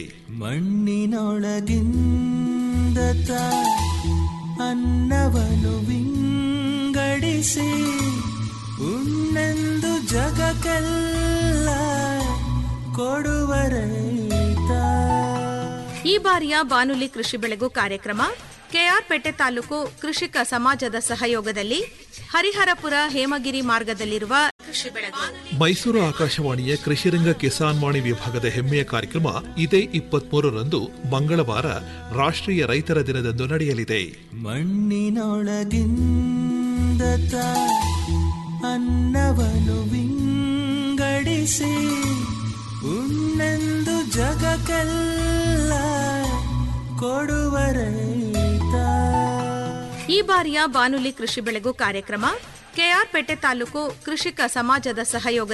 ಮಣ್ಣಿನೊಳಗಿಂದ ತಾ ಅನ್ನವನ್ನು ವಿಂಗಡಿಸಿ ಉಣ್ಣೆಂದು ಜಗಕ್ಕೆಲ್ಲ ಕೊಡುವ ರೈತ ಈ ಬಾರಿಯ ಬಾನುಲಿ ಕೃಷಿ ಬೆಳಗು ಕಾರ್ಯಕ್ರಮ ಕೆಆರ್ಪೇಟೆ ತಾಲೂಕು ಕೃಷಿಕ ಸಮಾಜದ ಸಹಯೋಗದಲ್ಲಿ ಹರಿಹರಪುರ ಹೇಮಗಿರಿ ಮಾರ್ಗದಲ್ಲಿರುವ ಮೈಸೂರು ಆಕಾಶವಾಣಿಯ ಕೃಷಿರಂಗ ಕಿಸಾನ್ ವಾಣಿ ವಿಭಾಗದ ಹೆಮ್ಮೆಯ ಕಾರ್ಯಕ್ರಮ ಇದೇ ಇಪ್ಪತ್ಮೂರರಂದು ಮಂಗಳವಾರ ರಾಷ್ಟ್ರೀಯ ರೈತರ ದಿನದಂದು ನಡೆಯಲಿದೆ ಮಣ್ಣಿನೊಳಗಿಂದ ತಾ ಅನ್ನವನ್ನು ವಿಂಗಡಿಸಿ ಉಣ್ಣೆಂದು ಜಗಕ್ಕೆಲ್ಲ ಕೊಡುವ ರೈತ ಈ ಬಾರಿಯ ಬಾನುಲಿ ಕೃಷಿ ಬೆಳಗು ಕಾರ್ಯಕ್ರಮ ಕೆಆರ್ಪೇಟೆ ತಾಲೂಕು ಕೃಷಿಕ ಸಮಾಜದ ಸಹಯೋಗ